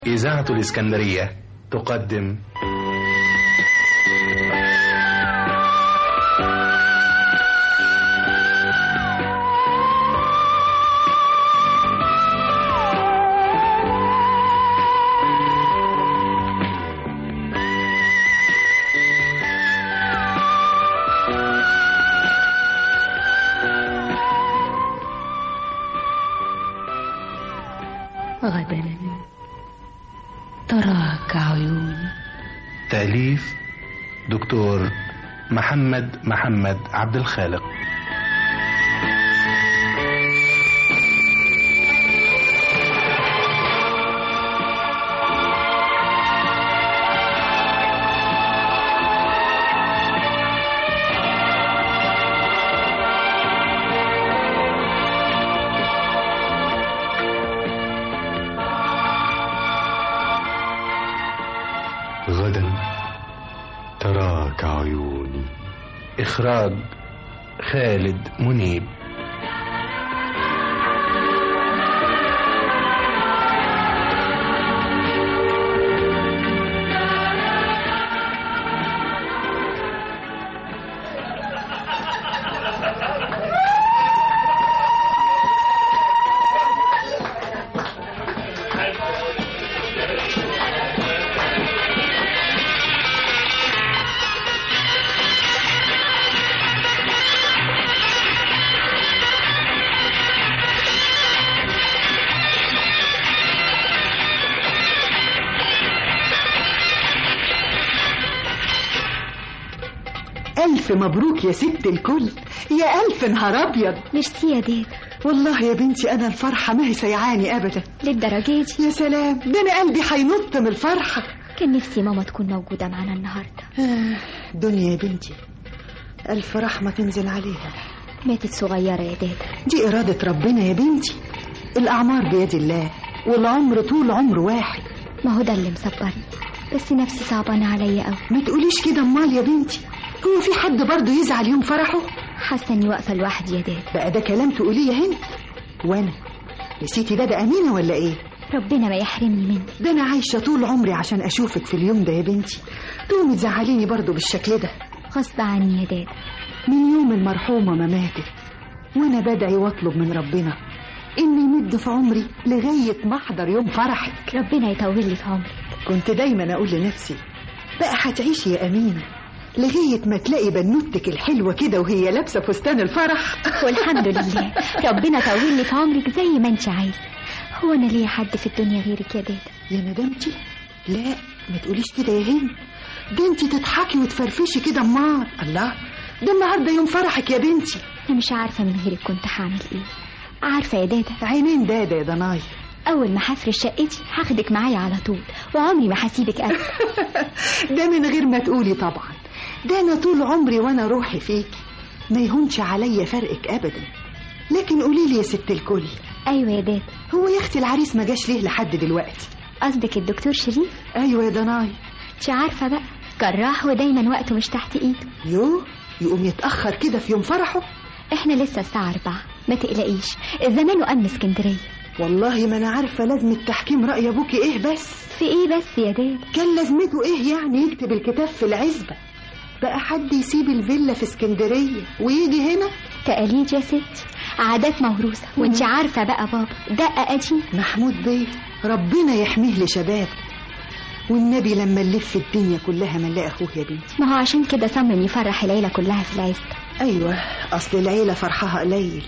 إذاعة الإسكندرية تقدم غدا تراك عيوني تأليف دكتور محمد محمد عبد الخالق غدا تراك عيوني إخراج خالد منيب ألف مبروك يا ست الكل يا ألف نهار أبيض ميرسي يا داد والله يا بنتي أنا الفرحة ما هي سيعاني أبدا للدرجة دي يا سلام ده أنا قلبي هينط من الفرحة كان نفسي ماما تكون موجودة معانا النهاردة آه، دنيا يا بنتي ألف رحمة تنزل عليها ماتت صغيرة يا داد دي إرادة ربنا يا بنتي الأعمار بيد الله والعمر طول عمر واحد ما هو ده اللي مصبرني بس نفسي صعبانة عليا قوي ما تقوليش كده أمال يا بنتي هو في حد برضه يزعل يوم فرحه حاسة إني واقفة لوحدي يا داد بقى ده كلام تقوليه يا هند وأنا نسيتي ده ده أمينة ولا إيه ربنا ما يحرمني منك ده أنا عايشة طول عمري عشان أشوفك في اليوم ده يا بنتي تقومي تزعليني برضه بالشكل ده غصب عني يا داد من يوم المرحومة ما ماتت وأنا بدعي وأطلب من ربنا إني يمد في عمري لغاية ما أحضر يوم فرحك ربنا يطول لي في عمري كنت دايما أقول لنفسي بقى هتعيشي يا أمينة لغاية ما تلاقي بنوتك الحلوة كده وهي لابسة فستان الفرح والحمد لله ربنا طول لي في عمرك زي ما انت عايزة هو أنا ليا حد في الدنيا غيرك يا داد يا مدامتي لا ما تقوليش كده يا هند ده انت تضحكي وتفرفشي كده امال الله ده النهارده يوم فرحك يا بنتي أنا مش عارفة من غيرك كنت هعمل إيه عارفة يا دادا عينين دادا يا ضناي أول ما هفرش شقتي هاخدك معايا على طول وعمري ما هسيبك أبدا ده من غير ما تقولي طبعا ده انا طول عمري وانا روحي فيكي ما يهونش عليا فرقك ابدا لكن قولي لي يا ست الكل أيوة يا دادا هو يا اختي العريس ما جاش ليه لحد دلوقتي قصدك الدكتور شريف ايوه يا ضناي مش عارفة بقى جراح ودايما وقته مش تحت إيده يو يقوم يتاخر كده في يوم فرحه احنا لسه الساعة أربعة ما تقلقيش الزمان وأمن اسكندرية والله ما انا عارفه لازم التحكيم راي ابوكي ايه بس في ايه بس يا داد كان لازمته ايه يعني يكتب الكتاب في العزبه بقى حد يسيب الفيلا في اسكندريه ويجي هنا تقاليد يا ستي عادات موروثة وانت عارفة بقى بابا دقة قديم محمود بيه ربنا يحميه لشباب والنبي لما نلف الدنيا كلها ما نلاقي اخوه يا بنتي ما هو عشان كده صمم يفرح العيلة كلها في العزبة ايوه اصل العيله فرحها قليل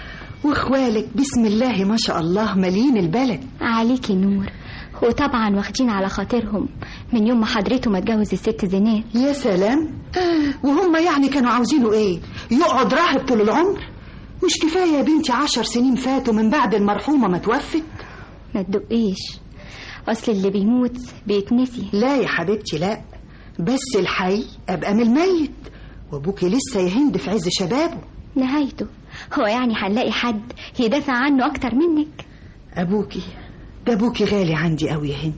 واخوالك بسم الله ما شاء الله مالين البلد عليكي نور وطبعا واخدين على خاطرهم من يوم ما حضرته ما اتجوز الست زينات يا سلام وهم يعني كانوا عاوزينه ايه يقعد راهب طول العمر مش كفايه يا بنتي عشر سنين فاتوا من بعد المرحومه ما توفت ما تدقيش اصل اللي بيموت بيتنسي لا يا حبيبتي لا بس الحي ابقى من الميت وابوكي لسه يهند في عز شبابه نهايته هو يعني هنلاقي حد يدافع عنه اكتر منك ابوكي ده ابوكي غالي عندي قوي يا هند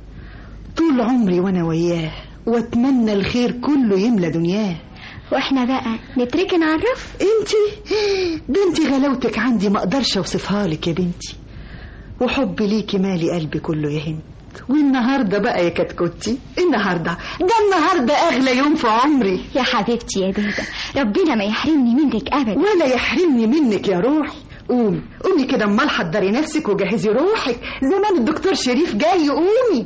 طول عمري وانا وياه واتمنى الخير كله يملى دنياه واحنا بقى نتركن على الرف انتي ده انتي غلاوتك عندي ما اقدرش اوصفها لك يا بنتي وحبي ليكي مالي قلبي كله يا هند والنهارده بقى يا كتكوتي النهارده ده النهارده اغلى يوم في عمري يا حبيبتي يا دادا ربنا ما يحرمني منك ابدا ولا يحرمني منك يا روحي قومي قومي كده امال حضري نفسك وجهزي روحك زمان الدكتور شريف جاي قومي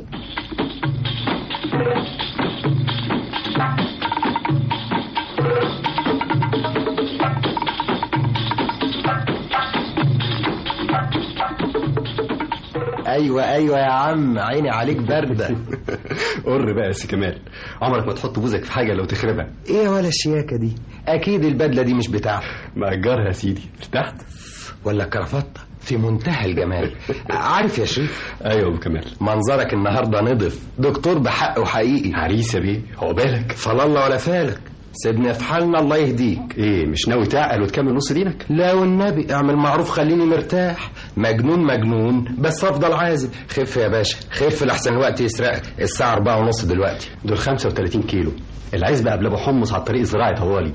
ايوه ايوه يا عم عيني عليك بارده قر بقى يا سي كمال عمرك ما تحط بوزك في حاجه لو تخربها ايه ولا الشياكه دي اكيد البدله دي مش بتاعتك مأجرها يا سيدي ارتحت ولا الكرافته في منتهى الجمال عارف يا شريف ايوه يا ابو كمال منظرك النهارده نضف دكتور بحق وحقيقي عريس يا بيه عقبالك فلا الله ولا فالك سيبنا في حالنا الله يهديك ايه مش ناوي تعقل وتكمل نص دينك لا والنبي اعمل معروف خليني مرتاح مجنون مجنون بس افضل عازب خف يا باشا خف لحسن الوقت يسرقك الساعة أربعة ونص دلوقتي دول 35 كيلو العايز بقى قبل ابو حمص على الطريق الزراعي طوالي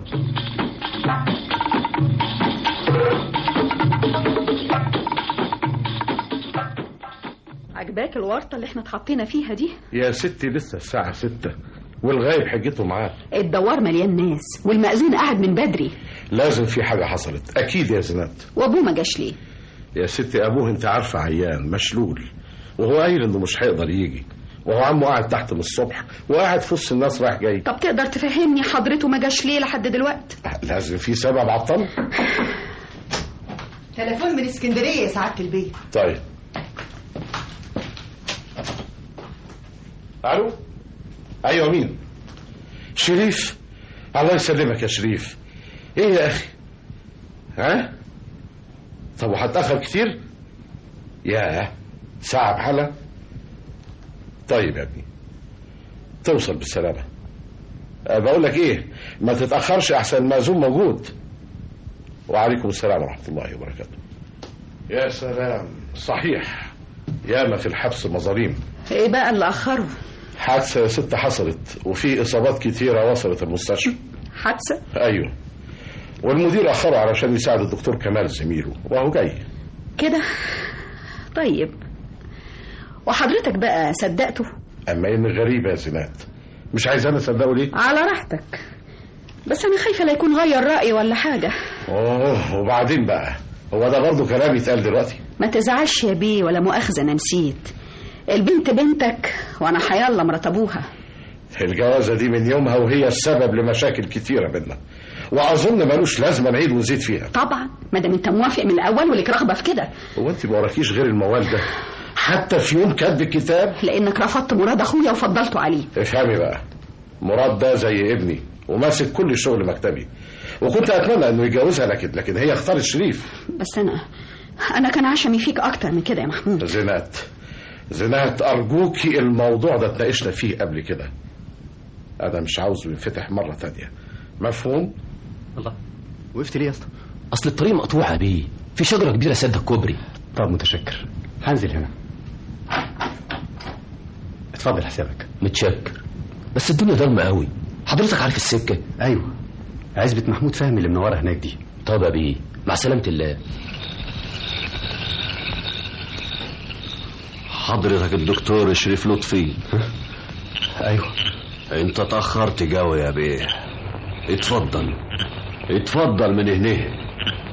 عجباك الورطة اللي احنا اتحطينا فيها دي يا ستي لسه الساعة ستة والغايب حجته معاه الدوار مليان ناس والمأذون قاعد من بدري لازم في حاجة حصلت أكيد يا زينات وابوه ما جاش ليه يا ستي أبوه أنت عارفة عيان مشلول وهو قايل إنه مش هيقدر يجي وهو عمه قاعد تحت من الصبح وقاعد في وسط الناس رايح جاي طب تقدر تفهمني حضرته ما جاش ليه لحد دلوقتي لازم في سبب عطله تليفون من اسكندريه يا سعاده البيت طيب الو ايوه مين شريف الله يسلمك يا شريف ايه يا اخي ها طب وهتاخر كتير يا ساعه بحالها طيب يا ابني توصل بالسلامه أه بقول لك ايه ما تتاخرش احسن المأذون موجود وعليكم السلام ورحمه الله وبركاته يا سلام صحيح ياما في الحبس مظاليم ايه بقى اللي اخره حادثة يا ست حصلت وفي إصابات كتيرة وصلت المستشفى حادثة أيوه والمدير أخره علشان يساعد الدكتور كمال زميله وهو جاي كده طيب وحضرتك بقى صدقته أما إن غريبة يا زينات مش عايز أنا أصدقه ليه؟ على راحتك بس انا خايفه لا يكون غير راي ولا حاجه أوه وبعدين بقى هو ده برضه كلام يتقال دلوقتي ما تزعلش يا بيه ولا مؤاخذه انا نسيت البنت بنتك وانا حيالله مرات ابوها الجوازة دي من يومها وهي السبب لمشاكل كتيرة بينا وأظن ملوش لازمة نعيد ونزيد فيها طبعا ما دام انت موافق من الاول ولك رغبه في كده هو أنت ما وراكيش غير الموال ده حتى في يوم كاتب الكتاب لانك رفضت مراد اخويا وفضلته عليه افهمي بقى مراد ده زي ابني وماسك كل شغل مكتبي وكنت اتمنى انه يتجوزها لكن لكن هي اختارت شريف بس انا انا كان عشمي فيك اكتر من كده يا محمود زينات زينات ارجوكي الموضوع ده اتناقشنا فيه قبل كده انا مش عاوزه ينفتح مره تانية مفهوم الله وقفت ليه يا اسطى اصل الطريق مقطوع بيه في شجره كبيره سد الكوبري طب متشكر هنزل هنا اتفضل حسابك متشكر بس الدنيا ضلمه قوي حضرتك عارف السكه ايوه عزبة محمود فهمي اللي منوره هناك دي طب يا بيه مع سلامه الله حضرتك الدكتور شريف لطفي ايوه انت تأخرت جوي يا بيه اتفضل اتفضل من هنا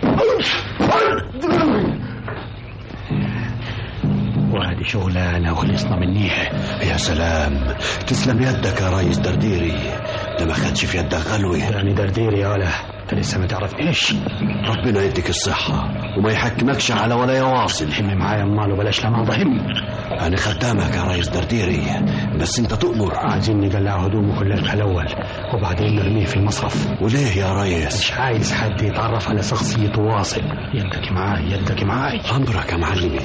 وهذه شغلانة وخلصنا منيها يا سلام تسلم يدك يا ريس درديري ده ما خدش في يدك غلوة يعني دردير يا ولا انت لسه ما تعرف ايش ربنا يديك الصحة وما يحكمكش على ولا يواصل هم معايا امال وبلاش لما ضهم أنا خدامك يا ريس درديري بس أنت تؤمر عايزين نقلع هدومه كلها الاول وبعدين نرميه في المصرف وليه يا ريس مش عايز حد يتعرف على شخصيته واصل يدك معاي يدك معاي أمرك يا معلمي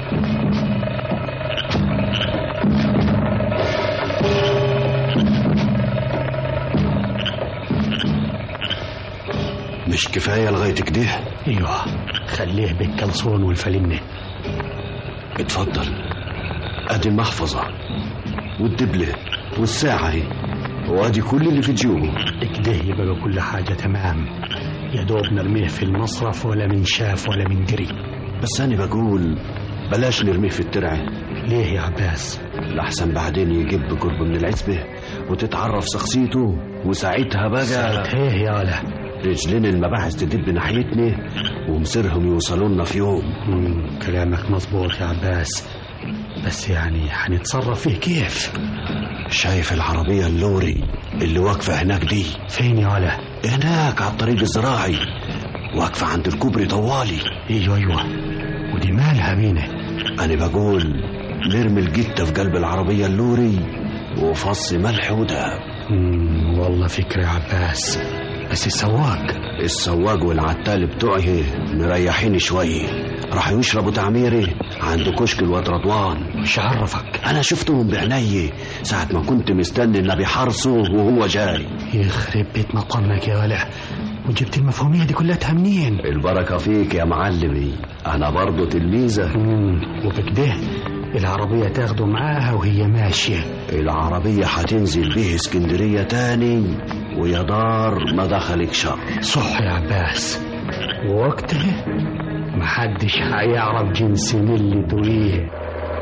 مش كفاية لغاية كده ايوه خليه بالكلصون والفلنة اتفضل ادي المحفظة والدبلة والساعة اهي وادي كل اللي في جيوبه كده يبقى كل حاجة تمام يا دوب نرميه في المصرف ولا من شاف ولا من دري بس انا بقول بلاش نرميه في الترعة ليه يا عباس لحسن بعدين يجيب قرب من العزبة وتتعرف شخصيته وساعتها بقى ساعتها ايه يالا رجلين المباحث تدب ناحيتنا ومصيرهم يوصلوا لنا في يوم مم، كلامك مظبوط يا عباس بس يعني هنتصرف فيه كيف شايف العربية اللوري اللي واقفة هناك دي فين يالا هناك على الطريق الزراعي واقفة عند الكوبري طوالي ايوه ايوه ودي مالها مينه أنا بقول نرمي الجتة في قلب العربية اللوري وفص ملح ودهب مم، والله فكرة يا عباس بس السواق السواق والعتال بتوعه مريحين شوية راح يشربوا تعميري عند كشك الواد رضوان مش عرفك أنا شفتهم بعيني ساعة ما كنت مستني النبي حرصه وهو جاي يخرب بيت مقامك يا ولا وجبت المفهومية دي كلها منين البركة فيك يا معلمي أنا برضو تلميذة مم، وبكده العربية تاخده معاها وهي ماشية العربية هتنزل به اسكندرية تاني ويا دار ما دخلك شر صح يا عباس ووقتها محدش هيعرف جنس اللي دويه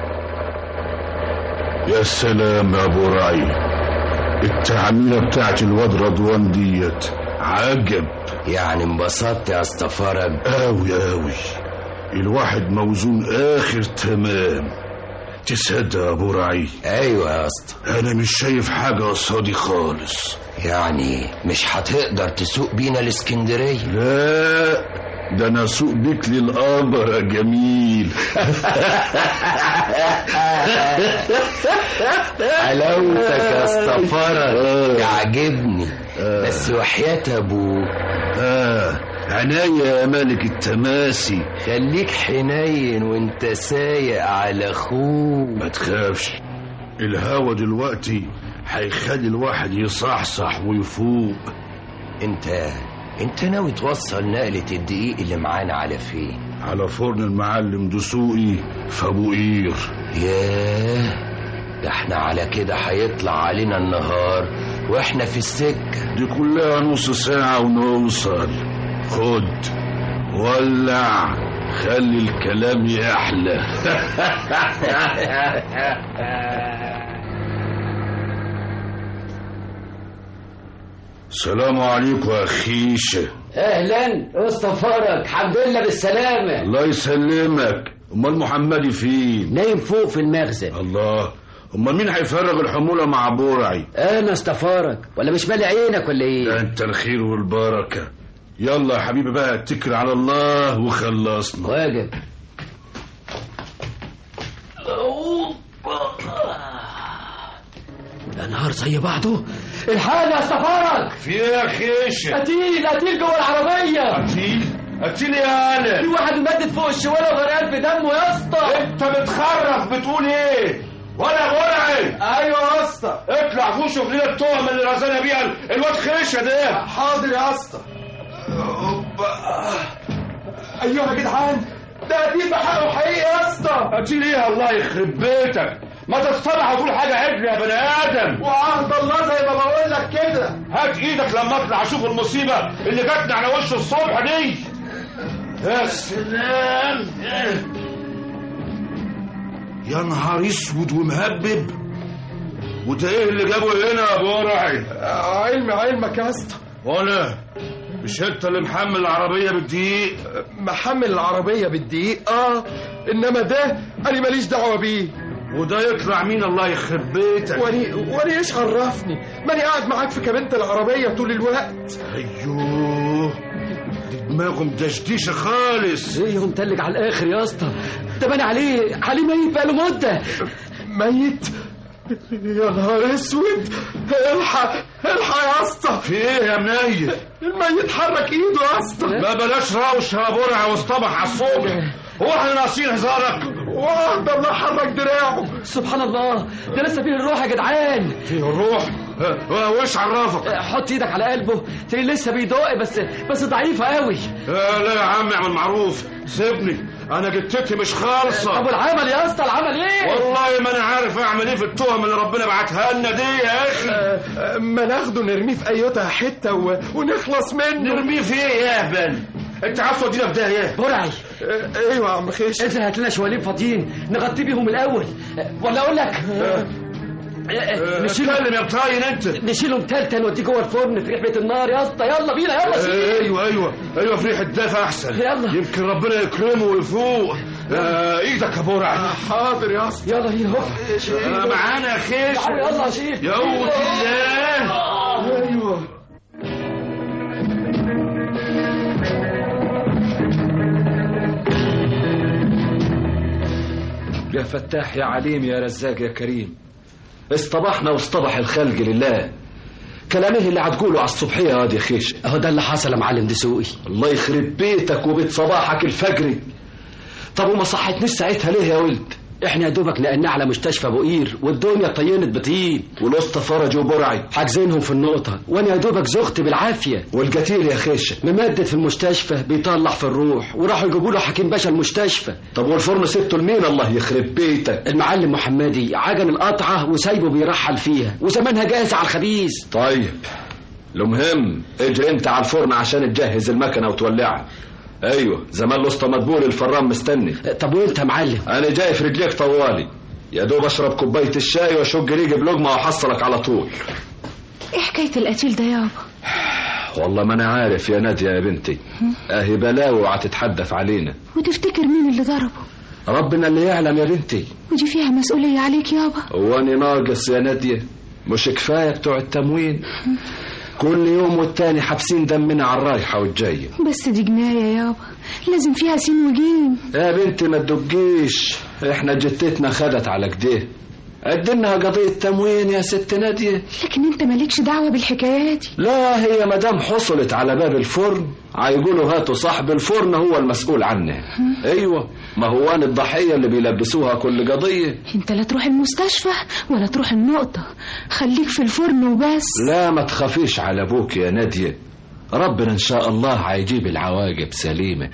يا سلام يا ابو رعي التعميرة بتاعت الواد رضوان ديت عجب يعني انبسطت يا اسطى فرج قوي قوي الواحد موزون اخر تمام تصدق يا ابو رعي ايوه يا اسطى انا مش شايف حاجة قصادي خالص يعني مش هتقدر تسوق بينا الاسكندريه لا ده انا اسوق بيك للقمر يا جميل حلاوتك يا اسطى فرج يعجبني بس وحياة ابوك اه عناية يا ملك التماسي خليك حنين وانت سايق على اخوك ما تخافش الهوا دلوقتي هيخلي الواحد يصحصح ويفوق انت انت ناوي توصل نقلة الدقيق اللي معانا على فين على فرن المعلم دسوقي في ابو قير ياه ده احنا على كده هيطلع علينا النهار واحنا في السكة دي كلها نص ساعة ونوصل خد ولع خلي الكلام يحلى السلام عليكم يا خيشه اهلا اسطى فرج الحمد لله بالسلامه الله يسلمك امال محمدي فين نايم فوق في المخزن الله امال مين هيفرغ الحموله مع برعي انا استفارك ولا مش مالي عينك ولا ده ايه انت الخير والبركه يلا يا حبيبي بقى اتكل على الله وخلصنا واجب يا نهار زي بعضه الحال يا استفارك في ايه يا خيشه قتيل قتيل جوه العربيه قتيل قتيل يا في انا واحد ممدد فوق الشوالة وغرقان في دمه يا اسطى انت بتخرف بتقول ايه ولا برعي ايوه يا اسطى اطلع فوق شوف لنا التهمه اللي رزانا بيها الواد خيشه ده حاضر يا اسطى ايوه يا جدعان ده قتيل بحقه حقيقي يا اسطى قتيل ايه الله يخرب بيتك ما تصطلح وتقول حاجه عدل يا بني ادم وعهد الله زي ما بقول لك كده هات ايدك لما اطلع اشوف المصيبه اللي جاتنا على وش الصبح دي يا سلام يا نهار اسود ومهبب وده ايه اللي جابه هنا يا ابو ورعي علم علمك يا اسطى وانا مش انت اللي محمل العربيه بالدقيق محمل العربية بالدقيق اه انما ده انا ماليش دعوة بيه وده يطلع مين الله يخرب بيتك واني واني ايش عرفني ماني قاعد معاك في كابينة العربية طول الوقت ايوه دي دماغه مدشدشه خالص ايه متلج على الاخر يا اسطى ده باني عليه عليه ميت بقاله مدة ميت يا نهار اسود الحق الحق يا اسطى في ايه يا منيل الميت حرك ايده يا اسطى ما بلاش روش يا برع واصطبح على الصبح هو احنا ناقصين هزارك وعد الله حرك دراعه سبحان الله ده لسه فيه الروح يا جدعان فيه الروح اه، وايش عرفك حط ايدك على قلبه تلاقيه لسه بيدق بس بس ضعيفه قوي اه، لا يا عم اعمل معروف سيبني انا جتتي مش خالصه طب والعمل يا اسطى العمل ايه والله ما انا عارف اعمل ايه في التهم اللي ربنا بعتها لنا دي يا اخي ما ناخده نرميه في ايوتها حته و... ونخلص منه نرميه في ايه يا اهبل انت عارف ودينا في داهيه برعي ايوه يا عم خيش انت هات لنا شوالين فاضيين نغطي بيهم الاول ولا اقول لك اتكلم يا بطاين انت نشيلهم تالتة نوديه جوه الفرن في ريحة النار يا اسطى يلا بينا يلا شيل ايوه ايوه ايوه في ريحه دافع احسن يلا. يمكن ربنا يكرمه ويفوق آه، ايدك يا برع حاضر يا اسطى يلا هي هو آه، معانا يا خيش يلا شيل يا قوة الله ايوه يا فتاح يا عليم يا رزاق يا كريم اصطبحنا واصطبح الخلق لله كلامه اللي هتقوله على الصبحيه يا واد يا خيش اهو ده اللي حصل يا معلم دسوقي الله يخرب بيتك وبيت صباحك الفجري طب وما صحتنيش ساعتها ليه يا ولد احنا يا دوبك نقلنا على مستشفى ابو قير والدنيا طينت بطين والوسطى فرج وبرعي حاجزينهم في النقطة وانا يا دوبك زغت بالعافية والقتيل يا خيشه ممدد في المستشفى بيطلع في الروح وراحوا يجيبوا له حكيم باشا المستشفى طب والفرن سبته لمين الله يخرب بيتك المعلم محمدي عجن القطعة وسايبه بيرحل فيها وزمانها جاهزة على الخبيث طيب المهم اجري انت على الفرن عشان تجهز المكنه وتولعها ايوه زمان الاسطى مدبول الفران مستني طب وانت يا معلم انا جاي في رجليك طوالي يا دوب اشرب كوبايه الشاي واشق ريقي بلقمه واحصلك على طول ايه حكاية القتيل ده يابا والله ما انا عارف يا ناديه يا بنتي اهي بلاوي وهتتحدث علينا وتفتكر مين اللي ضربه ربنا اللي يعلم يا بنتي ودي فيها مسؤولية عليك يابا واني ناقص يا ناديه مش كفايه بتوع التموين كل يوم والتاني حابسين دمنا على الرايحه والجايه بس دي جناية يابا لازم فيها سين وجيم يا بنتي ما تدقيش احنا جتتنا خدت على كده قدمنا قضية تموين يا ست نادية لكن انت مالكش دعوة بالحكاية دي لا هي مدام حصلت على باب الفرن هيقولوا هاتوا صاحب الفرن هو المسؤول عنه ايوه ما هو انا الضحية اللي بيلبسوها كل قضية انت لا تروح المستشفى ولا تروح النقطة خليك في الفرن وبس لا ما تخافيش على ابوك يا نادية ربنا ان شاء الله هيجيب العواقب سليمة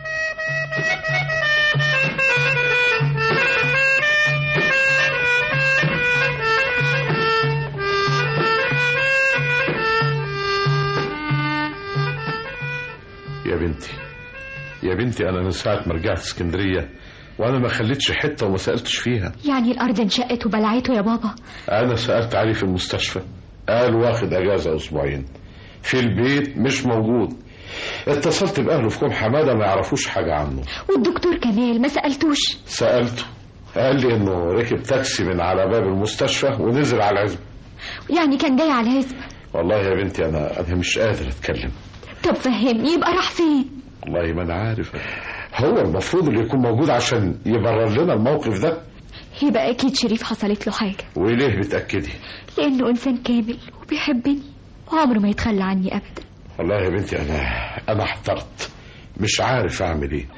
يا بنتي يا بنتي انا من ساعه ما رجعت اسكندريه وانا ما خليتش حته وما سالتش فيها يعني الأرض انشقت وبلعته يا بابا انا سالت عليه في المستشفى قال واخد اجازه اسبوعين في البيت مش موجود اتصلت باهله في كوم حماده ما يعرفوش حاجه عنه والدكتور كمال ما سألتوش سالته قال لي انه ركب تاكسي من على باب المستشفى ونزل على العزب يعني كان جاي على العزب والله يا بنتي انا انا مش قادر اتكلم طب فهمني يبقى راح فين والله ما انا عارف هو المفروض اللي يكون موجود عشان يبرر لنا الموقف ده يبقى أكيد شريف حصلت له حاجة وليه بتاكدي لأنه إنسان كامل وبيحبني وعمره ما يتخلى عني أبدا والله يا بنتي انا انا احترت مش عارف اعمل ايه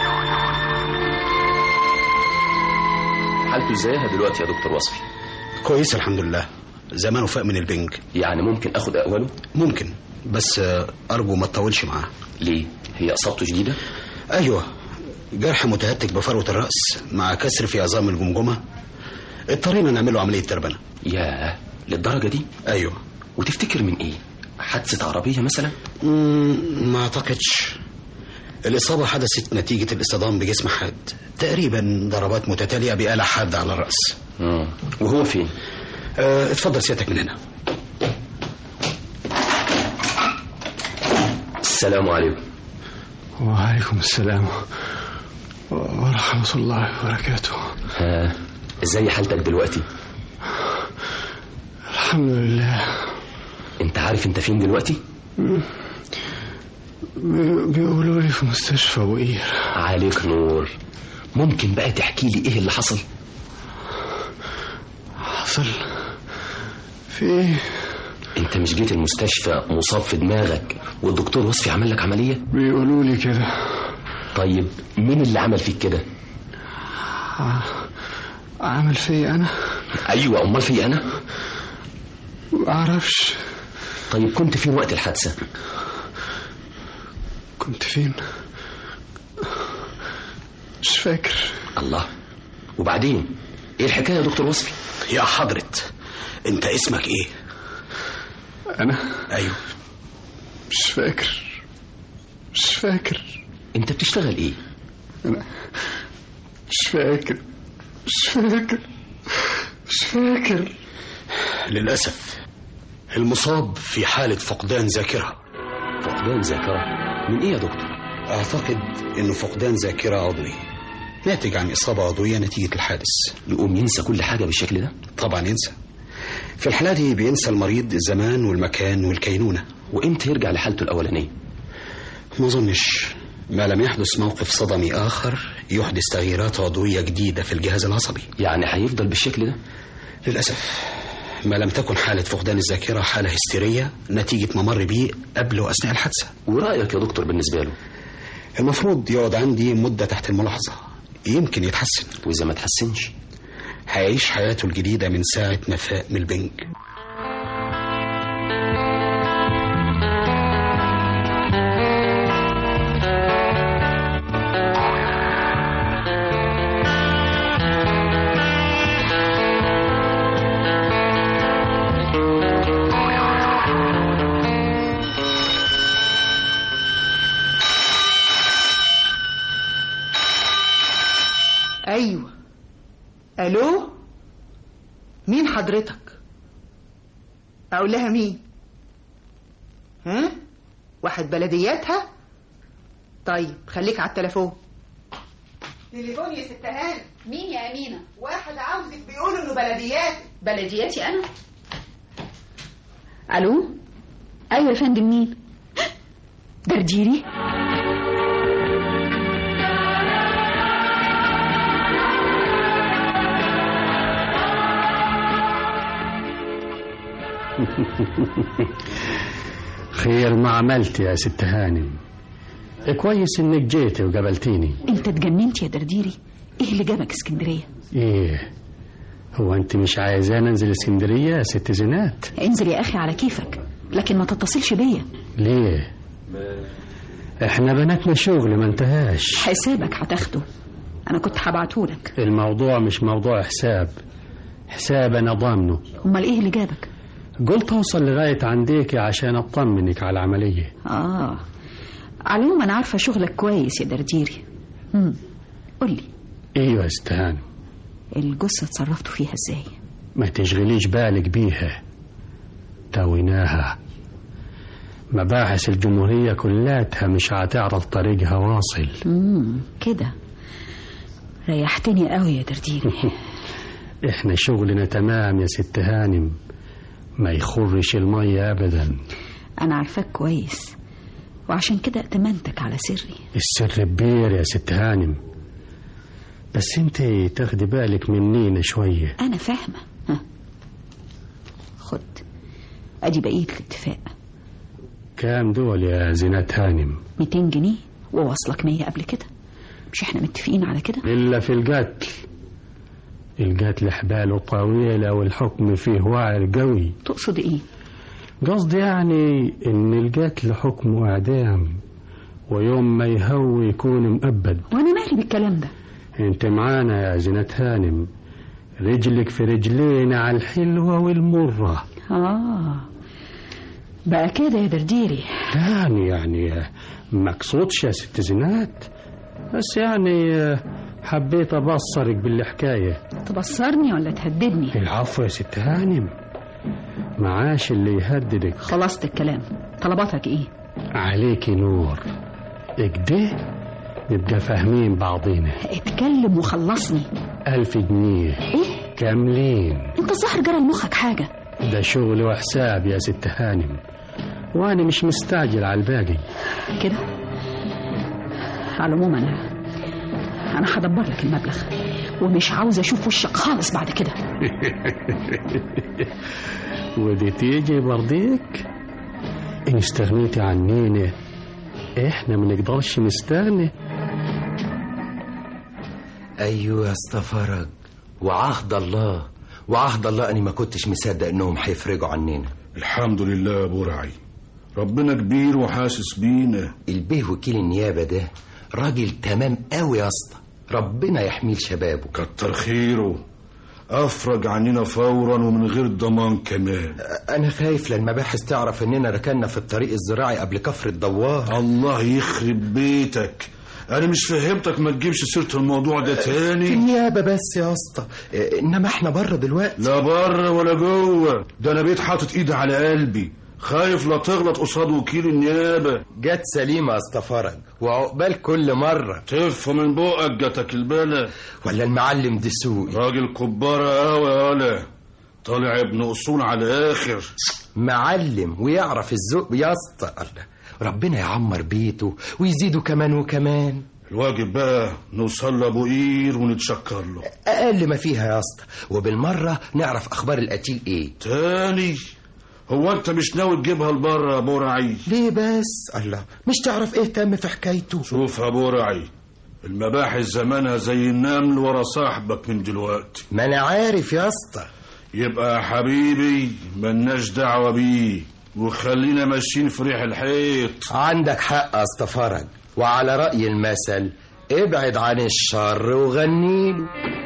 حالته ازاي دلوقتي يا دكتور وصفي كويس الحمد لله زمانه فاق من البنج يعني ممكن اخد اقواله ممكن بس آه، ارجو ما تطولش معاه ليه هي اصابته شديده ايوه جرح متهتك بفروه الراس مع كسر في عظام الجمجمه اضطرينا نعمل له عمليه تربنه ياه للدرجه دي ايوه وتفتكر من ايه حادثه عربيه مثلا مم، ما اعتقدش الإصابة حدثت نتيجة الاصطدام بجسم حاد تقريبا ضربات متتالية بآلة حادة على الرأس مم. وهو فين أه اتفضل سيادتك من هنا السلام عليكم وعليكم السلام ورحمة الله وبركاته ها ازاي حالتك دلوقتي الحمد لله انت عارف انت فين دلوقتي بي- بيقولوا لي في مستشفى وقير عليك نور ممكن بقى تحكي لي ايه اللي حصل حصل في ايه انت مش جيت المستشفى مصاب في دماغك والدكتور وصفي عمل لك عمليه بيقولوا لي كده طيب مين اللي عمل فيك كده ع- عامل فيا انا ايوه امال في انا معرفش طيب كنت فين وقت الحادثه كنت فين مش فاكر الله وبعدين ايه الحكايه يا دكتور وصفي يا حضرة انت اسمك ايه انا ايوه مش فاكر مش فاكر انت بتشتغل ايه أنا مش فاكر مش فاكر مش فاكر للأسف المصاب في حالة فقدان ذاكرة فقدان ذاكرة من إيه يا دكتور؟ أعتقد إنه فقدان ذاكرة عضوي ناتج عن إصابة عضوية نتيجة الحادث يقوم ينسى كل حاجة بالشكل ده؟ طبعا ينسى في الحالة دي بينسى المريض الزمان والمكان والكينونة وإمتى يرجع لحالته الأولانية؟ ما أظنش ما لم يحدث موقف صدمي آخر يحدث تغييرات عضوية جديدة في الجهاز العصبي يعني هيفضل بالشكل ده؟ للأسف ما لم تكن حالة فقدان الذاكرة حالة هستيرية نتيجة ما مر بيه قبل وأثناء الحادثة ورأيك يا دكتور بالنسبة له؟ المفروض يقعد عندي مدة تحت الملاحظة يمكن يتحسن وإذا ما تحسنش هيعيش حياته الجديدة من ساعة ما فاق من البنج ايوه الو مين حضرتك اقول لها مين ها واحد بلدياتها طيب خليك على التليفون تليفون يا ست هانم مين يا أمينة؟ واحد عاوزك بيقول انه بلديات بلدياتي أنا؟ ألو؟ أيوة يا فندم مين؟ درديري؟ خير ما عملت يا ست هانم كويس انك جيتي وقابلتيني أنت اتجننت يا درديري؟ إيه اللي جابك اسكندرية؟ ايه هو انت مش عايزاني انزل اسكندريه يا ست زينات انزل يا أخي على كيفك لكن ما تتصلش بيا ليه احنا بناتنا شغل ما انتهاش حسابك هتاخده أنا كنت هبعتهولك الموضوع مش موضوع حساب حساب انا ضامنه أمال إيه اللي جابك؟ قلت اوصل لغايه عنديكي عشان اطمنك على العمليه آه على العموم أنا عارفة شغلك كويس يا درديري امم قول لي ايوه يا ست هانم الجثة اتصرفتوا فيها ازاي؟ ما تشغليش بالك بيها تاويناها مباحث الجمهورية كلاتها مش هتعرف طريقها واصل امم كده ريحتني قوي يا درديري احنا شغلنا تمام يا ست هانم ما يخرش المية ابدا أنا عارفاك كويس وعشان كده ائتمنتك على سري السر كبير يا ست هانم بس انت تاخدي بالك منينا شوية أنا فاهمة ها. خد أدي بقية الاتفاق كام دول يا زينات هانم 200 جنيه وواصلك 100 قبل كده مش احنا متفقين على كده إلا في القتل القتل حباله طويلة والحكم فيه واعر قوي تقصد ايه قصدي يعني ان القتل حكمه اعدام ويوم ما يهوي يكون مؤبد وانا مالي بالكلام ده انت معانا يا زينات هانم رجلك في رجلينا على الحلوة والمرة اه بقى كده يا درديري يعني يعني مقصودش يا ست زينات بس يعني حبيت ابصرك بالحكاية تبصرني ولا تهددني العفو يا ست هانم معاش اللي يهددك خلصت الكلام طلباتك ايه عليكي نور اكده نبقى فاهمين بعضينا اتكلم وخلصني ألف جنيه ايه كاملين انت الظاهر جرى لمخك حاجة ده شغل وحساب يا ست هانم وانا مش مستعجل على الباقي كده على العموم انا انا هدبر لك المبلغ ومش عاوز اشوف وشك خالص بعد كده ودي تيجي برضيك ان استغنيتي عنينا احنا ما نقدرش نستغني ايوه يا اسطى فرج وعهد الله وعهد الله اني ما كنتش مصدق انهم هيفرجوا عننا الحمد لله يا ابو رعي ربنا كبير وحاسس بينا البيه وكيل النيابه ده راجل تمام قوي يا اسطى ربنا يحميه شبابه كتر خيره افرج عننا فورا ومن غير ضمان كمان انا خايف للمباحث تعرف اننا ركنا في الطريق الزراعي قبل كفر الدوار الله يخرب بيتك انا مش فهمتك ما تجيبش سيره الموضوع ده تاني في النيابه بس يا اسطى آه، انما احنا بره دلوقتي لا بره ولا جوه ده انا بقيت حاطط ايدي على قلبي خايف لا تغلط قصاد وكيل النيابه جت سليمه يا اسطى فرج وعقبال كل مره تف من بقك جاتك البلا ولا المعلم دسوقي راجل كبارة قوي يا ولا طالع ابن اصول على الاخر معلم ويعرف الذوق يا اسطى الله ربنا يعمر بيته ويزيده كمان وكمان الواجب بقى نوصل لابو قير ونتشكر له اقل ما فيها يا اسطى وبالمره نعرف اخبار القتيل ايه تاني هو انت مش ناوي تجيبها لبره يا برعي ليه بس الله مش تعرف ايه تم في حكايته شوف يا برعي المباحث زمانها زي النمل ورا صاحبك من دلوقتي ما انا عارف يا اسطى يبقى يا حبيبي ملناش دعوة بيه وخلينا ماشيين في ريح الحيط عندك حق يا اسطى فرج وعلى رأي المثل ابعد عن الشر وغنيله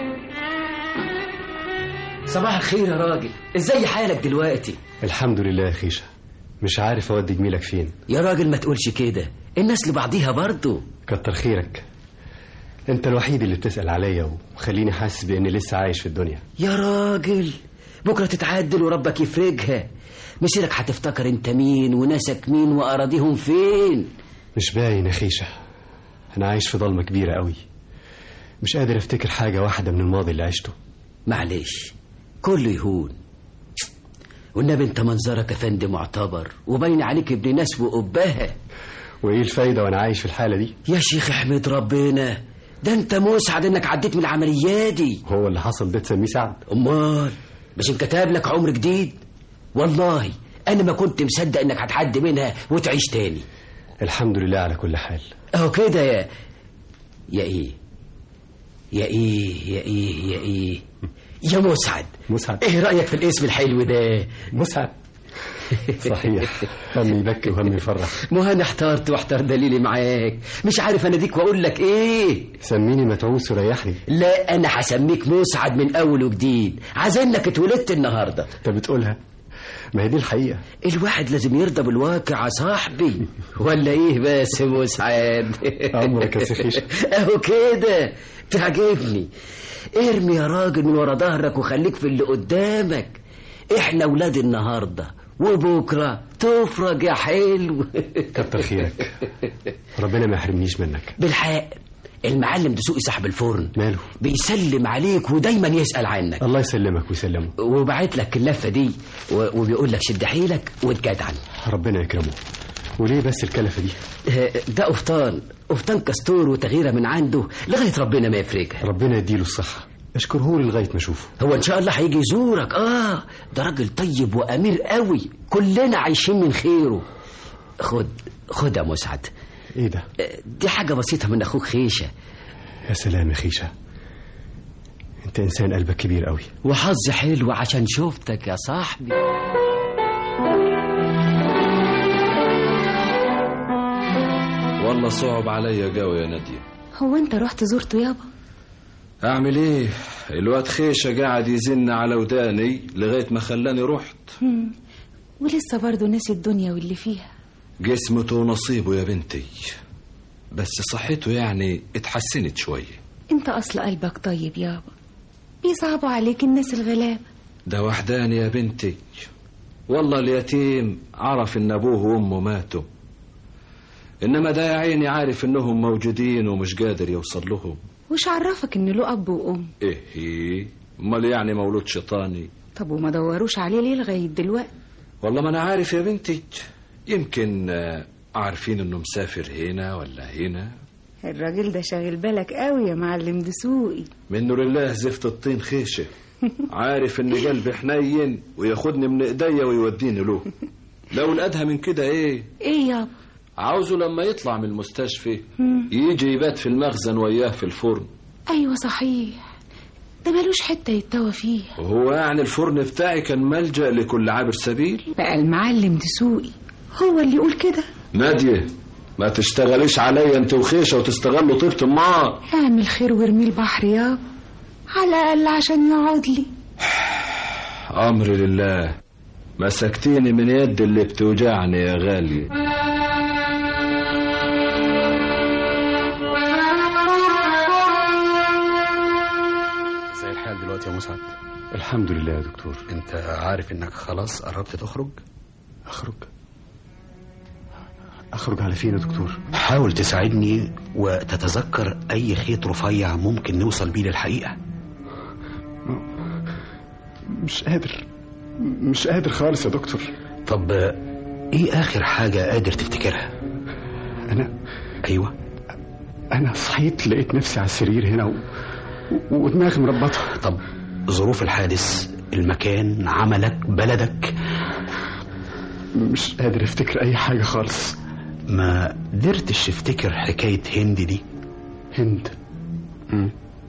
صباح الخير يا راجل ازاي حالك دلوقتي الحمد لله يا خيشة مش عارف اودي جميلك فين يا راجل ما تقولش كده الناس لبعضيها برضو كتر خيرك انت الوحيد اللي بتسأل عليا وخليني حاسس باني لسه عايش في الدنيا يا راجل بكرة تتعدل وربك يفرجها مسيرك هتفتكر انت مين وناسك مين واراضيهم فين مش باين يا خيشة انا عايش في ضلمة كبيرة قوي مش قادر افتكر حاجة واحدة من الماضي اللي عشته معلش كله يهون والنبي انت منظرك يا فندم معتبر وباين عليك ابن ناس وقبها وايه الفايدة وانا عايش في الحالة دي يا شيخ احمد ربنا ده انت مسعد انك عديت من العملية دي هو اللي حصل ده تسميه سعد امال مش انكتب لك عمر جديد والله انا ما كنت مصدق انك هتعدي منها وتعيش تاني الحمد لله على كل حال اهو كده يا يا ايه يا ايه يا ايه يا ايه يا مسعد مسعد ايه رايك في الاسم الحلو ده مسعد صحيح همي يبكي وهمي يفرح ما انا احترت واحتر دليلي معاك مش عارف انا ديك واقول لك ايه سميني متعوس وريحني لا انا هسميك مسعد من اول وجديد عايزينك اتولدت النهارده انت بتقولها ما هي دي الحقيقة الواحد لازم يرضى بالواقع يا صاحبي ولا ايه بس يا مسعد أمرك يا سخيش اهو كده تعجبني ارمي يا راجل من ورا ظهرك وخليك في اللي قدامك احنا ولاد النهارده وبكره تفرج يا حلو كتر خيرك ربنا ما يحرمنيش منك بالحق المعلم دسوقي صاحب الفرن ماله بيسلم عليك ودايما يسأل عنك الله يسلمك ويسلمه وبعت لك اللفة دي و- وبيقول لك شد حيلك واتجدعن ربنا يكرمه وليه بس الكلفة دي ده قفطان قفطان كستور وتغييره من عنده لغاية ربنا ما يفرجها ربنا يديله الصحة اشكره لي لغاية ما اشوفه هو ان شاء الله هيجي يزورك اه ده راجل طيب وامير قوي كلنا عايشين من خيره خد خد يا مسعد ايه ده دي حاجة بسيطة من اخوك خيشة يا سلام يا خيشة انت انسان قلبك كبير قوي وحظ حلو عشان شفتك يا صاحبي والله صعب عليا قوي يا نادية هو انت رحت زرته يابا اعمل ايه الواد خيشة قاعد يزن على وداني لغاية ما خلاني رحت هم. ولسه برضه ناسي الدنيا واللي فيها جسمته ونصيبه يا بنتي بس صحته يعني اتحسنت شوية انت اصل قلبك طيب يابا بيصعبوا عليك الناس الغلابة ده وحداني يا بنتي والله اليتيم عرف ان ابوه وامه ماتوا انما ده يا عيني عارف انهم موجودين ومش قادر يوصل لهم وش عرفك ان له اب وام ايه هي امال يعني مولود شيطاني طب وما دوروش عليه ليه لغاية دلوقتي والله ما انا عارف يا بنتي يمكن آه، عارفين انه مسافر هنا ولا هنا الراجل ده شاغل بالك قوي يا معلم دسوقي منه لله زفت الطين خيشه عارف ان قلبي حنين وياخدني من ايديا ويوديني له لو الادهى من كده ايه ايه يابا عاوزه لما يطلع من المستشفى هم. يجي يبات في المخزن وياه في الفرن ايوه صحيح ده ملوش حتة يتوى فيها وهو يعني الفرن بتاعي كان ملجأ لكل عابر سبيل بقى المعلم دسوقي هو اللي يقول كده نادية ما تشتغليش عليا انت وخيشة وتستغلوا طيبة النار اعمل خير وارمي البحر يابا على الاقل عشان يقعد لي امري لله مسكتيني من يد اللي بتوجعني يا غالي دلوقتي يا مسعد الحمد لله يا دكتور انت عارف انك خلاص قربت تخرج اخرج اخرج على فين يا دكتور حاول تساعدني وتتذكر اي خيط رفيع ممكن نوصل بيه للحقيقه مش قادر مش قادر خالص يا دكتور طب ايه اخر حاجه قادر تفتكرها انا ايوه انا صحيت لقيت نفسي على السرير هنا و... و... ودماغي مربطه طب ظروف الحادث المكان عملك بلدك مش قادر افتكر اي حاجه خالص ما قدرتش تفتكر حكايه هند دي هند مم.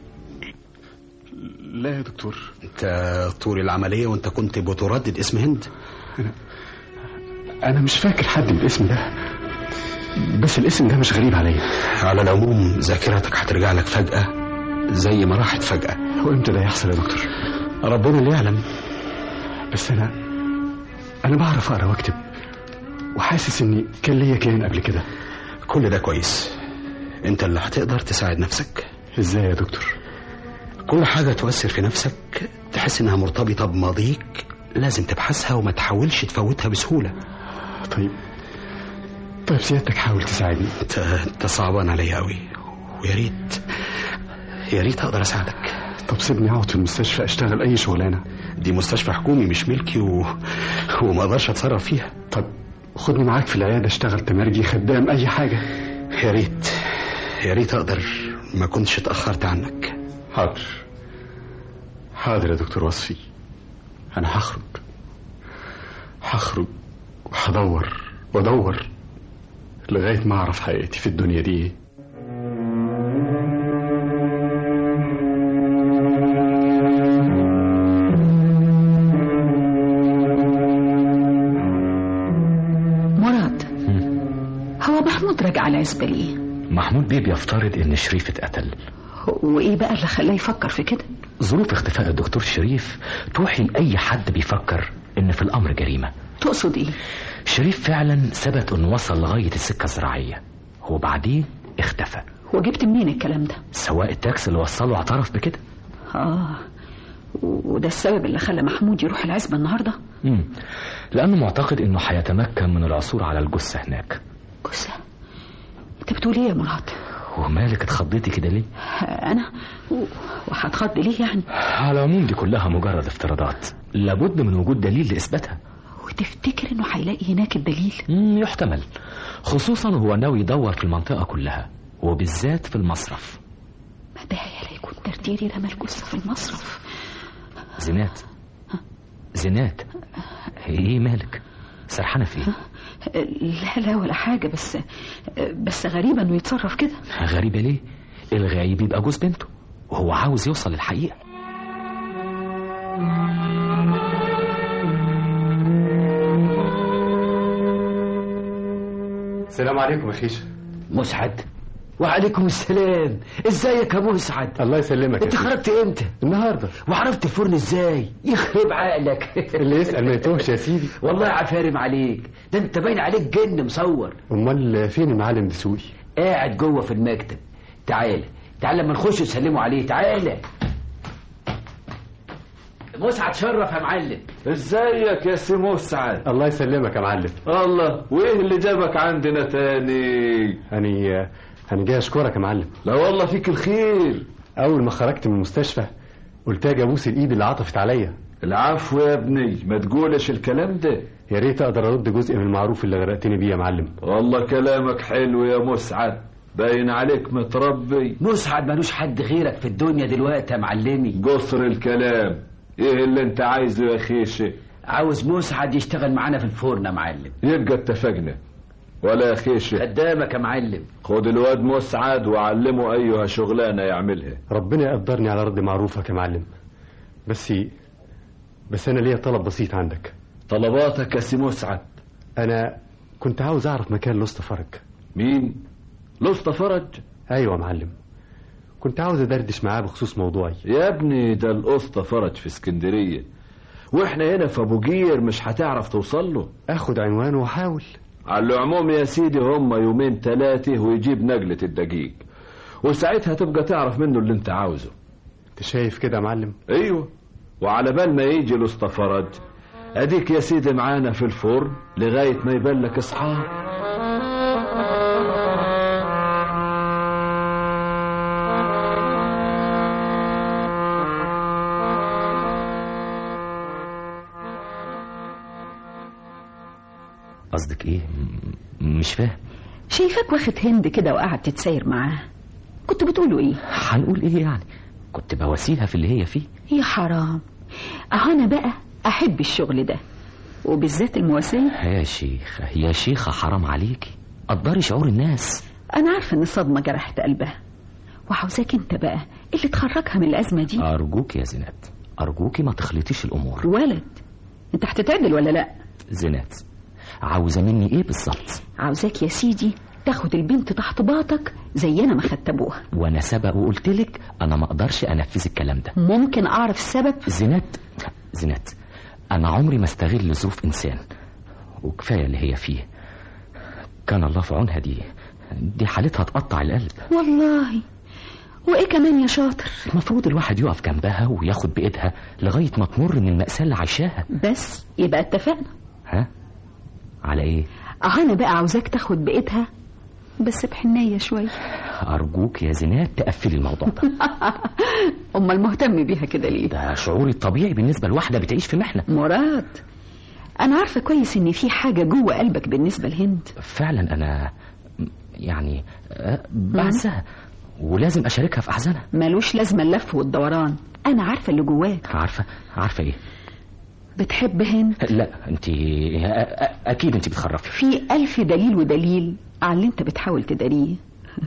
لا يا دكتور انت طول العمليه وانت كنت بتردد اسم هند انا انا مش فاكر حد بالاسم ده بس الاسم ده مش غريب عليا على العموم ذاكرتك هترجع لك فجاه زي ما راحت فجاه هو امتى ده يحصل يا دكتور ربنا اللي يعلم بس انا انا بعرف اقرا واكتب وحاسس اني كان ليا كيان قبل كده كل ده كويس انت اللي هتقدر تساعد نفسك ازاي يا دكتور كل حاجه تؤثر في نفسك تحس انها مرتبطه بماضيك لازم تبحثها وما تحاولش تفوتها بسهوله طيب طيب سيادتك حاول تساعدني انت انت صعبان عليا قوي ويا ريت يا ريت اقدر اساعدك طب سيبني اقعد في المستشفى اشتغل اي شغلانه دي مستشفى حكومي مش ملكي و... وما اقدرش اتصرف فيها طب خدني معاك في العياده اشتغل تمرجي خدام اي حاجه يا ريت يا ريت اقدر ما كنتش اتاخرت عنك حاضر حاضر يا دكتور وصفي انا هخرج هخرج وهدور وادور لغايه ما اعرف حقيقتي في الدنيا دي ايه مراد هو محمود رجع العزبة ليه محمود بيه بيفترض ان شريف اتقتل وايه بقى اللي خلاه يفكر في كده ظروف اختفاء الدكتور شريف توحي لأي حد بيفكر إن في الأمر جريمة تقصد ايه شريف فعلا ثبت إنه وصل لغاية السكة الزراعية وبعدين اختفى وجبت منين الكلام ده سواق التاكسي اللي وصله اعترف بكده اه وده السبب اللي خلى محمود يروح العزبة النهاردة مم. لأنه معتقد إنه هيتمكن من العثور على الجثة هناك جثة انت بتقول ايه يا مراد ومالك اتخضيتي كده ليه انا و- وهتخض ليه يعني على العموم دي كلها مجرد افتراضات لابد من وجود دليل لإثباتها وتفتكر انه هيلاقي هناك الدليل مم، يحتمل خصوصا هو ناوي يدور في المنطقة كلها وبالذات في المصرف ما ده لا يكون ترتيري رمى الجثة في المصرف زينات زينات ايه مالك سرحانة في ايه لا لا ولا حاجة بس بس غريبة انه يتصرف كده غريبة ليه الغايب يبقى جوز بنته وهو عاوز يوصل للحقيقة السلام عليكم يا خيشه مسعد وعليكم السلام ازيك يا مسعد الله يسلمك انت خرجت امتى النهارده وعرفت الفرن ازاي يخرب عقلك اللي يسال ما يتوهش يا سيدي والله عفارم عليك ده انت باين عليك جن مصور امال فين المعلم دسوقي قاعد جوه في المكتب تعال تعال لما نخش نسلموا عليه تعال مسعد شرف يا معلم ازيك يا سي مسعد الله يسلمك يا معلم الله وايه اللي جابك عندنا تاني هني هني جاي اشكرك يا معلم لا والله فيك الخير اول ما خرجت من المستشفى قلت اجي ابوس الايد اللي عطفت عليا العفو يا ابني ما تقولش الكلام ده يا ريت اقدر ارد جزء من المعروف اللي غرقتني بيه يا معلم والله كلامك حلو يا مسعد باين عليك متربي مسعد ملوش حد غيرك في الدنيا دلوقتي يا معلمي قصر الكلام ايه اللي انت عايزه يا خيشه عاوز مسعد يشتغل معانا في الفرن يا معلم يبقى اتفقنا ولا يا خيشه قدامك يا معلم خد الواد مسعد وعلمه ايها شغلانه يعملها ربنا يقدرني على رد معروفك يا معلم بس بس انا ليا طلب بسيط عندك طلباتك يا سي مسعد انا كنت عاوز اعرف مكان لسطى فرج مين لسطى فرج ايوه يا معلم كنت عاوز ادردش معاه بخصوص موضوعي يا ابني ده القسطى فرج في اسكندريه واحنا هنا في ابو قير مش هتعرف توصل له اخد عنوانه واحاول على العموم يا سيدي هم يومين ثلاثة ويجيب نقلة الدقيق وساعتها تبقى تعرف منه اللي انت عاوزه انت شايف كده يا معلم ايوه وعلى بال ما يجي الاسطى فرج اديك يا سيدي معانا في الفرن لغايه ما يبان لك اصحاب قصدك ايه م- مش فاهم شايفاك واخد هند كده وقاعد تتساير معاه كنت بتقولوا ايه هنقول ايه يعني كنت بواسيها في اللي هي فيه يا حرام اهو انا بقى احب الشغل ده وبالذات المواساة يا شيخة يا شيخة حرام عليكي قدري شعور الناس انا عارفه ان الصدمه جرحت قلبها وعاوزاك انت بقى اللي تخرجها من الازمه دي أرجوك يا زينات أرجوكي ما تخلطيش الأمور ولد انت هتتعدل ولا لا زينات عاوزة مني إيه بالظبط عاوزاك يا سيدي تاخد البنت تحت باطك زي انا ما خدت ابوها وأنا سبق وقلتلك أنا ما أقدرش أنفذ الكلام ده ممكن اعرف السبب زينات زينات أنا عمري ما استغل ظروف إنسان وكفاية اللي هي فيه كان الله في عونها دي دي حالتها تقطع القلب والله وايه كمان يا شاطر المفروض الواحد يقف جنبها وياخد بإيدها لغاية ما تمر من المأساة اللي عايشاها بس يبقى اتفقنا ها على إيه اه انا بقى عاوزاك تاخد بايدها بس بحنيه شويه أرجوك يا زينات تقفلي الموضوع ده امال مهتم بيها كده ليه ده شعوري الطبيعي بالنسبة لواحدة بتعيش في محنة مراد انا عارفه كويس ان في حاجه جوه قلبك بالنسبه لهند فعلا أنا يعني آه، بعزها ولازم أشاركها في أحزانها ملوش لازمه اللف والدوران انا عارفه اللي جواك عارفة عارفة إيه بتحب هند لا أنت أكيد أنت بتخرفي في ألف دليل ودليل على اللي انت بتحاول تداريه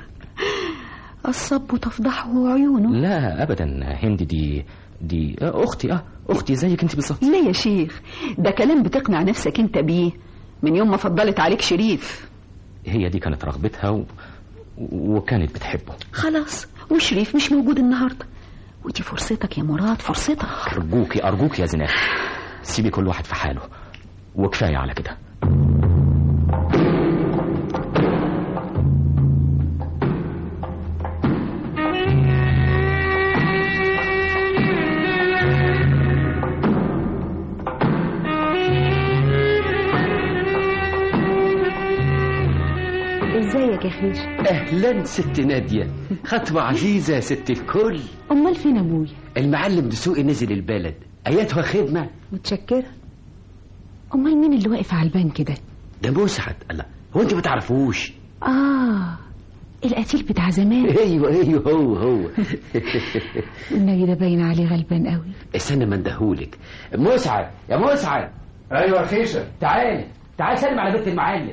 الصب تفضحه عيونه لا أبدا هند دي دي آه، أختي أه أختي زيك أنت بالظبط ليه يا شيخ ده كلام بتقنع نفسك انت بيه من يوم ما فضلت عليك شريف هي دي كانت رغبتها و... وكانت بتحبه خلاص وشريف مش موجود النهارده ودي فرصتك يا مراد فرصتك أرجوكي أرجوكي يا زينات سيبي كل واحد في حاله وكفاية على كده ازيك يا خيش اهلا ست ناديه خطوه عزيزه يا ست الكل امال فين ابويا المعلم دسوقي نزل البلد ايتها خدمه متشكره امال مين اللي واقف على البنك ده ده مسعد الله هو انت ما تعرفوش اه القتيل بتاع زمان ايوه ايوه هو هو النبي ده باين عليه غلبان قوي استنى ما اندهولك مسعد يا مسعد ايوه خيشه تعال تعال سلم على بنت المعلم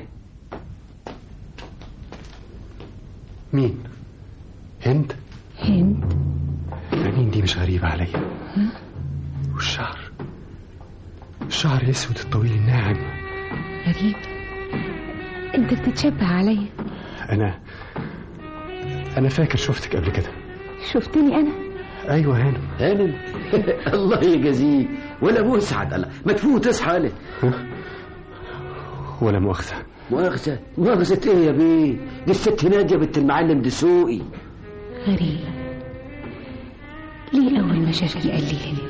مين هند هند مين دي مش غريبة عليا والشعر الشعر الاسود الطويل الناعم غريب انت بتتشبه عليا انا انا فاكر شفتك قبل كده شفتني انا ايوه هانم هانم الله يجازيك ولا مسعد الله ما تفوت اصحى لك ولا مؤاخذة مؤاخذة مؤاخذة ايه يا بيه دي الست نادية بنت المعلم دسوقي غريب ليه اول ما شافني قال لي هند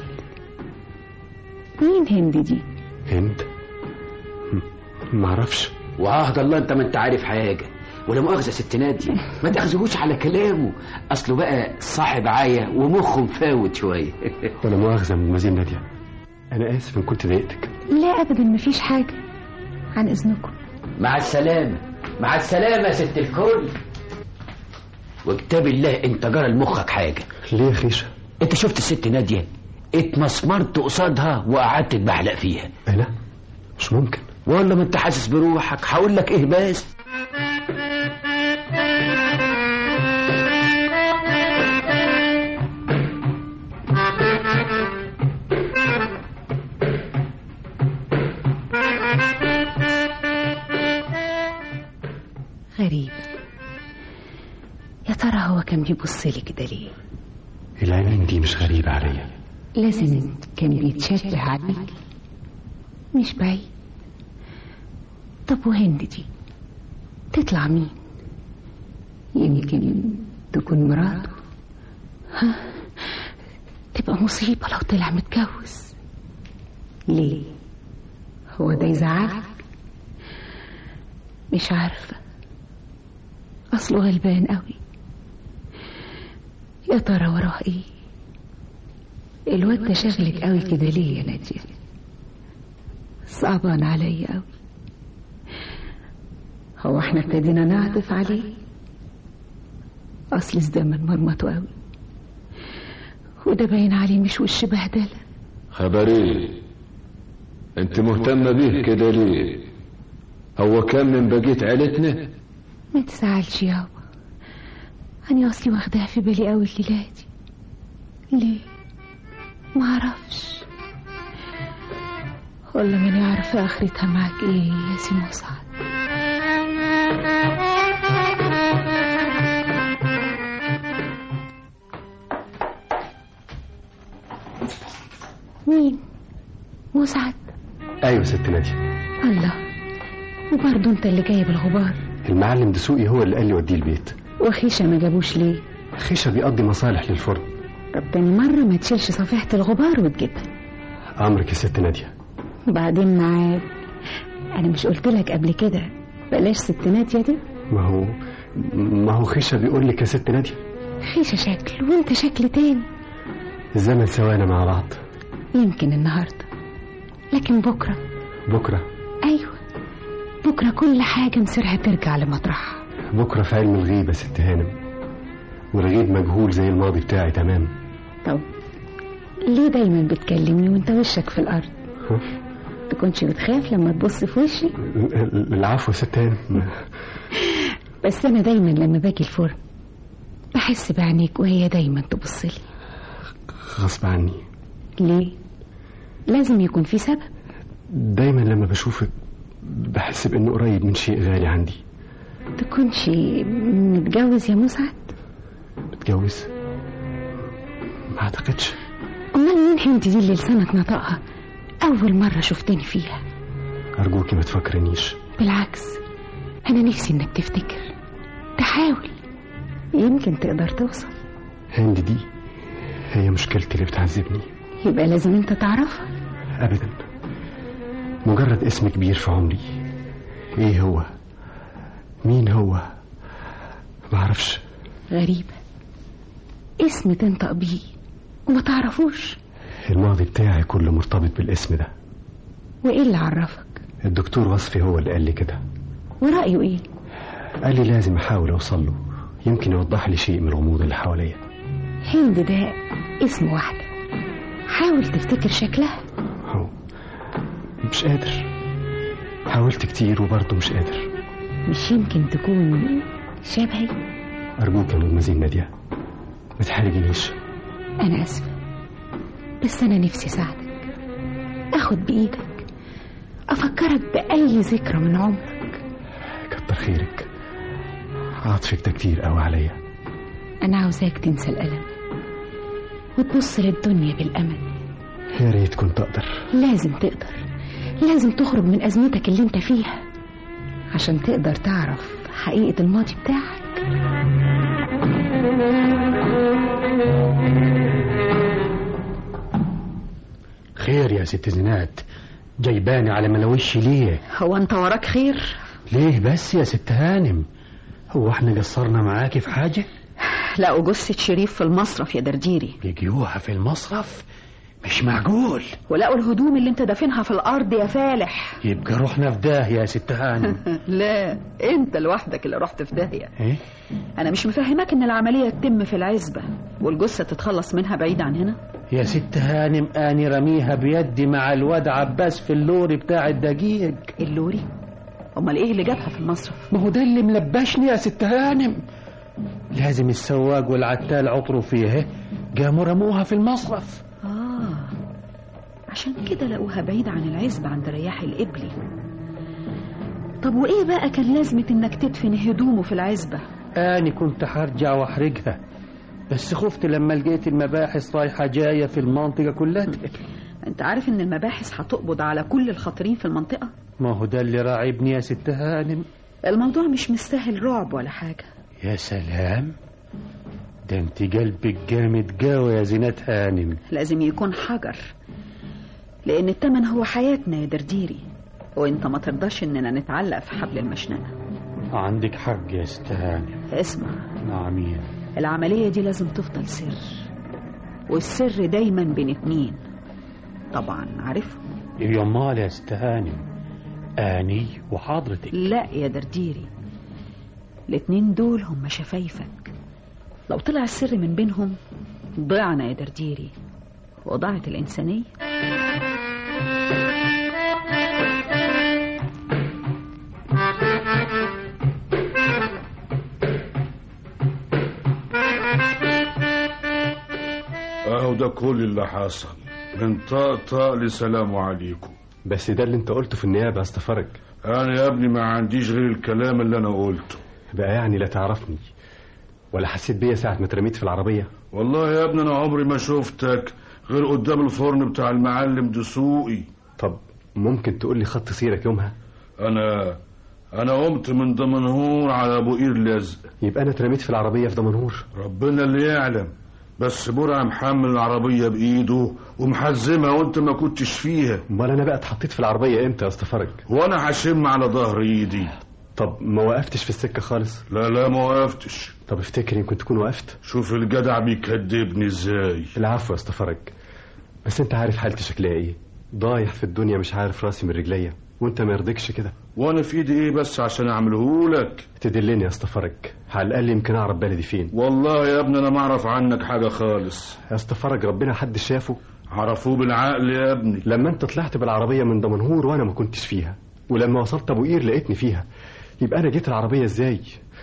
مين هند دي هند م- معرفش وعهد الله انت ما انت عارف حاجة ولا مؤاخذة ست نادية ما تاخذهوش على كلامه اصله بقى صاحب عاية ومخه مفاوت شوية ولا مؤاخذة من مزين نادية انا اسف ان كنت ضايقتك لا ابدا مفيش حاجه عن اذنكم مع السلامة مع السلامة يا ست الكل وكتاب الله انت جرى لمخك حاجة ليه يا خيشة انت شفت الست نادية اتمسمرت قصادها وقعدت تبحلق فيها انا مش ممكن والله ما انت حاسس بروحك هقول لك ايه بس غريب يا ترى هو كان بيبص لي كده ليه العينين دي مش غريبة عليا لازم كان بيتشبه عليك مش بعيد طب وهند دي تطلع مين يمكن تكون مراته ها تبقى مصيبة لو طلع متجوز ليه هو ده يزعلك مش عارفة أصله غلبان قوي يا ترى وراه ايه الواد ده شغلك قوي كده ليه يا نادية صعبان عليا قوي هو احنا ابتدينا نعطف عليه اصل الزمن مرمطه قوي وده باين عليه مش وش بهدله خبري انت مهتمة بيه كده ليه هو كان من بقية عيلتنا ما تزعلش يابا أنا أصلي واخداها في بالي أوي الليلة دي ليه؟ ما أعرفش ولا من يعرف آخرتها معاك إيه يا سي مسعد مين؟ مسعد ايوه ست نادية الله وبرضه انت اللي جايب الغبار المعلم دسوقي هو اللي قال لي وديه البيت وخيشة ما جابوش ليه خيشة بيقضي مصالح للفرن طب تاني مرة ما تشيلش صفيحة الغبار وتجيبها امرك يا ست نادية بعدين معاك انا مش قلت لك قبل كده بلاش ستينات يا دي ما هو ما هو خيشة بيقول لك يا ست نادية خيشة شكل وانت شكل تاني الزمن سوانا مع بعض يمكن النهاردة لكن بكرة بكرة ايوه بكرة كل حاجة مصيرها ترجع لمطرحها بكرة في علم الغيب يا ست هانم والغيب مجهول زي الماضي بتاعي تمام طب ليه دايما بتكلمني وانت وشك في الارض ها؟ تكونش بتخاف لما تبص في وشي العفو يا ست هانم بس انا دايما لما باجي الفرن بحس بعينيك وهي دايما تبص لي غصب عني ليه لازم يكون في سبب دايما لما بشوفك بحس بانه قريب من شيء غالي عندي تكونش متجوز يا مسعد متجوز ما اعتقدش امال مين حنت دي اللي لسانك نطقها اول مرة شفتني فيها ارجوكي ما تفكرنيش بالعكس انا نفسي انك تفتكر تحاول يمكن تقدر توصل هند دي هي مشكلتي اللي بتعذبني يبقى لازم انت تعرفها ابدا مجرد اسم كبير في عمري ايه هو مين هو ما اعرفش غريبة اسم تنطق بيه وما تعرفوش الماضي بتاعي كله مرتبط بالاسم ده وايه اللي عرفك الدكتور وصفي هو اللي قال لي كده ورأيه ايه قال لي لازم احاول اوصل له يمكن يوضح لي شيء من الغموض اللي حواليا هند ده اسم واحدة حاول تفتكر شكلها هو مش قادر حاولت كتير وبرضه مش قادر مش يمكن تكون شبهي ارجوك يا مدمزين نادية ما تحرجنيش انا اسفة بس انا نفسي اساعدك اخد بايدك افكرك باي ذكرى من عمرك كتر خيرك عاطفك ده كتير قوي عليا انا عاوزاك تنسى الالم وتبص للدنيا بالامل يا ريت كنت اقدر لازم تقدر لازم تخرج من ازمتك اللي انت فيها عشان تقدر تعرف حقيقة الماضي بتاعك خير يا ست زينات جايباني على ملوش ليه هو انت وراك خير ليه بس يا ست هانم هو احنا قصرنا معاكي في حاجة لقوا جثة شريف في المصرف يا درديري لقيوها في المصرف مش معقول ولقوا الهدوم اللي انت دافنها في الارض يا فالح يبقى رحنا في داهية يا ست هانم لا انت لوحدك اللي رحت في داهية ايه انا مش مفهمك ان العملية تتم في العزبة والجثة تتخلص منها بعيد عن هنا يا ست هانم اني رميها بيدي مع الواد عباس في اللوري بتاع الدقيق اللوري امال ايه اللي جابها في المصرف ما هو ده اللي ملبشني يا ست هانم لازم السواق والعتال عطروا فيها قاموا رموها في المصرف اه عشان كده لقوها بعيد عن العزبة عند رياح القبلي طب وايه بقى كان لازمة انك تدفن هدومه في العزبة اني كنت هرجع واحرجها بس خفت لما لقيت المباحث رايحة جاية في المنطقة كلها انت عارف ان المباحث هتقبض على كل الخاطرين في المنطقة ما هو ده اللي راعبني يا ست هانم الموضوع مش مستاهل رعب ولا حاجة يا سلام ده انت قلبك جامد قوي يا زينات هانم لازم يكون حجر لأن التمن هو حياتنا يا درديري وانت ما ترضاش اننا نتعلق في حبل المشنقة عندك حق يا ست هانم اسمع نعمين العملية دي لازم تفضل سر والسر دايما بين اتنين طبعا عارفهم يا مال يا ست هانم اني وحضرتك لا يا درديري الاتنين دول هم شفايفك لو طلع السر من بينهم ضعنا يا درديري وضاعت الإنسانية اهو ده كل اللي حصل من طقطق لسلام عليكم بس ده اللي انت قلته في النيابه يا اسطى فرج انا يا ابني ما عنديش غير الكلام اللي انا قلته بقى يعني لا تعرفني ولا حسيت بيا ساعه ما اترميت في العربيه والله يا ابني انا عمري ما شفتك غير قدام الفرن بتاع المعلم دسوقي طب ممكن تقول لي خط سيرك يومها انا انا قمت من دمنهور على ابو قير لزق يبقى انا اترميت في العربيه في دمنهور ربنا اللي يعلم بس برع محمل العربية بإيده ومحزمها وانت ما كنتش فيها امال انا بقى اتحطيت في العربيه امتى يا اسطى فرج وانا هشم على ظهر ايدي طب ما وقفتش في السكه خالص لا لا ما وقفتش طب افتكر يمكن تكون وقفت شوف الجدع بيكدبني ازاي العفو يا اسطى فرج بس انت عارف حالتي شكلها ايه ضايع في الدنيا مش عارف راسي من رجليا وانت ما يرضيكش كده وانا في ايدي ايه بس عشان اعملهولك تدلني يا اسطى فرج على الاقل يمكن اعرف بلدي فين والله يا ابني انا ما اعرف عنك حاجه خالص يا اسطى فرج ربنا حد شافه عرفوه بالعقل يا ابني لما انت طلعت بالعربيه من دمنهور وانا ما كنتش فيها ولما وصلت ابو قير لقيتني فيها يبقى انا جيت العربيه ازاي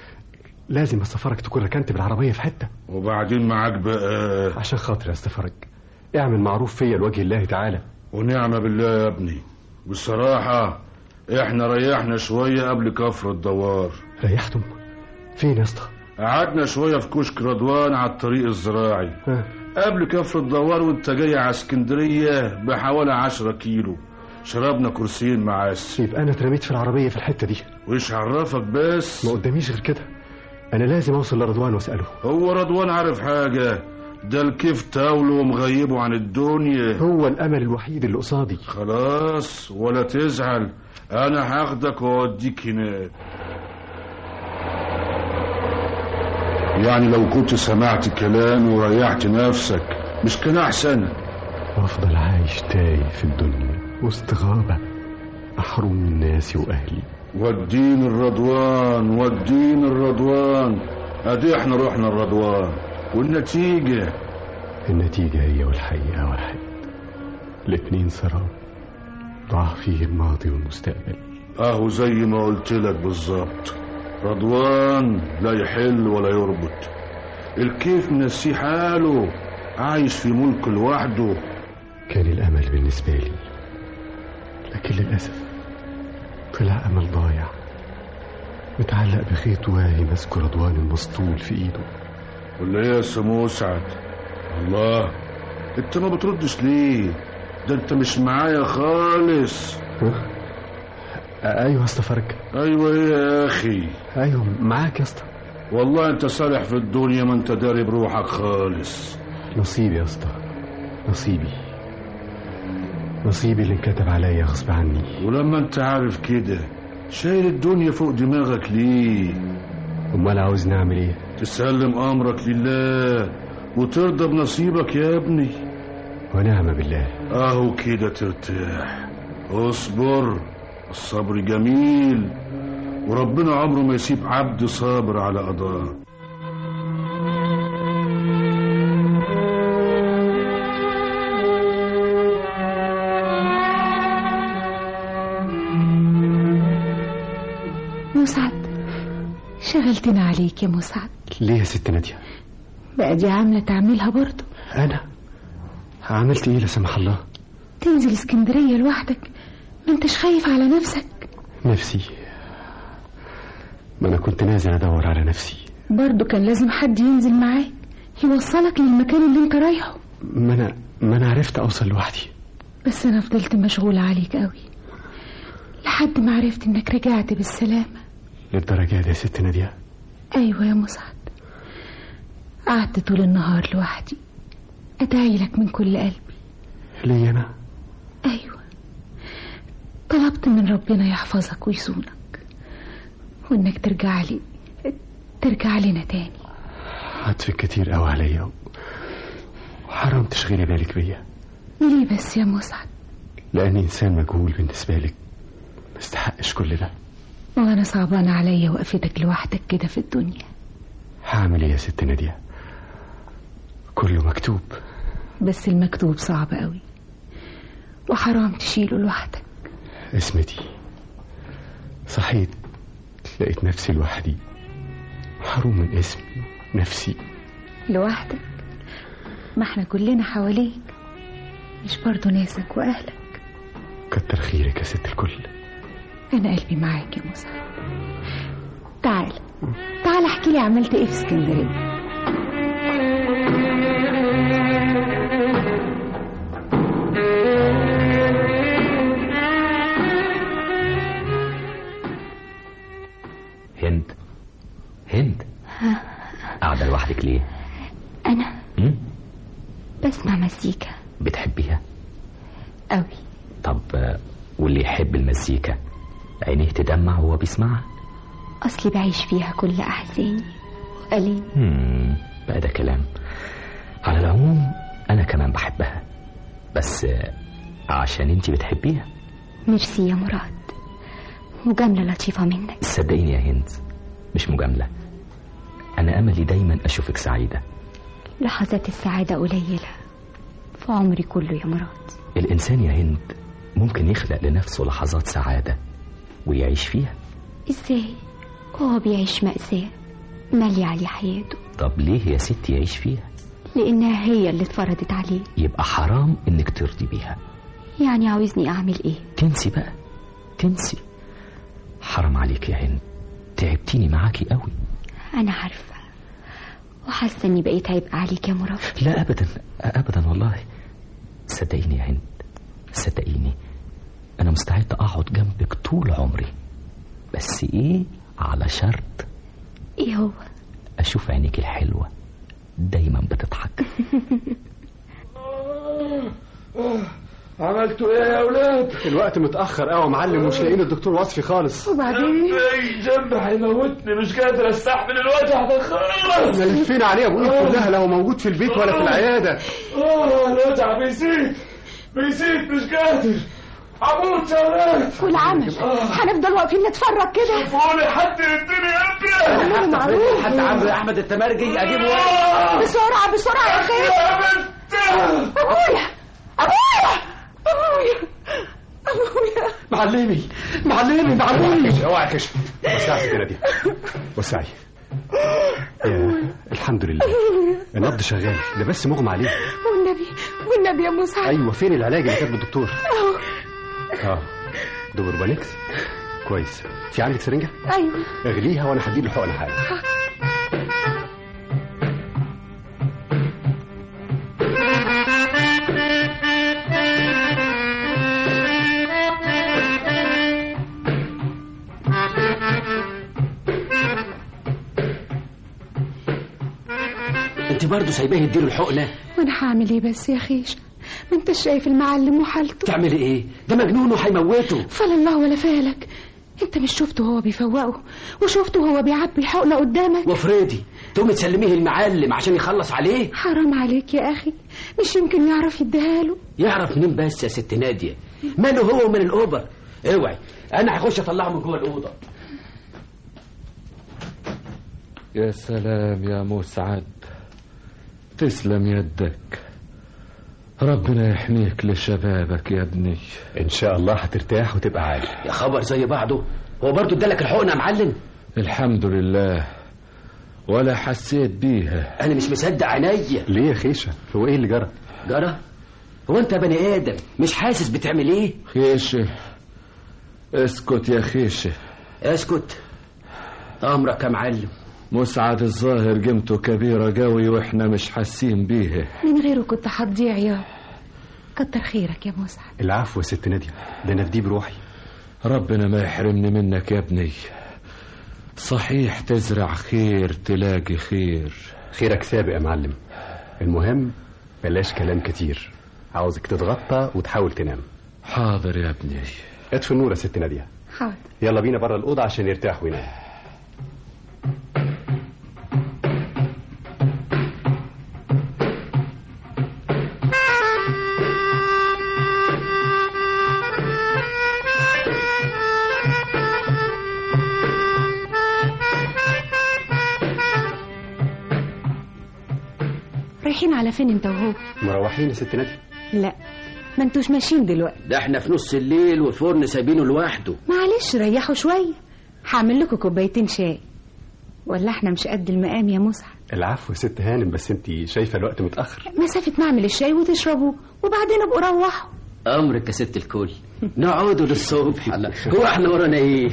لازم يا اسطى فرج تكون ركنت بالعربيه في حته وبعدين معاك بقى عشان خاطر يا اسطى فرج اعمل معروف فيا لوجه الله تعالى ونعمه بالله يا ابني بصراحه احنا ريحنا شويه قبل كفر الدوار ريحتم فين يا اسطى قعدنا شويه في كشك رضوان على الطريق الزراعي ها. قبل كفر الدوار وانت جاي على اسكندريه بحوالي عشرة كيلو شربنا كرسيين معاس يبقى انا اترميت في العربيه في الحته دي وإيش عرفك بس ما قداميش غير كده انا لازم اوصل لرضوان واساله هو رضوان عارف حاجه ده الكيف تاوله ومغيبه عن الدنيا هو الامل الوحيد اللي قصادي خلاص ولا تزعل انا هاخدك واوديك هناك يعني لو كنت سمعت كلامي وريحت نفسك مش كان احسن وافضل عايش تايه في الدنيا وسط غابه محروم من ناسي واهلي ودين الرضوان ودين الرضوان ادي احنا رحنا الرضوان والنتيجة النتيجة هي والحقيقة واحد الاتنين سراب ضاع فيه الماضي والمستقبل اهو زي ما قلت لك بالظبط رضوان لا يحل ولا يربط الكيف منسيه حاله عايش في ملك لوحده كان الأمل بالنسبة لي لكن للأسف طلع أمل ضايع متعلق بخيط واهي ماسكه رضوان المسطول في إيده ولا ايه يا سمو سعد الله انت ما بتردش ليه ده انت مش معايا خالص ها؟ ايوه يا اسطى فرج ايوه ايه يا اخي ايوه معاك يا اسطى والله انت صالح في الدنيا ما انت داري بروحك خالص نصيبي يا اسطى نصيبي نصيبي اللي انكتب عليا غصب عني ولما انت عارف كده شايل الدنيا فوق دماغك ليه امال عاوزني اعمل ايه تسلم امرك لله وترضى بنصيبك يا ابني ونعم بالله اهو كده ترتاح اصبر الصبر جميل وربنا عمره ما يسيب عبد صابر على قضاء مسعد شغلتنا عليك يا مسعد ليه يا ست ناديه بقى دي عاملة تعملها برضه انا عملت ايه لا سمح الله تنزل اسكندرية لوحدك ما انتش خايف على نفسك نفسي ما انا كنت نازل ادور على نفسي برضه كان لازم حد ينزل معاك يوصلك للمكان اللي انت رايحه ما انا ما انا عرفت اوصل لوحدي بس انا فضلت مشغولة عليك قوي لحد ما عرفت انك رجعت بالسلامة للدرجه دي يا ست ناديه ايوه يا مسعد قعدت طول النهار لوحدي أدعي لك من كل قلبي ليه أنا أيوة طلبت من ربنا يحفظك ويصونك وإنك ترجع لي ترجع لنا تاني عطفك كتير قوي عليا وحرام تشغلي بالك بيا ليه بس يا مسعد لأني إنسان مجهول بالنسبة لك ما استحقش كل ده وأنا صعبان عليا وقفتك لوحدك كده في الدنيا هعمل إيه يا ست نادية كله مكتوب بس المكتوب صعب قوي وحرام تشيله لوحدك اسمتي صحيت لقيت نفسي لوحدي محروم من اسمي نفسي لوحدك ما احنا كلنا حواليك مش برضو ناسك وأهلك كتر خيرك يا ست الكل أنا قلبي معاك يا مسعد تعال تعال احكي لي عملت ايه في اسكندرية هند هند قاعدة لوحدك ليه؟ أنا م? بسمع مزيكا بتحبيها؟ أوي طب آه، واللي يحب المزيكا عينيه تدمع وهو بيسمعها؟ أصلي بعيش فيها كل أحزاني وأليمي مم، بقى ده كلام على العموم أنا كمان بحبها بس آه، عشان انتي بتحبيها ميرسي يا مراد مجاملة لطيفة منك صدقيني يا هند مش مجاملة أنا أملي دايما أشوفك سعيدة لحظات السعادة قليلة في عمري كله يا مراد الإنسان يا هند ممكن يخلق لنفسه لحظات سعادة ويعيش فيها ازاي هو بيعيش مأساة مالية عليه حياته طب ليه يا ستي يعيش فيها لأنها هي اللي اتفرضت عليه يبقى حرام إنك ترضي بيها يعني عاوزني أعمل إيه تنسي بقى تنسي حرام عليك يا هند تعبتيني معاكي قوي أنا عارفة وحاسة إني بقيت عبء عليك يا مراد لا أبدا أبدا والله صدقيني يا هند صدقيني أنا مستعد أقعد جنبك طول عمري بس إيه على شرط إيه هو أشوف عينيك الحلوة دايما بتضحك عملتوا ايه يا اولاد الوقت متأخر قوي يا معلم مش لاقيين الدكتور وصفي خالص وبعدين جنب هيموتني مش قادر استحمل الوقت هتخلص لفينا عليه ابو ايد كلها لا هو موجود في البيت ولا في العيادة اه الوجع بيزيد بيزيد مش قادر هموت يا اولاد والعمل هنفضل واقفين نتفرج كده شوفوني حد يديني ابره والله معروف حتى عم احمد التمرجي اجيبه ورق بسرعة بسرعة يا خير أبويا أبويا أبويا أبويا معلمي معلمي معلمي اوعى كش وسعي كده دي وسعي يا الحمد لله النبض شغال ده بس مغمى عليه والنبي والنبي يا مسعد ايوه فين العلاج اللي كاتبه الدكتور أهو اه دوبربانكس كويس في عندك سرنجه أيوه اغليها وانا هديله الحقنه حالا انت برضه سايباه يديله الحقنه وأنا هعمل إيه بس يا خيش ما أنت شايف المعلم وحالته تعملي ايه ده مجنون وهيموته فلا الله ولا فالك أنت مش شفته وهو بيفوقه وشفته وهو بيعبي الحقنة قدامك وفريدي تقومي تسلميه المعلم عشان يخلص عليه حرام عليك يا أخي مش يمكن يعرف يديها له يعرف منين بس يا ست ناديه ماله هو من الاوبر اوعي انا هخش اطلعه من جوه الاوضه يا سلام يا مسعد تسلم يدك ربنا يحميك لشبابك يا ابني ان شاء الله هترتاح وتبقى عالي يا خبر زي بعضه هو برضه ادالك الحقنه يا معلم الحمد لله ولا حسيت بيها انا مش مصدق عينيا ليه يا خيشه هو ايه اللي جرى جرى هو انت بني ادم مش حاسس بتعمل ايه خيشه اسكت يا خيشه اسكت امرك يا معلم مسعد الظاهر قيمته كبيرة قوي واحنا مش حاسين بيها من غيره كنت هتضيع يا كتر خيرك يا مسعد العفو يا ست ناديه ده انا في دي بروحي ربنا ما يحرمني منك يا ابني صحيح تزرع خير تلاقي خير خيرك سابق يا معلم المهم بلاش كلام كتير عاوزك تتغطى وتحاول تنام حاضر يا ابني اطفي النور يا ست ناديه حاضر يلا بينا بره الاوضه عشان يرتاح وينام رايحين على فين انت وهو مروحين يا ست ناديه لا ما انتوش ماشيين دلوقتي ده احنا في نص الليل والفرن سايبينه لوحده معلش ريحوا شويه هعمل لكم كوبايتين شاي ولا احنا مش قد المقام يا مسعد العفو يا ست هانم بس انت شايفه الوقت متاخر مسافه ما اعمل الشاي وتشربوه وبعدين ابقوا روحوا امرك يا ست الكل نقعدوا للصبح لا هو احنا ورانا ايه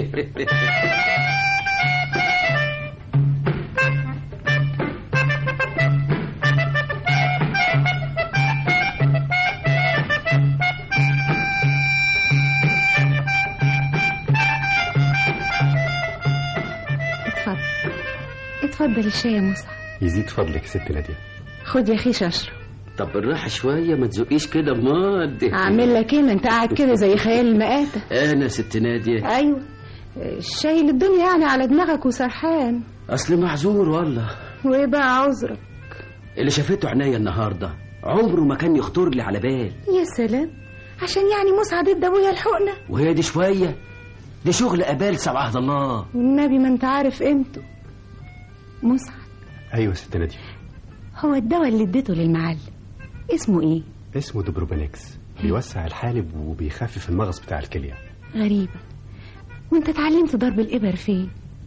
اتفضل اتفضل الشاي يا مسعد يزيد فضلك يا ست ناديه خد يا اخي اشرب طب بالراحه شويه ما تزقيش كده بماد اعمل لك ايه ما انت قاعد كده زي خيال المآتة انا ست ناديه ايوه الشاي للدنيا يعني على دماغك وسرحان اصل معذور والله وايه بقى عذرك اللي شافته عينيا النهارده عمره ما كان يخطر لي على بال يا سلام عشان يعني مسعد ادى ابويا الحقنه وهي دي شويه دي شغل ابال سبعة الله والنبي ما انت عارف قيمته مسعد ايوه يا ست ناديه هو الدواء اللي اديته للمعلم اسمه ايه اسمه دوبروبانكس بيوسع الحالب وبيخفف المغص بتاع الكليه غريبه وانت اتعلمت ضرب الابر فين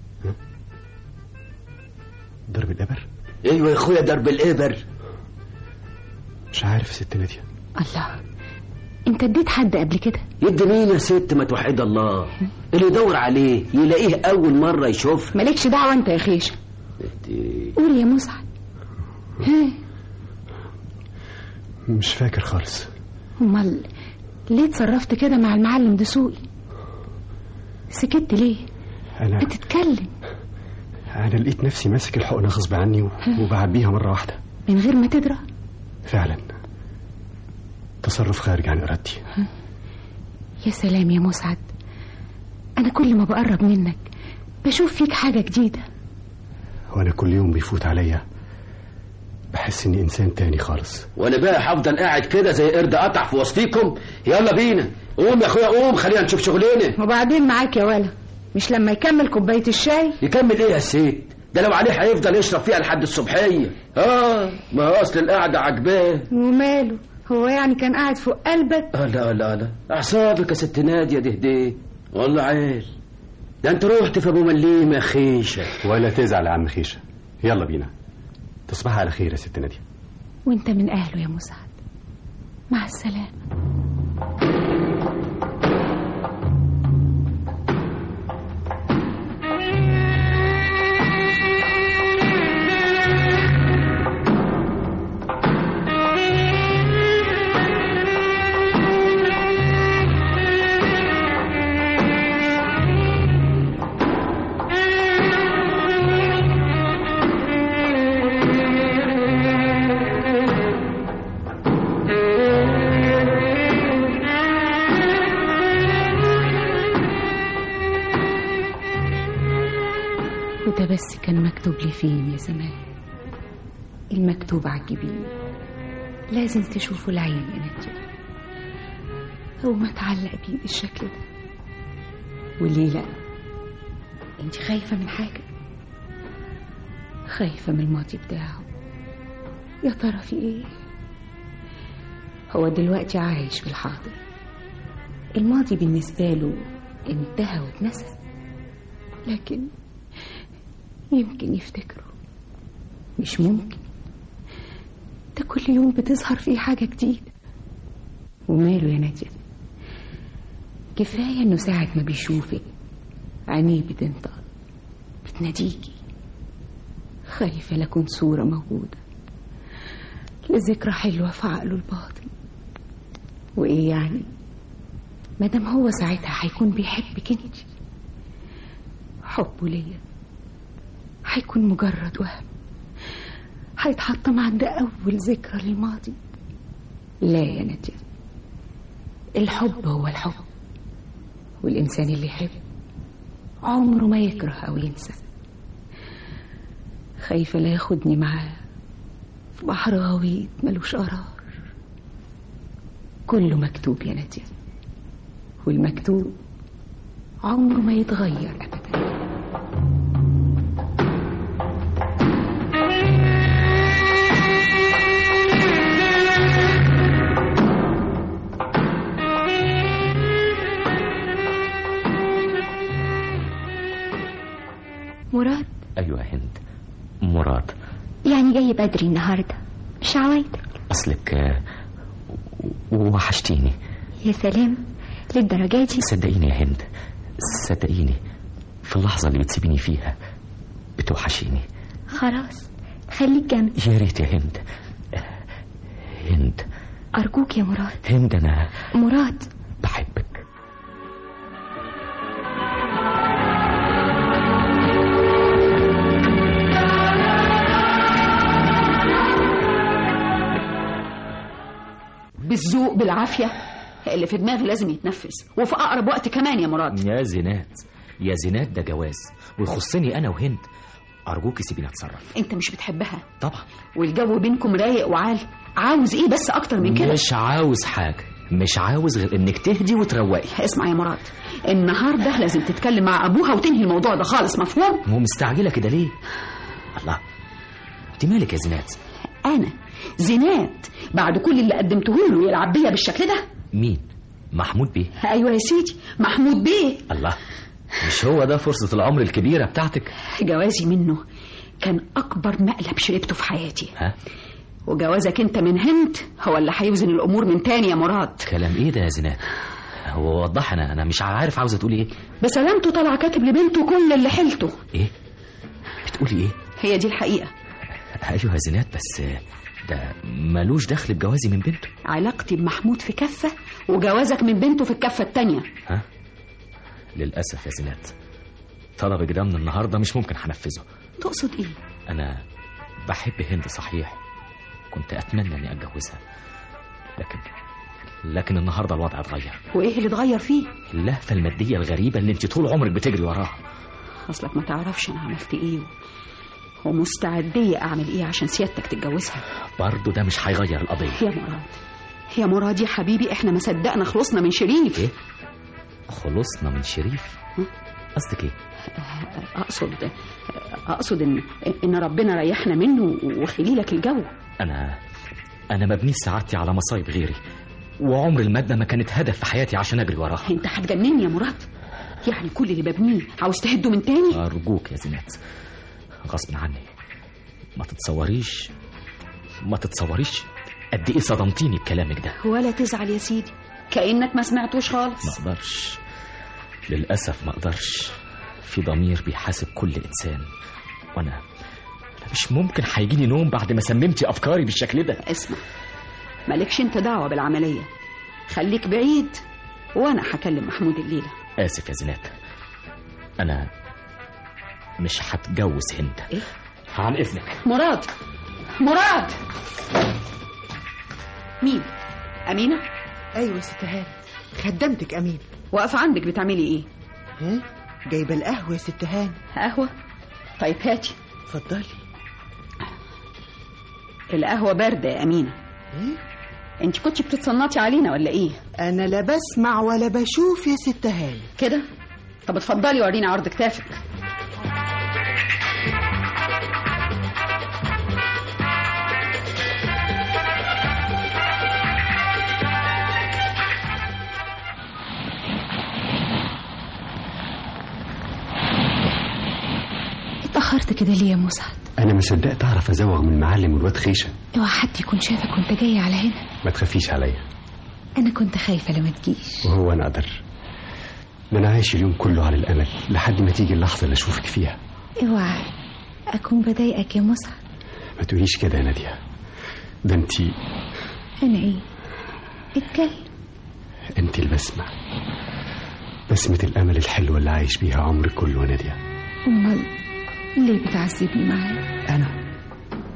ضرب الابر ايوه يا اخويا ضرب الابر مش عارف يا ست ناديه الله انت اديت حد قبل كده يدي مين يا ست ما توحد الله اللي يدور عليه يلاقيه اول مره يشوف مالكش دعوه انت يا خيشه قول يا مسعد ها مش فاكر خالص امال ليه اتصرفت كده مع المعلم دسوقي سكت ليه انا بتتكلم انا لقيت نفسي ماسك الحقنه غصب عني و- وبعبيها مره واحده من غير ما تدرى فعلا تصرف خارج عن ارادتي يا سلام يا مسعد انا كل ما بقرب منك بشوف فيك حاجه جديده وانا كل يوم بيفوت عليا بحس اني انسان تاني خالص وانا بقى هفضل قاعد كده زي قرد قطع في وسطيكم يلا بينا قوم يا اخويا قوم خلينا نشوف شغلنا وبعدين معاك يا ولا مش لما يكمل كوبايه الشاي يكمل ايه يا ست ده لو عليه هيفضل يشرب فيها لحد الصبحيه اه ما هو اصل القعده عجباه وماله هو يعني كان قاعد فوق قلبك آه لا لا لا اعصابك يا ست ناديه ده ده والله عيل ده انت رحت في ابو مليم يا خيشه ولا تزعل يا عم خيشه يلا بينا تصبح على خير يا ست ناديه وانت من اهله يا مسعد مع السلامه وده بس كان مكتوب لي فين يا زمان المكتوب على الجبين لازم تشوفوا العين يا نجم هو ما تعلق بيه بالشكل ده وليه لا انت خايفة من حاجة خايفة من الماضي بتاعه يا ترى في ايه هو دلوقتي عايش في الحاضر الماضي بالنسبة له انتهى واتنسى لكن يمكن يفتكره مش ممكن ده كل يوم بتظهر فيه حاجة جديدة وماله يا نادية كفاية انه ساعة ما بيشوفك عينيه بتنطق بتناديكي خايفة لكن صورة موجودة لذكرى حلوة في عقله الباطن وإيه يعني مادام هو ساعتها هيكون بيحبك انت حبه ليا هيكون مجرد وهم هيتحطم عند أول ذكرى للماضي لا يا نادية الحب هو الحب والإنسان اللي يحب عمره ما يكره أو ينسى خايفة لا ياخدني معاه في بحر غويط ملوش قرار كله مكتوب يا نادية والمكتوب عمره ما يتغير أبدا مراد ايوه يا هند مراد يعني جاي بدري النهاردة مش عوايدك اصلك آه، و- وحشتيني يا سلام للدرجة دي صدقيني يا هند صدقيني في اللحظة اللي بتسيبيني فيها بتوحشيني خلاص خليك جنبي يا ريت يا هند هند أرجوك يا مراد هند أنا مراد بحبك بالذوق بالعافية اللي في دماغي لازم يتنفذ وفي أقرب وقت كمان يا مراد يا زينات يا زينات ده جواز ويخصني أنا وهند أرجوك سيبيني أتصرف أنت مش بتحبها طبعا والجو بينكم رايق وعال عاوز إيه بس أكتر من كده مش عاوز حاجة مش عاوز غير إنك تهدي وتروقي اسمع يا مراد النهارده لازم تتكلم مع أبوها وتنهي الموضوع ده خالص مفهوم مو مستعجلة كده ليه الله انت مالك يا زينات أنا زينات بعد كل اللي قدمته له يلعب بيا بالشكل ده مين محمود بيه أيوة يا سيدي محمود بيه الله مش هو ده فرصة العمر الكبيرة بتاعتك جوازي منه كان أكبر مقلب شربته في حياتي ها وجوازك أنت من هند هو اللي هيوزن الأمور من تاني يا مراد كلام ايه ده يا زينات هو وضح انا انا مش عارف عاوزه تقولي ايه بسلامته طلع كاتب لبنته كل اللي حيلته ايه بتقولي ايه هي دي الحقيقة ايوه يا زينات بس ده ملوش دخل بجوازي من بنته علاقتي بمحمود في كفة وجوازك من بنته في الكفة التانية ها للاسف يا زينات طلبك ده من النهارده مش ممكن هنفذه تقصد إيه؟ انا بحب هند صحيح كنت اتمنى اني اتجوزها لكن لكن النهارده الوضع اتغير وإيه اللي اتغير فيه؟ اللهفه الماديه الغريبه اللي انت طول عمرك بتجري وراها أصلك ما تعرفش أنا عملت إيه ومستعدية أعمل إيه عشان سيادتك تتجوزها برضه ده مش هيغير القضيه يا مراد يا مراد يا حبيبي احنا ما صدقنا خلصنا من شريف ايه خلصنا من شريف قصدك ايه اقصد اقصد ان ان ربنا ريحنا منه وخلي لك الجو انا انا مبني سعادتي على مصايب غيري وعمر المادة ما كانت هدف في حياتي عشان اجري وراها انت هتجنني يا مراد يعني كل اللي ببنيه عاوز تهده من تاني ارجوك يا زينات غصب عني ما تتصوريش ما تتصوريش قد ايه صدمتيني بكلامك ده ولا تزعل يا سيدي كانك ما سمعتوش خالص ما اقدرش للاسف ما اقدرش في ضمير بيحاسب كل انسان وانا أنا مش ممكن هيجيني نوم بعد ما سممتي افكاري بالشكل ده اسمع مالكش انت دعوه بالعمليه خليك بعيد وانا هكلم محمود الليله اسف يا زينات انا مش هتجوز هند ايه عن اذنك مراد مراد مين امينه ايوه ست هاني خدمتك امين واقفه عندك بتعملي ايه ها جايبه القهوه يا ست هاني قهوه طيب هاتي اتفضلي القهوه بارده يا امينه ايه انت كنتش بتتصنطي علينا ولا ايه انا لا بسمع ولا بشوف يا ست هاني كده طب اتفضلي وريني عرض كتافك اتأخرت كده ليه يا مسعد انا ما صدقت اعرف ازوغ من المعلم والواد خيشه اوعى حد يكون شافك وانت جاي على هنا ما تخافيش عليا انا كنت خايفة لما تجيش وهو انا اقدر ده انا عايش اليوم كله على الامل لحد ما تيجي اللحظه اللي اشوفك فيها اوعى اكون بضايقك يا مسعد ما تقوليش كده يا ناديه ده انت انا ايه اتكلم انت البسمه بسمه الامل الحلوه اللي عايش بيها عمري كله يا ناديه امال ليه بتعذبني معاك انا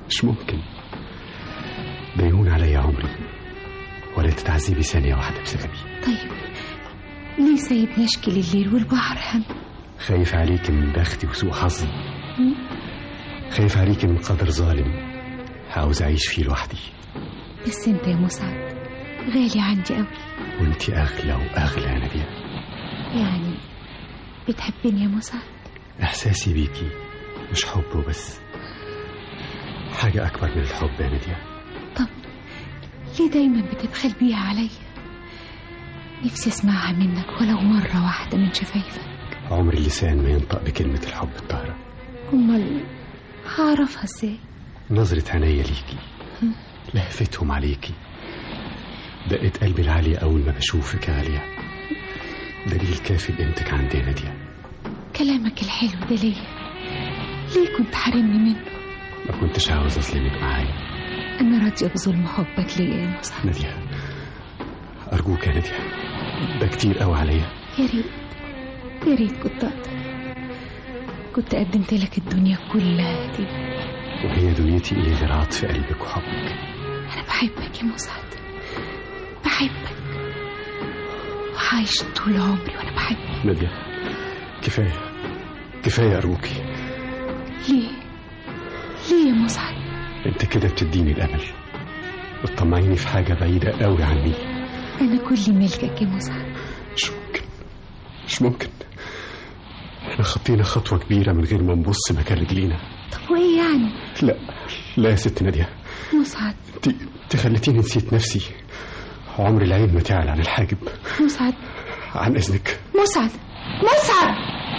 مش ممكن ده يهون عليا عمري ولا تتعذبي ثانية واحدة بسببي طيب ليه سايبني اشكي الليل والبحر هم خايف عليك من بختي وسوء حظي خايف عليك من قدر ظالم عاوز أعيش فيه لوحدي بس انت يا مسعد غالي عندي قوي وانت أغلى وأغلى يا نبيل يعني بتحبني يا مسعد إحساسي بيكي مش حب وبس حاجة أكبر من الحب يا نادية ليه دايما بتبخل بيها عليا نفسي اسمعها منك ولو مرة واحدة من شفايفك عمر اللسان ما ينطق بكلمة الحب الطاهرة امال هعرفها ازاي نظرة عينيا ليكي لهفتهم عليكي دقة قلبي العالية أول ما بشوفك يا عالية دليل كافي بقيمتك عندي يا نادية كلامك الحلو ده ليا ليه كنت حارمني منه ما كنتش عاوز أظلمك معايا انا راضية بظلم حبك ليا يا مسعد نادية أرجوك يا نادية ده كتير قوي عليا يا ريت يا ريت كنت اقدر كنت قدمت لك الدنيا كلها دي وهي دنيتي إيه غير عطف قلبك وحبك انا بحبك يا مسعد بحبك وعايش طول عمري وانا بحبك نادية كفاية كفاية أرجوكي ليه ليه يا مسعد أنت كده بتديني الأمل بتطمعيني في حاجة بعيدة قوي عني انا كل ملكك يا مسعد مش ممكن مش ممكن احنا خطينا خطوة كبيرة من غير ما نبص مكان رجلينا طب وايه يعني لا لا يا ست نادية مسعد انت انت خليتيني نسيت نفسي عمر العين ما تعلى عن الحاجب مسعد عن إذنك مسعد مسعد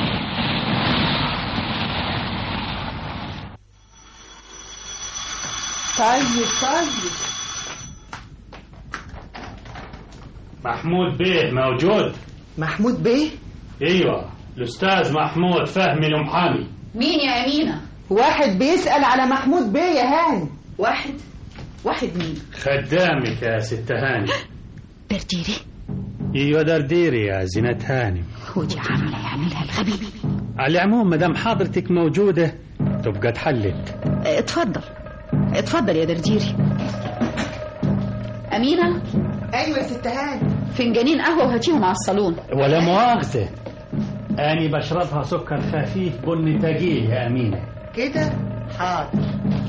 طيب طيب محمود بيه موجود محمود بيه ايوه الاستاذ محمود فهمي المحامي مين يا أمينة؟ واحد بيسأل على محمود بيه يا هاني واحد واحد مين؟ خدامك يا ست هاني درديري ايوه درديري يا زينة هاني ودي عملة يعملها الغبي على العموم مدام حضرتك موجودة تبقى اتحلت اتفضل اتفضل يا درديري أمينة ايوه يا ست هاني فنجانين قهوة وهاتيهم على الصالون ولا مؤاخذة أني بشربها سكر خفيف بني تقيل يا أمينة كده حاضر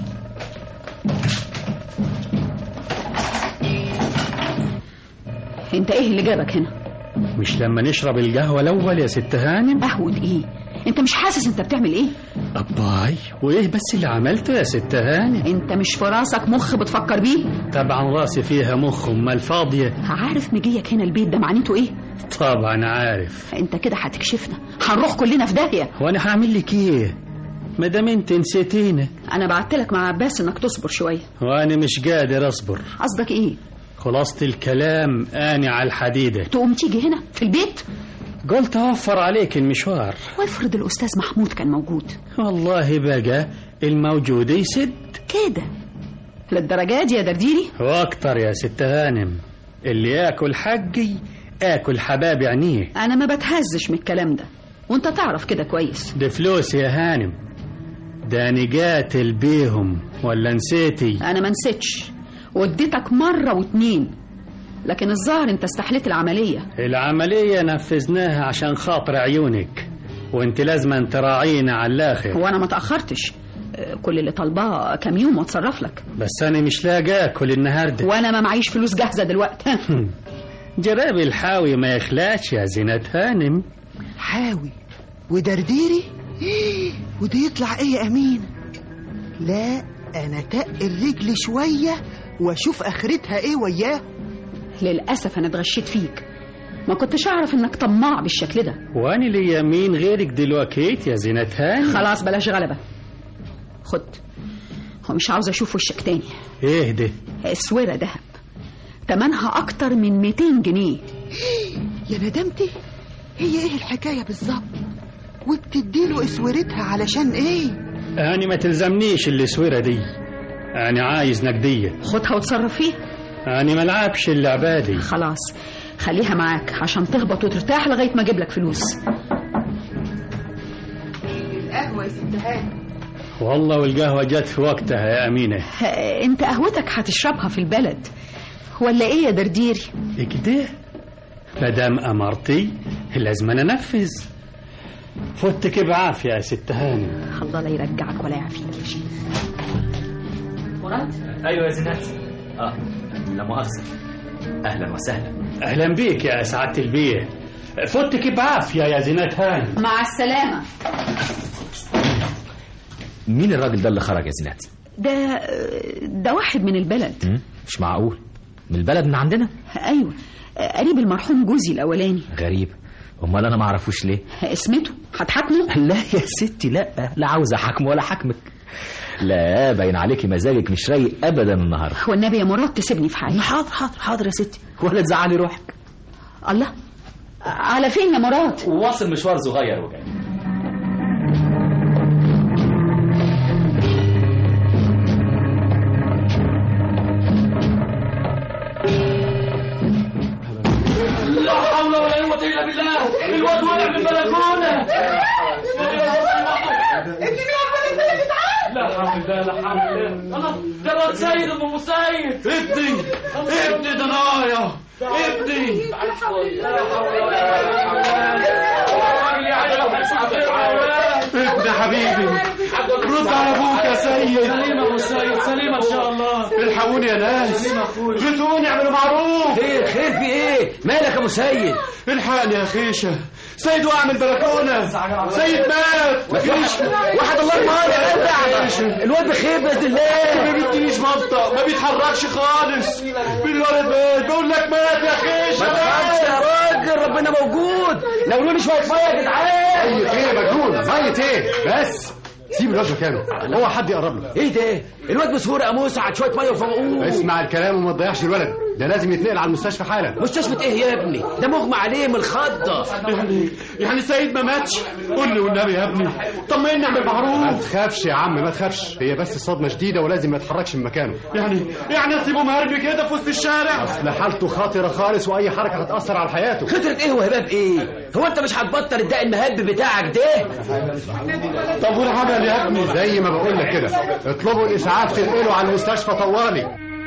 انت ايه اللي جابك هنا؟ مش لما نشرب القهوة الأول يا ست هانم قهوة ايه؟ انت مش حاسس انت بتعمل ايه؟ أباي وإيه بس اللي عملته يا ست هانم انت مش في راسك مخ بتفكر بيه؟ طبعا راسي فيها مخ أمال فاضية عارف مجيك هنا البيت ده معنيته ايه؟ طبعا عارف انت كده هتكشفنا هنروح كلنا في داهية وأنا هعمل لك إيه ما دام أنت نسيتينا انا بعت لك مع عباس انك تصبر شوية وأنا مش قادر أصبر قصدك ايه؟ خلاصة الكلام أني على الحديدة تقوم تيجي هنا في البيت؟ قلت أوفر عليك المشوار وافرض الاستاذ محمود كان موجود والله بقى الموجود يسد كده للدرجات دي يا درديري واكتر يا ست هانم اللي ياكل حقي اكل حباب عينيه انا ما بتهزش من الكلام ده وانت تعرف كده كويس دي فلوس يا هانم ده أنا قاتل بيهم ولا نسيتي انا ما نسيتش واديتك مرة واتنين لكن الظاهر انت استحليت العملية العملية نفذناها عشان خاطر عيونك وانت لازم تراعينا على الاخر وانا ما تأخرتش آه، كل اللي طالباه كام يوم واتصرف لك بس انا مش لاقي اكل النهارده وانا ما معيش فلوس جاهزة دلوقتي جراب الحاوي ما يخلاش يا زينة هانم حاوي ودرديري إيه، وده يطلع ايه يا امين لا انا تقل رجلي شويه واشوف اخرتها ايه وياه للأسف انا اتغشيت فيك ما كنتش اعرف انك طماع بالشكل ده وانا ليا مين غيرك دلوقتي يا زينة هانم خلاص بلاش غلبة خد هو مش عاوز اشوف وشك تاني ايه ده اسورة دهب تمنها اكتر من 200 جنيه يا ندمتي هي ايه الحكايه بالظبط وبتديله اسورتها علشان ايه انا ما تلزمنيش الاسوره دي انا عايز نقديه خدها وتصرف فيها انا ما العبش اللعبه دي خلاص خليها معاك عشان تهبط وترتاح لغايه ما اجيب لك فلوس القهوه يا ست هاني والله والقهوة جت في وقتها يا أمينة آه، انت قهوتك هتشربها في البلد ولا ايه يا درديري كده مدام أمرتي لازم أنا أنفذ فوتك بعافية يا ست هاني الله لا يرجعك ولا يعافيك يا شيخ مراد ايوه يا زينات اه لا مؤاخذه اهلا وسهلا أهلا بيك يا سعادة البيه فوتك بعافية يا زينات هاني مع السلامة مين الراجل ده اللي خرج يا زينات ده ده واحد من البلد مم؟ مش معقول من البلد من عندنا ايوه قريب المرحوم جوزي الاولاني غريب امال انا ما اعرفوش ليه اسمته هتحاكمه لا يا ستي لا لا عاوز احاكم ولا حاكمك لا باين عليكي مزاجك مش رايق ابدا النهارده والنبي يا مراد تسيبني في حالي حاضر حاضر حاضر يا ستي ولا تزعلي روحك الله على فين يا مراد واصل مشوار صغير وجاي لا حول ولا قوة إلا بالله الواد وقع من البلكونة لا حول الله لا حول الله الله ده الواد سيد ابو مسيد ابني ابني ده نايا ابني ابن حبيبي رد على ابوك يا سيد سليمة ابو سيد سليمة ان شاء الله الحقوني يا ناس سليمة اخويا جيتوني اعملوا معروف خير خير في ايه مالك يا ابو سيد الحقني يا خيشه سيد وقع من البلكونه سيد مات مفيش واحد الله يرحمه يا الواد بخير باذن الله ما بيدينيش منطق ما بيتحركش خالص بالولد مات بقول لك مات يا خيشه ما تخافش يا راجل ربنا موجود لو لي شويه ميه يا جدعان ميت ايه يا مجنون ميت ايه بس سيب الواد مكانه هو حد يقرب له ايه ده الواد بسهوره قاموس قعد شويه ميه وفوقوه اسمع الكلام وما تضيعش الولد ده لازم يتنقل على المستشفى حالا مستشفى ايه يا ابني ده مغمى عليه من الخضه يعني يعني سيد ما ماتش قول لي والنبي يا ابني طمني اعمل ما معروف تخافش يا عم ما تخافش هي بس صدمه شديده ولازم ما يتحركش من مكانه يعني يعني اسيبه مرمي كده في وسط الشارع اصل حالته خطره خالص واي حركه هتاثر على حياته خطرة ايه وهباب ايه هو انت مش هتبطل الداء المهب بتاعك ده طب والعمل يا ابني زي ما بقول لك كده اطلبوا الاسعاف تنقله على المستشفى طوالي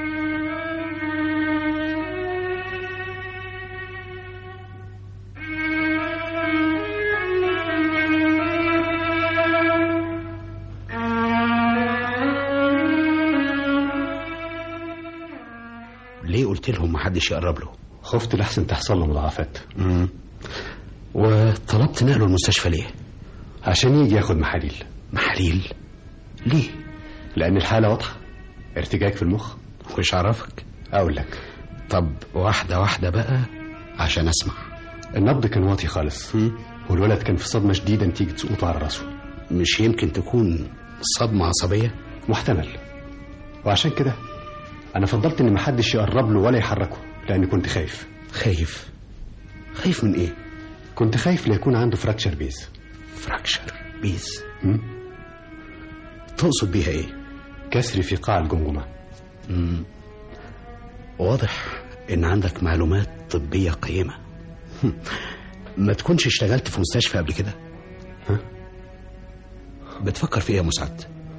ليه قلت لهم محدش يقرب له خفت لحسن تحصل له مضاعفات مم. وطلبت نقله المستشفى ليه عشان يجي ياخد محاليل محاليل ليه لان الحاله واضحه ارتجاج في المخ وش عرفك اقول لك طب واحدة واحدة بقى عشان اسمع النبض كان واطي خالص والولد كان في صدمه شديده نتيجه سقوطه على راسه مش يمكن تكون صدمة عصبية محتمل وعشان كده انا فضلت ان محدش يقرب له ولا يحركه لاني كنت خايف خايف خايف من ايه كنت خايف ليكون عنده فراكشر بيز فراكشر بيز مم؟ تقصد بيها ايه كسر في قاع الجمجمه مم. واضح ان عندك معلومات طبية قيمة ما تكونش اشتغلت في مستشفى قبل كده ها؟ بتفكر في ايه يا مسعد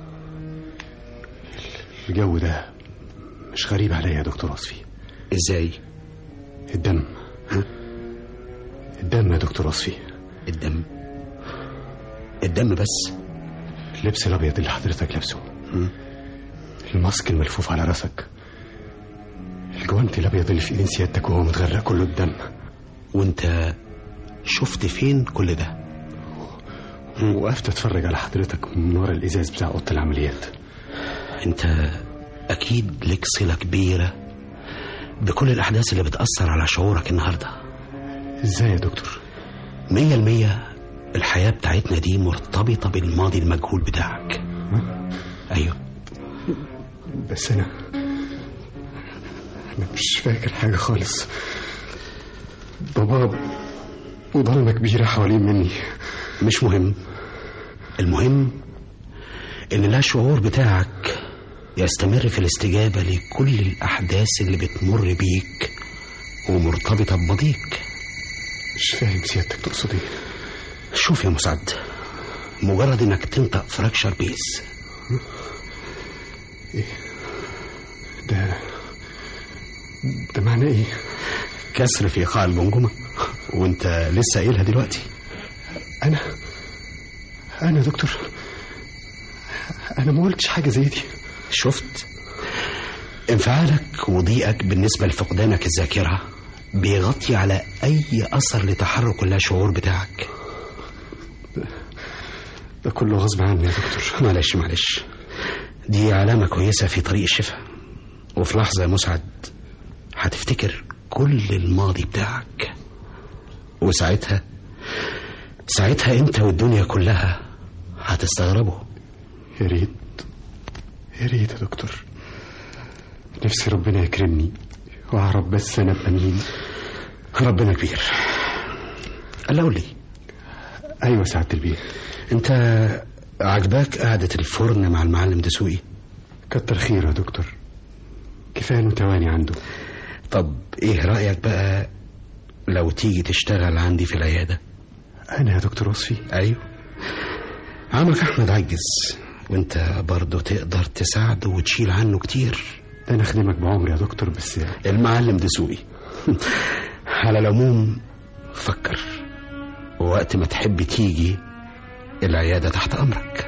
الجو ده مش غريب عليا يا دكتور وصفي ازاي الدم ها؟ الدم يا دكتور وصفي الدم الدم بس اللبس الابيض اللي حضرتك لابسه مم. الماسك الملفوف على راسك الجوانتي الابيض اللي في ايدين سيادتك وهو متغرق كله الدم وانت شفت فين كل ده وقفت اتفرج على حضرتك من ورا الازاز بتاع اوضه العمليات انت اكيد لك صلة كبيرة بكل الاحداث اللي بتأثر على شعورك النهاردة ازاي يا دكتور مية المية الحياة بتاعتنا دي مرتبطة بالماضي المجهول بتاعك ايوه بس انا انا مش فاكر حاجه خالص ضباب وضلمه كبيره حوالين مني مش مهم المهم ان لا شعور بتاعك يستمر في الاستجابة لكل الأحداث اللي بتمر بيك ومرتبطة بماضيك مش فاهم سيادتك تقصد ايه شوف يا مسعد مجرد انك تنطق فراكشر بيس ده ده معناه ايه كسر في قاع الجمجمة وانت لسه قايلها دلوقتي انا انا يا دكتور انا ما قلتش حاجه زي دي شفت انفعالك وضيقك بالنسبة لفقدانك الذاكرة بيغطي على أي أثر لتحرك اللاشعور بتاعك ده كله غصب عني يا دكتور معلش معلش دي علامة كويسة في طريق الشفاء وفي لحظة يا مسعد هتفتكر كل الماضي بتاعك وساعتها ساعتها انت والدنيا كلها هتستغربوا يا ريت يا ريت يا دكتور نفسي ربنا يكرمني واعرف بس انا ابقى مين ربنا كبير قال قول لي ايوه سعاده البيه انت عجباك قعدة الفرن مع المعلم دسوقي كتر خيره يا دكتور كفايه انه تواني عنده طب ايه رأيك بقى لو تيجي تشتغل عندي في العيادة انا يا دكتور وصفي ايوه عمك احمد عجز وانت برضه تقدر تساعده وتشيل عنه كتير ده انا اخدمك بعمري يا دكتور بس المعلم دسوقي على العموم فكر ووقت ما تحب تيجي العيادة تحت أمرك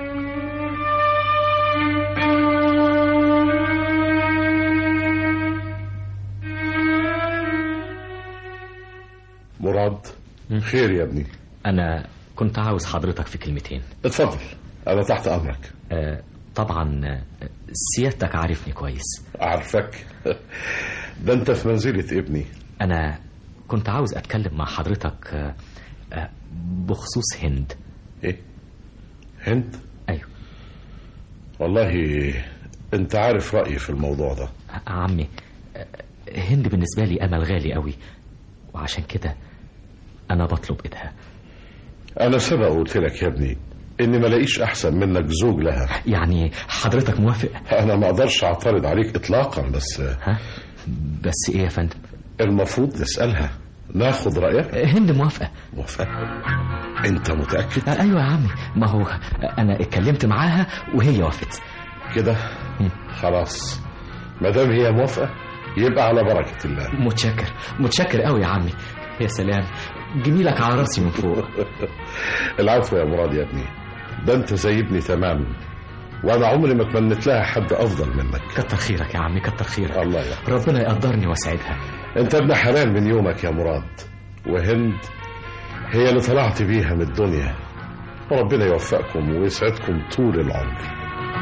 مراد خير يا ابني أنا كنت عاوز حضرتك في كلمتين اتفضل أنا تحت أمرك آه طبعا آه، سيادتك عارفني كويس أعرفك ده أنت في منزلة ابني أنا كنت عاوز أتكلم مع حضرتك آه، آه، بخصوص هند إيه هند أيوه والله أنت عارف رأيي في الموضوع ده عمي آه، هند بالنسبة لي أمل غالي قوي وعشان كده أنا بطلب إيدها أنا سبق قلت لك يا ابني إني ما لاقيش أحسن منك زوج لها يعني حضرتك موافق أنا ما أقدرش أعترض عليك إطلاقا بس ها بس إيه يا فندم المفروض نسألها ناخد رأيك هند موافقة موافقة أنت متأكد آه، أيوة يا عمي ما هو أنا اتكلمت معاها وهي وافقت كده خلاص ما دام هي موافقة يبقى على بركة الله متشكر متشكر قوي يا عمي يا سلام جميلك على راسي من فوق العفو يا مراد يا ابني ده انت زي ابني تمام وانا عمري ما تمنيت لها حد افضل منك كتر خيرك يا عمي كتر خيرك الله يحفظك ربنا يقدرني ويسعدها انت ابن حلال من يومك يا مراد وهند هي اللي طلعت بيها من الدنيا وربنا يوفقكم ويسعدكم طول العمر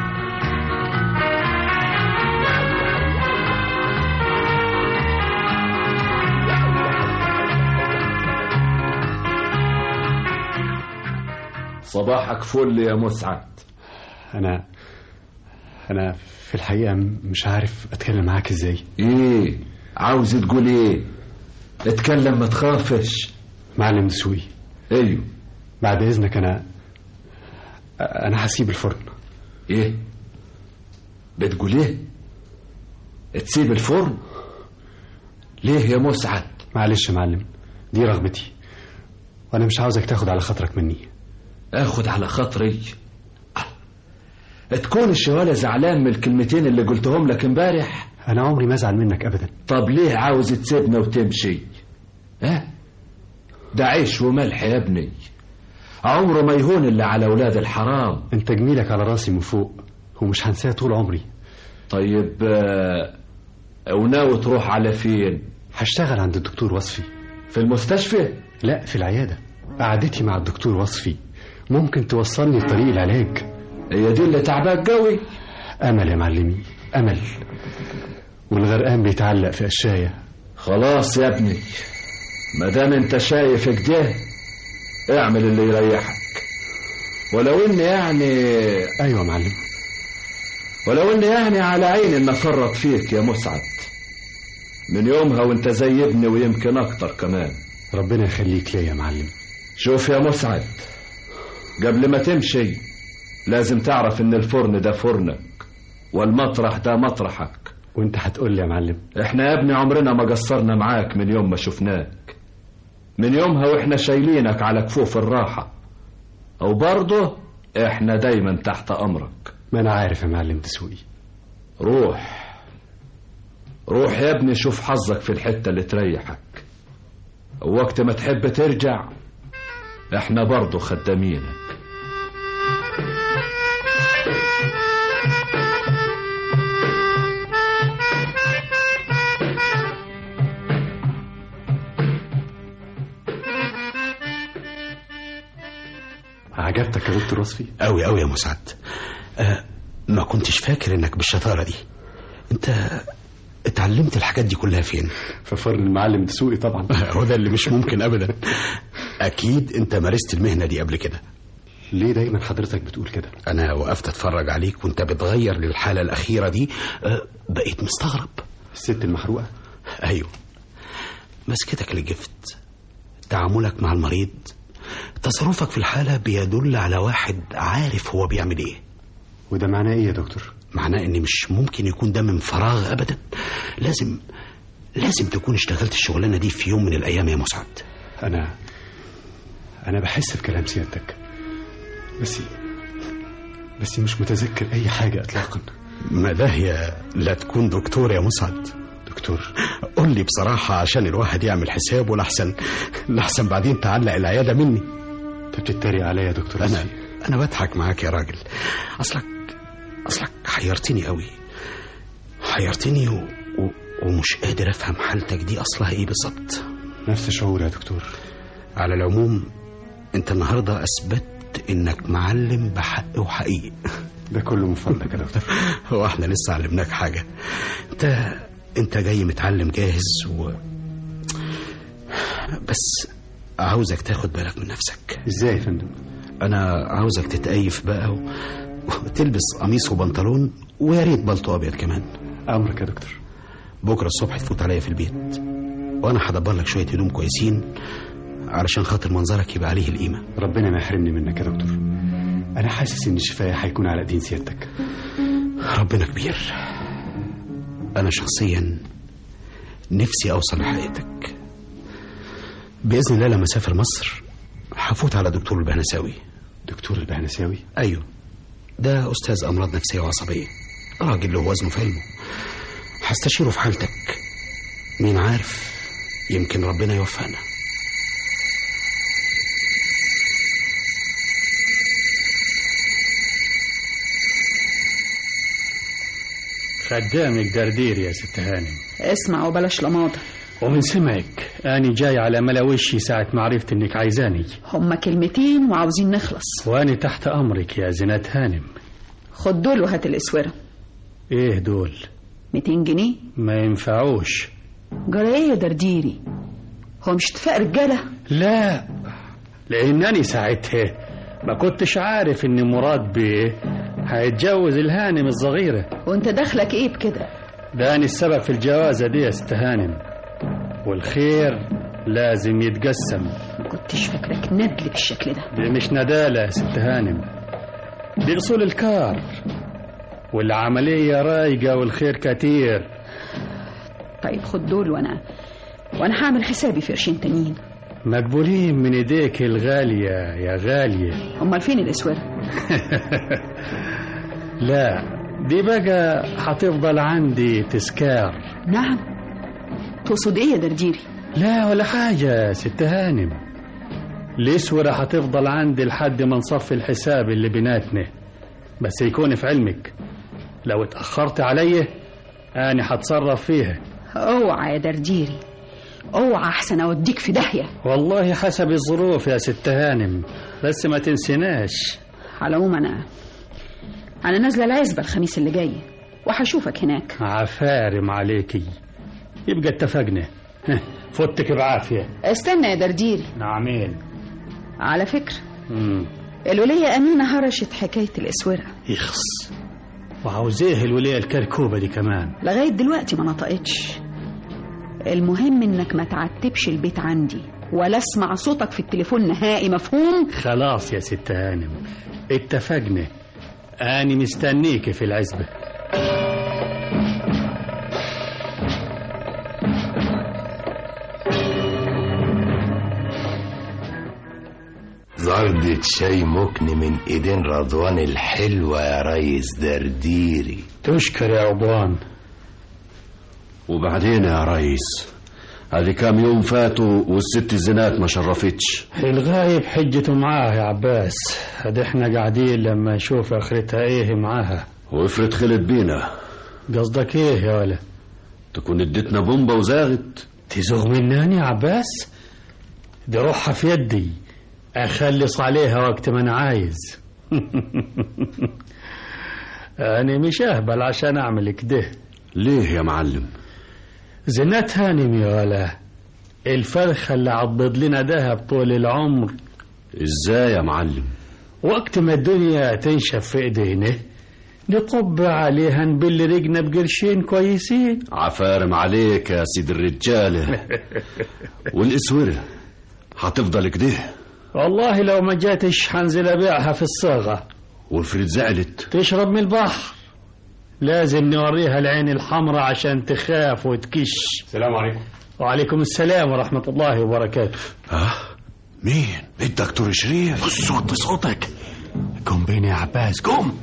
صباحك فل يا مسعد انا انا في الحقيقه مش عارف اتكلم معاك ازاي ايه عاوز تقول ايه اتكلم ما تخافش معلم دسوقي ايوه بعد اذنك انا انا هسيب الفرن ايه بتقول ايه تسيب الفرن ليه يا مسعد معلش يا معلم دي رغبتي وانا مش عاوزك تاخد على خاطرك مني اخد على خاطري تكون الشوالة زعلان من الكلمتين اللي قلتهم لك امبارح انا عمري ما ازعل منك ابدا طب ليه عاوز تسيبنا وتمشي ها ده عيش وملح يا ابني عمره ما يهون الا على اولاد الحرام انت جميلك على راسي من فوق ومش هنساه طول عمري طيب آه، وناوي تروح على فين هشتغل عند الدكتور وصفي في المستشفى لا في العياده قعدتي مع الدكتور وصفي ممكن توصلني لطريق العلاج هي دي اللي تعباك قوي امل يا معلمي امل والغرقان بيتعلق في قشايه خلاص يا ابني ما دام انت شايف كده اعمل اللي يريحك ولو ان يعني ايوه يا معلم ولو ان يعني على عيني ان افرط فيك يا مسعد من يومها وانت زي ابني ويمكن اكتر كمان ربنا يخليك ليا يا معلم شوف يا مسعد قبل ما تمشي لازم تعرف ان الفرن ده فرنك والمطرح ده مطرحك وانت هتقول لي يا معلم احنا يا ابني عمرنا ما قصرنا معاك من يوم ما شفناك من يومها واحنا شايلينك على كفوف الراحة او برضه احنا دايما تحت امرك ما انا عارف يا معلم دسوقي روح روح يا ابني شوف حظك في الحتة اللي تريحك وقت ما تحب ترجع احنا برضو خدامينك عجبتك يا دكتور وصفي أوي أوي يا مسعد أه ما كنتش فاكر إنك بالشطارة دي أنت اتعلمت الحاجات دي كلها فين؟ في فرن المعلم دسوقي طبعا هو ده اللي مش ممكن أبدا أكيد أنت مارست المهنة دي قبل كده ليه دايما حضرتك بتقول كده أنا وقفت أتفرج عليك وأنت بتغير للحالة الأخيرة دي أه بقيت مستغرب الست المحروقة أيوه مسكتك للجفت تعاملك مع المريض تصرفك في الحالة بيدل على واحد عارف هو بيعمل ايه وده معناه ايه يا دكتور معناه ان مش ممكن يكون ده من فراغ ابدا لازم لازم تكون اشتغلت الشغلانة دي في يوم من الايام يا مسعد انا انا بحس بكلام سيادتك بس بس مش متذكر اي حاجة اطلاقا ما ده هي لا تكون دكتور يا مسعد دكتور قول لي بصراحة عشان الواحد يعمل حسابه لحسن لحسن بعدين تعلق العيادة مني انت بتتريق عليا يا دكتور انا انا بضحك معاك يا راجل اصلك اصلك حيرتني قوي حيرتني و... و... ومش قادر افهم حالتك دي اصلها ايه بالظبط نفس الشعور يا دكتور على العموم انت النهارده اثبت انك معلم بحق وحقيقي ده كله من فضلك يا دكتور هو احنا لسه علمناك حاجه انت انت جاي متعلم جاهز و بس عاوزك تاخد بالك من نفسك ازاي يا فندم انا عاوزك تتأيف بقى و... وتلبس قميص وبنطلون ويا ريت بلطو ابيض كمان امرك يا دكتور بكره الصبح تفوت عليا في البيت وانا هدبر لك شويه هدوم كويسين علشان خاطر منظرك يبقى عليه القيمه ربنا ما يحرمني منك يا دكتور انا حاسس ان الشفاء هيكون على دين سيادتك ربنا كبير انا شخصيا نفسي اوصل لحقيقتك باذن الله لما اسافر مصر هفوت على دكتور البهنساوي دكتور البهنساوي ايوه ده استاذ امراض نفسيه وعصبيه راجل له وزنه في علمه هستشيره في حالتك مين عارف يمكن ربنا يوفقنا خدامك دردير يا ست هانم اسمع وبلاش لماضة ومن سمعك أنا جاي على ملا وشي ساعة ما عرفت إنك عايزاني هما كلمتين وعاوزين نخلص وأنا تحت أمرك يا زينات هانم خد دول وهات الاسوره إيه دول 200 جنيه ما ينفعوش جرى ايه يا درديري هو مش اتفاق رجاله لا لأنني ساعتها ما كنتش عارف إن مراد بيه هيتجوز الهانم الصغيرة وانت دخلك ايه بكده ده أنا السبب في الجوازة دي يا ست هانم والخير لازم يتقسم ما كنتش فاكرك ندل بالشكل ده دي مش ندالة يا ست هانم دي أصول الكار والعملية رايقة والخير كتير طيب خد دول وانا وانا هعمل حسابي في قرشين تانيين مقبولين من ايديك الغالية يا غالية امال فين الاسوره لا دي بقى هتفضل عندي تذكار نعم تقصد ايه يا درديري لا ولا حاجة يا ست هانم الاسورة هتفضل عندي لحد ما نصفي الحساب اللي بيناتنا بس يكون في علمك لو اتأخرت عليا أنا هتصرف فيها اوعى يا درديري اوعى احسن اوديك في داهيه والله حسب الظروف يا ست هانم بس ما تنسيناش على العموم انا انا نازله العزبه الخميس اللي جاي وهشوفك هناك عفارم عليكي يبقى اتفقنا هه، فوتك بعافية استنى يا درديري نعمين على فكره مم. الوليه امينه هرشت حكايه الاسوره يخص وعاوزيه الولية الكركوبة دي كمان لغايه دلوقتي ما نطقتش المهم انك ما تعتبش البيت عندي ولا اسمع صوتك في التليفون نهائي مفهوم خلاص يا ست هانم اتفقنا أنا مستنيك في العزبة زردة شاي مكن من ايدين رضوان الحلوة يا ريس درديري تشكر يا رضوان وبعدين يا ريس هذه كام يوم فاتوا والست الزنات ما شرفتش الغايب حجته معاه يا عباس هاد احنا قاعدين لما نشوف اخرتها ايه معاها وافرض خلت بينا قصدك ايه يا ولا تكون اديتنا بومبا وزاغت تزوغ مني يا عباس دي روحها في يدي اخلص عليها وقت ما انا عايز انا مش اهبل عشان اعمل كده ليه يا معلم زنات هانم يا ولا الفرخة اللي عضد لنا دهب طول العمر ازاي يا معلم وقت ما الدنيا تنشف في ايدينا نطب عليها نبل رجنا بقرشين كويسين عفارم عليك يا سيد الرجالة والاسورة هتفضل كده والله لو ما جاتش حنزل ابيعها في الصاغة وافرض زعلت تشرب من البحر لازم نوريها العين الحمراء عشان تخاف وتكش السلام عليكم وعليكم السلام ورحمة الله وبركاته ها مين الدكتور شريف صوت صوتك قوم بيني يا عباس قوم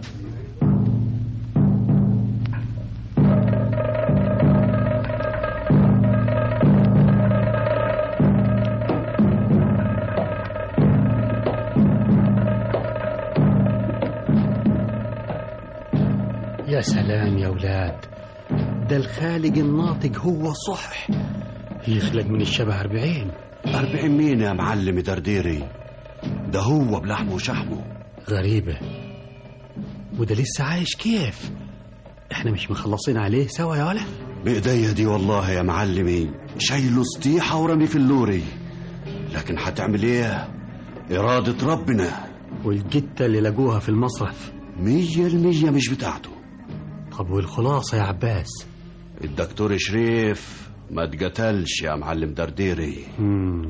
يا سلام يا ولاد ده الخالق الناطق هو صح يخلق من الشبه أربعين أربعين مين يا معلم درديري ده هو بلحمه وشحمه غريبة وده لسه عايش كيف احنا مش مخلصين عليه سوا يا ولا بإيديا دي والله يا معلمي شايله سطيحة ورمي في اللوري لكن هتعمل ايه إرادة ربنا والجتة اللي لقوها في المصرف مية المية مش بتاعته طب والخلاصة يا عباس الدكتور شريف ما اتقتلش يا معلم درديري مم.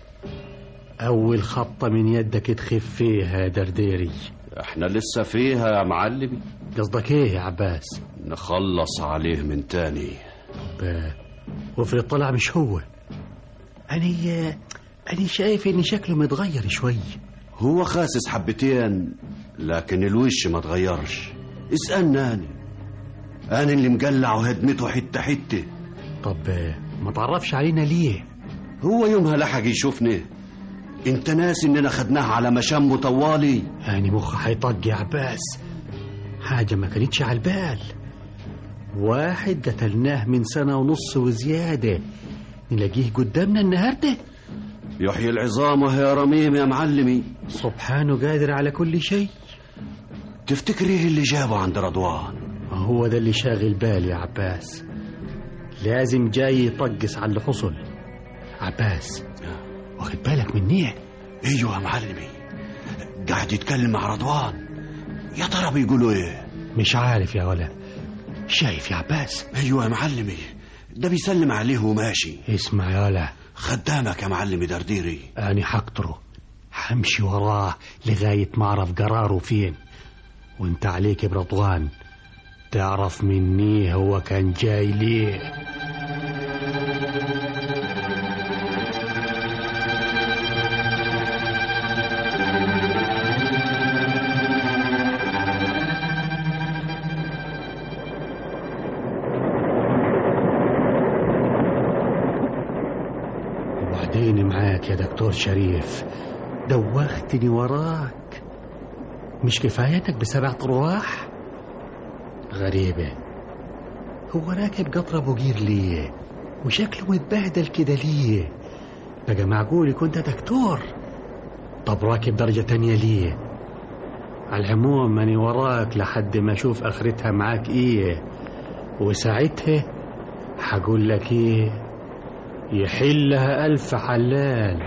أول خطة من يدك تخف فيها يا درديري احنا لسه فيها يا معلمي قصدك ايه يا عباس نخلص عليه من تاني طب وافرض طلع مش هو أنا أنا شايف إن شكله متغير شوي هو خاسس حبتين لكن الوش ما تغيرش اسألني أنا أنا اللي مقلع وهدمته حتة حتة طب ما تعرفش علينا ليه هو يومها لحق يشوفني انت ناسي اننا خدناه على مشام طوالي يعني مخ هيطق يا عباس حاجة ما كانتش على البال واحد قتلناه من سنة ونص وزيادة نلاقيه قدامنا النهاردة يحيي العظام وهي رميم يا معلمي سبحانه قادر على كل شيء تفتكر ايه اللي جابه عند رضوان هو ده اللي شاغل بالي يا عباس لازم جاي يطقس على اللي حصل عباس واخد بالك مني ايوه يا معلمي قاعد يتكلم مع رضوان يا ترى بيقولوا ايه مش عارف يا ولا شايف يا عباس ايوه يا معلمي ده بيسلم عليه وماشي اسمع يا ولا خدامك يا معلمي درديري أنا حقطره حمشي وراه لغاية ما أعرف قراره فين وانت عليك برضوان تعرف مني هو كان جاي ليه وبعدين معاك يا دكتور شريف دوختني وراك مش كفايتك بسبع ارواح غريبة هو راكب قطر ابو قير ليه وشكله متبهدل كده ليه بقى معقول يكون ده دكتور طب راكب درجة تانية ليه على العموم ماني وراك لحد ما اشوف اخرتها معاك ايه وساعتها هقول لك ايه يحلها ألف حلال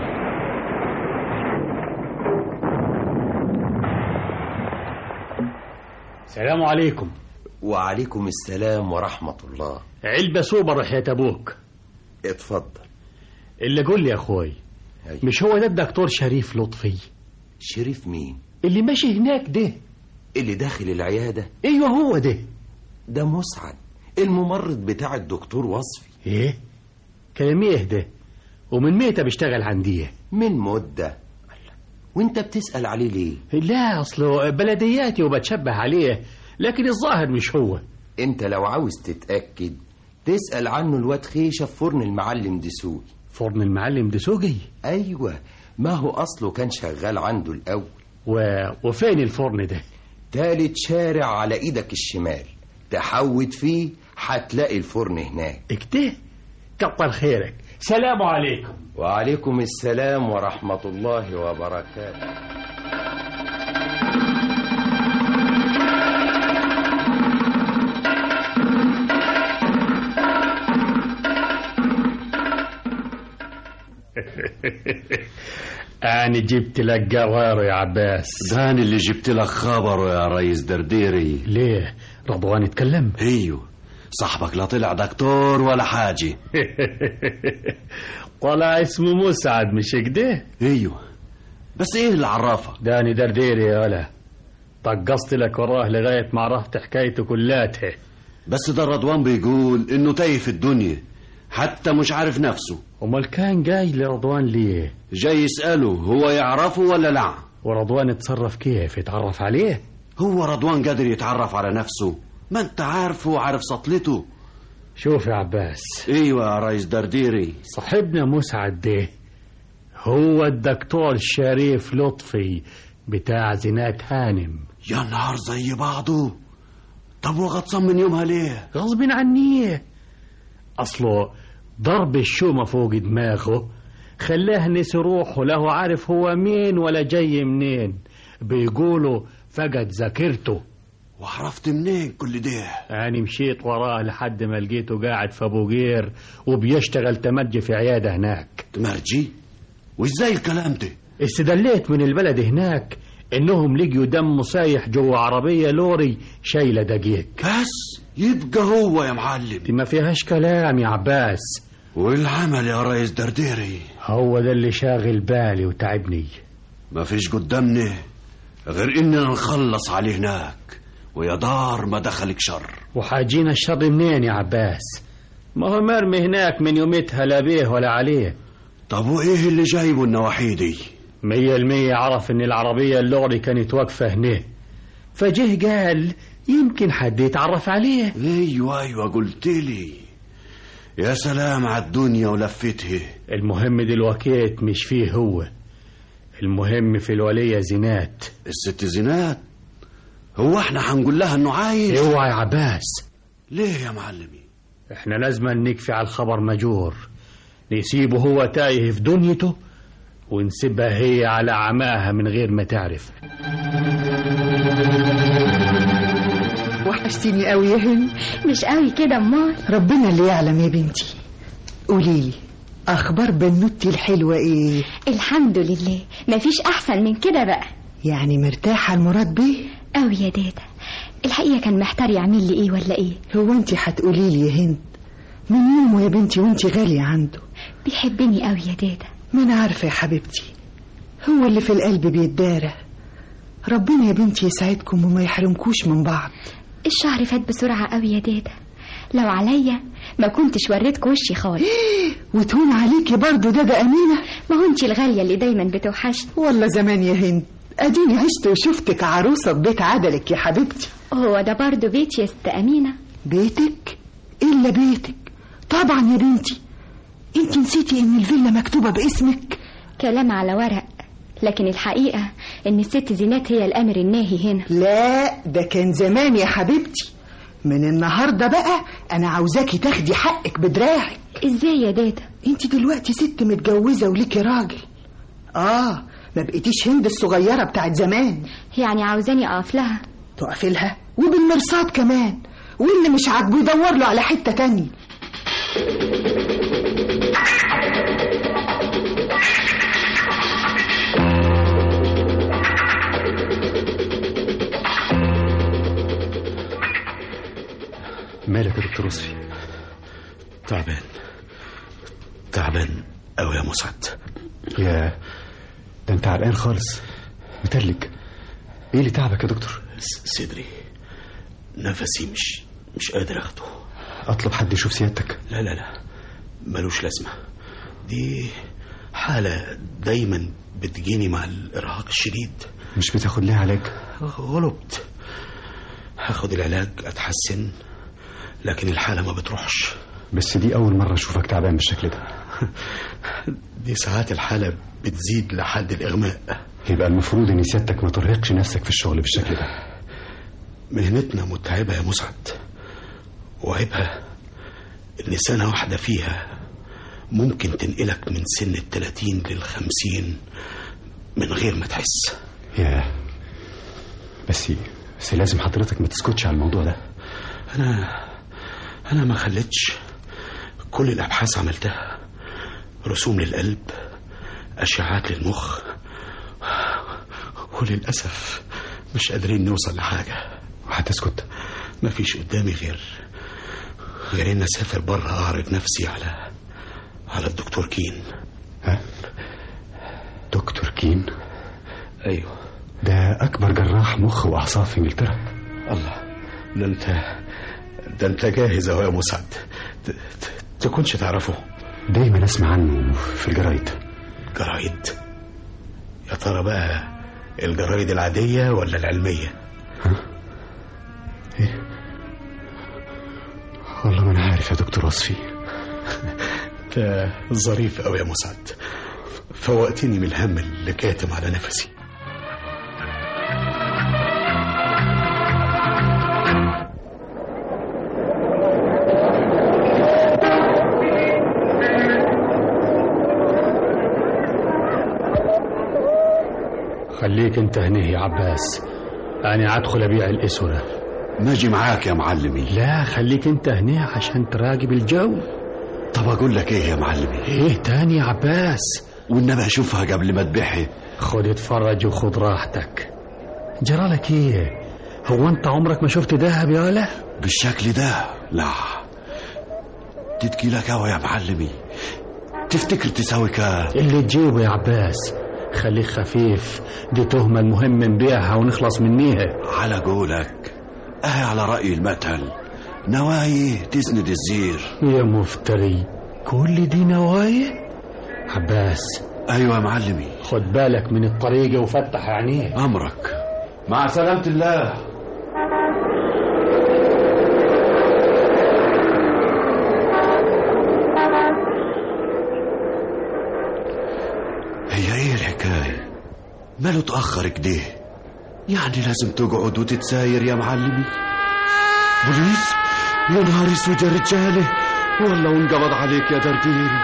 السلام عليكم وعليكم السلام ورحمة الله علبة سوبر يا أبوك اتفضل اللي قول لي يا أخوي أيوة. مش هو ده الدكتور شريف لطفي شريف مين اللي ماشي هناك ده اللي داخل العيادة ايوه هو ده ده مسعد الممرض بتاع الدكتور وصفي ايه كلام ايه ده ومن متى بيشتغل عندي من مدة وانت بتسأل عليه ليه لا اصله بلدياتي وبتشبه عليه لكن الظاهر مش هو انت لو عاوز تتأكد تسأل عنه الواد خيشة في فرن المعلم دسوقي فرن المعلم دسوقي ايوه ما هو اصله كان شغال عنده الاول و... وفين الفرن ده تالت شارع على ايدك الشمال تحود فيه هتلاقي الفرن هناك اكتيه كتر خيرك سلام عليكم وعليكم السلام ورحمة الله وبركاته أنا جبت لك جوار يا عباس داني اللي جبت لك خبره يا ريس درديري ليه رضوان اتكلم ايوه صاحبك لا طلع دكتور ولا حاجة طلع اسمه مسعد مش كده ايوه بس ايه اللي عرفك داني درديري يا ولا طقصت لك وراه لغاية ما عرفت حكايته كلاتها بس ده رضوان بيقول انه تايه في الدنيا حتى مش عارف نفسه امال كان جاي لرضوان ليه جاي يسأله هو يعرفه ولا لا ورضوان اتصرف كيف يتعرف عليه هو رضوان قادر يتعرف على نفسه ما انت عارفه وعارف سطلته شوف يا عباس ايوه يا ريس درديري صاحبنا مسعد ده هو الدكتور شريف لطفي بتاع زينات هانم يا نهار زي بعضه طب وغطسان من يومها ليه غصب عني اصله ضرب الشومة فوق دماغه خلاه نسي روحه لا هو عارف هو مين ولا جاي منين بيقولوا فقد ذاكرته وعرفت منين كل ده أنا مشيت وراه لحد ما لقيته قاعد في أبو قير وبيشتغل تمرجي في عيادة هناك تمرجي وازاي الكلام ده استدليت من البلد هناك انهم لقيوا دم سايح جوا عربية لوري شايلة دقيق بس يبقى هو يا معلم دي ما فيهاش كلام يا عباس والعمل يا ريس درديري هو ده اللي شاغل بالي وتعبني ما فيش قدامنا غير اننا نخلص عليه هناك ويا دار ما دخلك شر وحاجينا الشر منين يا عباس ما هو مرمي هناك من يومتها لا بيه ولا عليه طب وايه اللي جايبه النواحي دي مية المية عرف ان العربية اللوري كانت واقفة هنا فجه قال يمكن حد يتعرف عليه ايوه ايوه قلت لي يا سلام على الدنيا ولفتها المهم دلوقتي مش فيه هو المهم في الولية زينات الست زينات هو احنا هنقول لها انه عايش اوعى يا عباس ليه يا معلمي احنا لازم نكفي على الخبر مجور نسيبه هو تايه في دنيته ونسيبها هي على عماها من غير ما تعرف وحشتيني قوي يا هند مش قوي كده امال ربنا اللي يعلم يا بنتي قولي لي اخبار بنوتي الحلوه ايه الحمد لله مفيش احسن من كده بقى يعني مرتاحه المراد بيه قوي يا دادا الحقيقه كان محتار يعمل لي ايه ولا ايه هو انت هتقولي لي يا هند من يومه يا بنتي وانت غاليه عنده بيحبني قوي يا دادا ما انا عارفه يا حبيبتي هو اللي في القلب بيتدارى ربنا يا بنتي يسعدكم وما يحرمكوش من بعض الشهر فات بسرعه قوي يا دادا لو عليا ما كنتش وريتك وشي خالص وتهون عليكي برضه دادا امينه ما هو انت الغاليه اللي دايما بتوحشني والله زمان يا هند اديني عشت وشفتك عروسه ببيت عدلك يا حبيبتي هو ده برضه بيتي يا ست امينه بيتك الا بيتك طبعا يا بنتي انت نسيتي ان الفيلا مكتوبه باسمك كلام على ورق لكن الحقيقه ان الست زينات هي الامر الناهي هنا لا ده كان زمان يا حبيبتي من النهارده بقى انا عاوزاكي تاخدي حقك بدراعك ازاي يا دادا انت دلوقتي ست متجوزه وليكي راجل اه ما بقيتيش هند الصغيره بتاعت زمان يعني عاوزاني اقف لها تقف لها وبالمرصاد كمان واللي مش عاجبه يدور له على حته تانية مالك يا دكتور يسري تعبان تعبان قوي يا مسعد يا ده انت عرقان خالص متلج ايه اللي تعبك يا دكتور صدري نفسي مش مش قادر اخده اطلب حد يشوف سيادتك لا لا لا ملوش لازمه دي حالة دايما بتجيني مع الإرهاق الشديد مش بتاخد ليه علاج غلبت هاخد العلاج أتحسن لكن الحالة ما بتروحش بس دي أول مرة أشوفك تعبان بالشكل ده دي ساعات الحالة بتزيد لحد الإغماء يبقى المفروض إن سيادتك ما ترهقش نفسك في الشغل بالشكل ده مهنتنا متعبة يا مسعد وعيبها إن سنة واحدة فيها ممكن تنقلك من سن التلاتين للخمسين من غير ما تحس يا بس بس لازم حضرتك ما تسكتش على الموضوع ده أنا أنا ما خليتش كل الأبحاث عملتها رسوم للقلب أشعات للمخ وللأسف مش قادرين نوصل لحاجة وهتسكت مفيش قدامي غير غير إن أسافر بره أعرض نفسي على على الدكتور كين ها دكتور كين أيوه ده أكبر جراح مخ وأعصاب في إنجلترا الله ده أنت ده أنت جاهز أهو يا مسعد ت- ت- تكونش تعرفه دايما أسمع عنه في الجرايد جرايد يا ترى بقى الجرايد العادية ولا العلمية والله ما أنا عارف يا دكتور وصفي انت ظريف قوي يا مسعد فوقتني من الهم اللي كاتم على نفسي خليك انت هنا يا عباس انا ادخل ابيع الاسوره ماجي معاك يا معلمي لا خليك انت هنا عشان تراقب الجو طب اقول لك ايه يا معلمي ايه تاني يا عباس والنبي اشوفها قبل ما تبيعها خد اتفرج وخد راحتك جرالك ايه هو انت عمرك ما شفت دهب يا ولا بالشكل ده لا تتكي لك قوي يا معلمي تفتكر تساوي كام اللي تجيبه يا عباس خليك خفيف دي تهمة المهم نبيعها ونخلص منيها على قولك اهي على رأي المثل نوايا تسند الزير يا مفتري كل دي نوايا عباس ايوه يا معلمي خد بالك من الطريقة وفتح عينيك امرك مع سلامة الله هي ايه الحكاية ماله تأخر كده يعني لازم تقعد وتتساير يا معلمي بوليس يا نهار اسود يا رجاله والله وانقبض عليك يا درديري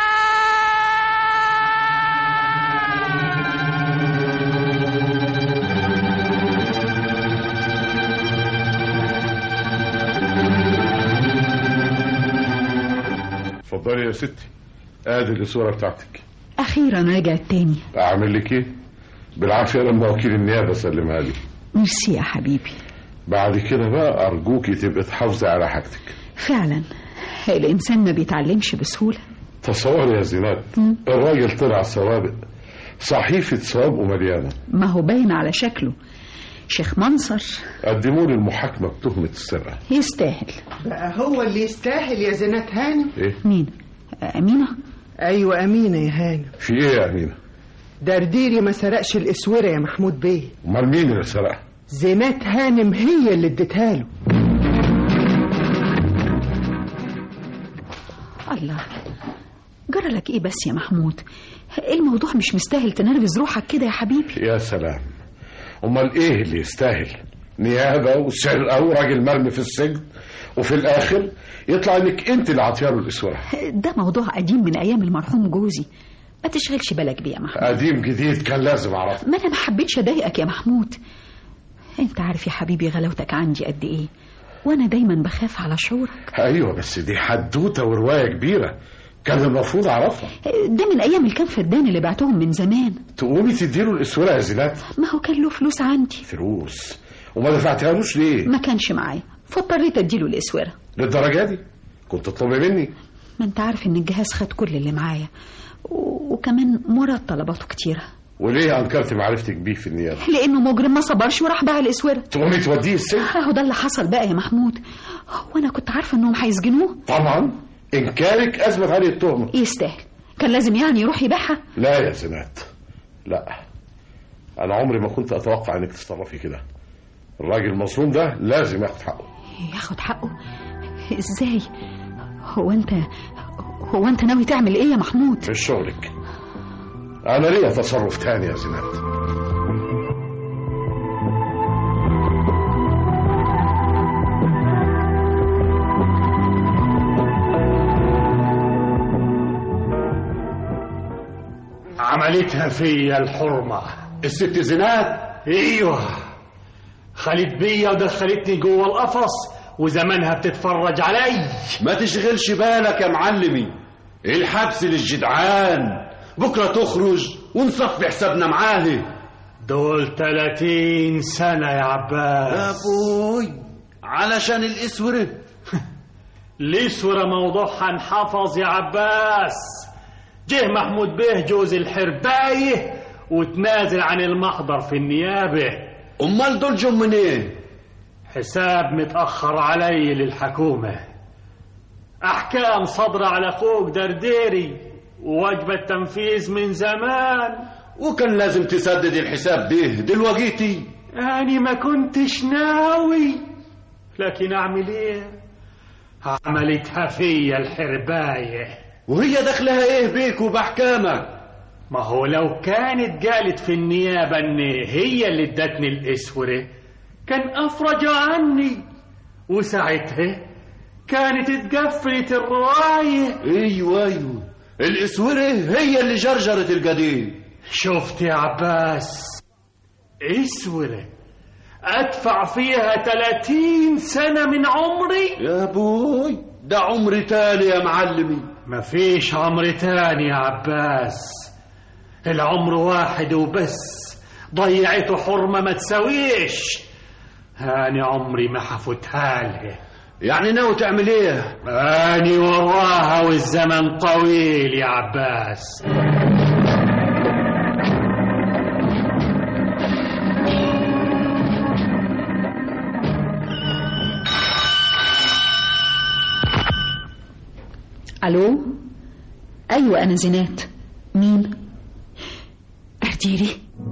اتفضلي يا ستي ادي الصورة بتاعتك أخيرا رجعت تاني اعمل لك ايه بالعافية لما وكيل النيابة سلمها لي ميرسي يا حبيبي بعد كده بقى ارجوكي تبقي تحافظي على حاجتك فعلا الإنسان ما بيتعلمش بسهولة تصوري يا زينات الراجل طلع سوابق صحيفة سوابقه مليانة ما هو باين على شكله شيخ منصر قدموا لي المحاكمة بتهمة السرقة يستاهل بقى هو اللي يستاهل يا زينات هانم ايه مين أمينة ايوه امينه يا هانم في ايه يا امينة درديري ما سرقش الاسوره يا محمود بيه امال مين اللي سرقها زينات هانم هي اللي اديتها له الله جرى لك ايه بس يا محمود الموضوع مش مستاهل تنرفز روحك كده يا حبيبي يا سلام امال ايه اللي يستاهل نيابة وسرقة وراجل مرمي في السجن وفي الاخر يطلع انك انت اللي عطياله الاسوره ده موضوع قديم من ايام المرحوم جوزي ما تشغلش بالك بيه يا محمود قديم جديد كان لازم اعرفه ما انا ما حبيتش اضايقك يا محمود انت عارف يا حبيبي غلاوتك عندي قد ايه وانا دايما بخاف على شعورك ايوه بس دي حدوته وروايه كبيره كان المفروض اعرفها ده من ايام الكام فدان اللي بعتهم من زمان تقومي تديله الاسوره يا زينات ما هو كان له فلوس عندي فلوس وما دفعتهالوش ليه ما كانش معايا فاضطريت اديله الاسوره للدرجه دي كنت تطلبي مني ما انت عارف ان الجهاز خد كل اللي معايا و- وكمان مراد طلباته كتيره وليه انكرت معرفتك بيه في النيابه لانه مجرم ما صبرش وراح باع الاسوره تقومي توديه السجن اهو ده اللي حصل بقى يا محمود وانا كنت عارفه انهم هيسجنوه طبعا انكارك اثبت عليه التهمه يستاهل كان لازم يعني يروح يبيعها لا يا زينات لا انا عمري ما كنت اتوقع انك تتصرفي كده الراجل المظلوم ده لازم ياخد حقه ياخد حقه ازاي هو انت هو انت ناوي تعمل ايه يا محمود في شغلك انا ليا تصرف تاني يا زينات عملتها فيا الحرمة الست زينات ايوه خلت بيا ودخلتني جوه القفص وزمانها بتتفرج علي ما تشغلش بالك يا معلمي الحبس للجدعان بكرة تخرج ونصفي حسابنا معاه دول 30 سنة يا عباس ابوي علشان الاسوره الاسوره موضوعها انحفظ يا عباس جه محمود بيه جوز الحربايه وتنازل عن المحضر في النيابه امال دول جم منين حساب متاخر علي للحكومه احكام صادره على اخوك درديري وواجب التنفيذ من زمان وكان لازم تسدد الحساب ده دلوقتي أنا ما كنتش ناوي لكن أعمل إيه؟ عملتها فيا الحرباية وهي دخلها إيه بيك وبأحكامك؟ ما هو لو كانت قالت في النيابة إن هي اللي ادتني الإسورة كان أفرجوا عني وساعتها كانت اتقفلت الرواية ايوه ايوه الاسوره هي اللي جرجرت القديم شفت يا عباس اسورة ادفع فيها 30 سنة من عمري يا ابوي ده عمر تاني يا معلمي مفيش عمر تاني يا عباس العمر واحد وبس ضيعته حرمة ما تساويش هاني عمري ما حفوتها لها يعني ناوي تعمل ايه اني وراها والزمن طويل يا عباس الو ايوه انا زينات مين ارديري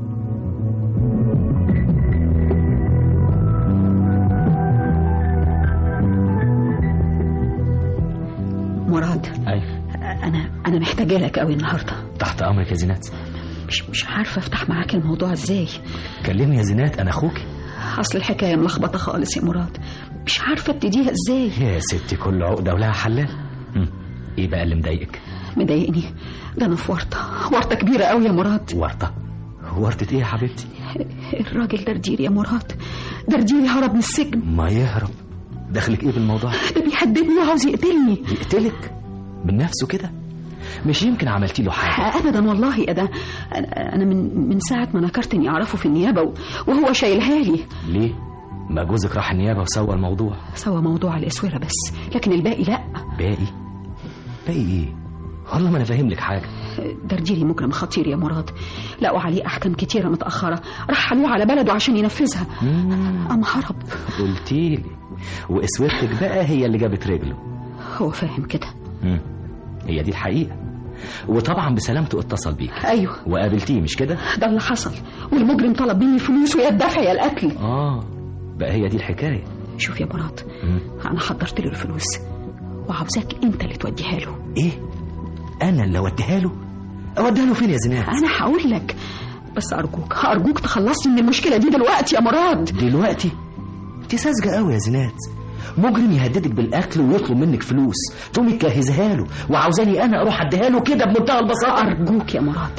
مراد ايوه انا انا محتاجه لك قوي النهارده تحت امرك يا زينات مش مش عارفه افتح معاك الموضوع ازاي كلمني يا زينات انا اخوك اصل الحكايه ملخبطه خالص يا مراد مش عارفه ابتديها ازاي يا ستي كل عقده ولها حلال هم، ايه بقى اللي مضايقك مضايقني ده انا في ورطه ورطه كبيره قوي يا مراد ورطه ورطه ايه يا حبيبتي الراجل دردير يا مراد درديري هرب من السجن ما يهرب دخلك ايه بالموضوع ده بيهددني وعاوز يقتلني يقتلك من نفسه كده مش يمكن عملتي له حاجه ابدا والله يا ده أنا- انا من من ساعه ما نكرت اني اعرفه في النيابه و- وهو شايلها لي ليه ما جوزك راح النيابه وسوى الموضوع سوى موضوع الاسوره بس لكن الباقي لا باقي باقي ايه والله ما انا فاهم لك حاجه درديري مجرم خطير يا مراد لقوا عليه احكام كتيره متاخره رحلوه على بلده عشان ينفذها اما هرب قلتيلي واسوتك بقى هي اللي جابت رجله هو فاهم كده مم. هي دي الحقيقه وطبعا بسلامته اتصل بيك ايوه وقابلتيه مش كده ده اللي حصل والمجرم طلب مني فلوس ويا الدفع يا القتل اه بقى هي دي الحكايه شوف يا مراد مم. انا حضرت له الفلوس وعاوزاك انت اللي توديها له ايه انا اللي اوديها له اوديها له فين يا زينات انا هقول لك بس ارجوك ارجوك تخلصني من المشكله دي دلوقتي يا مراد دلوقتي انت ساذجه قوي يا زينات مجرم يهددك بالاكل ويطلب منك فلوس تقومي تجهزها له وعاوزاني انا اروح اديها له كده بمنتهى البساطه ارجوك يا مراد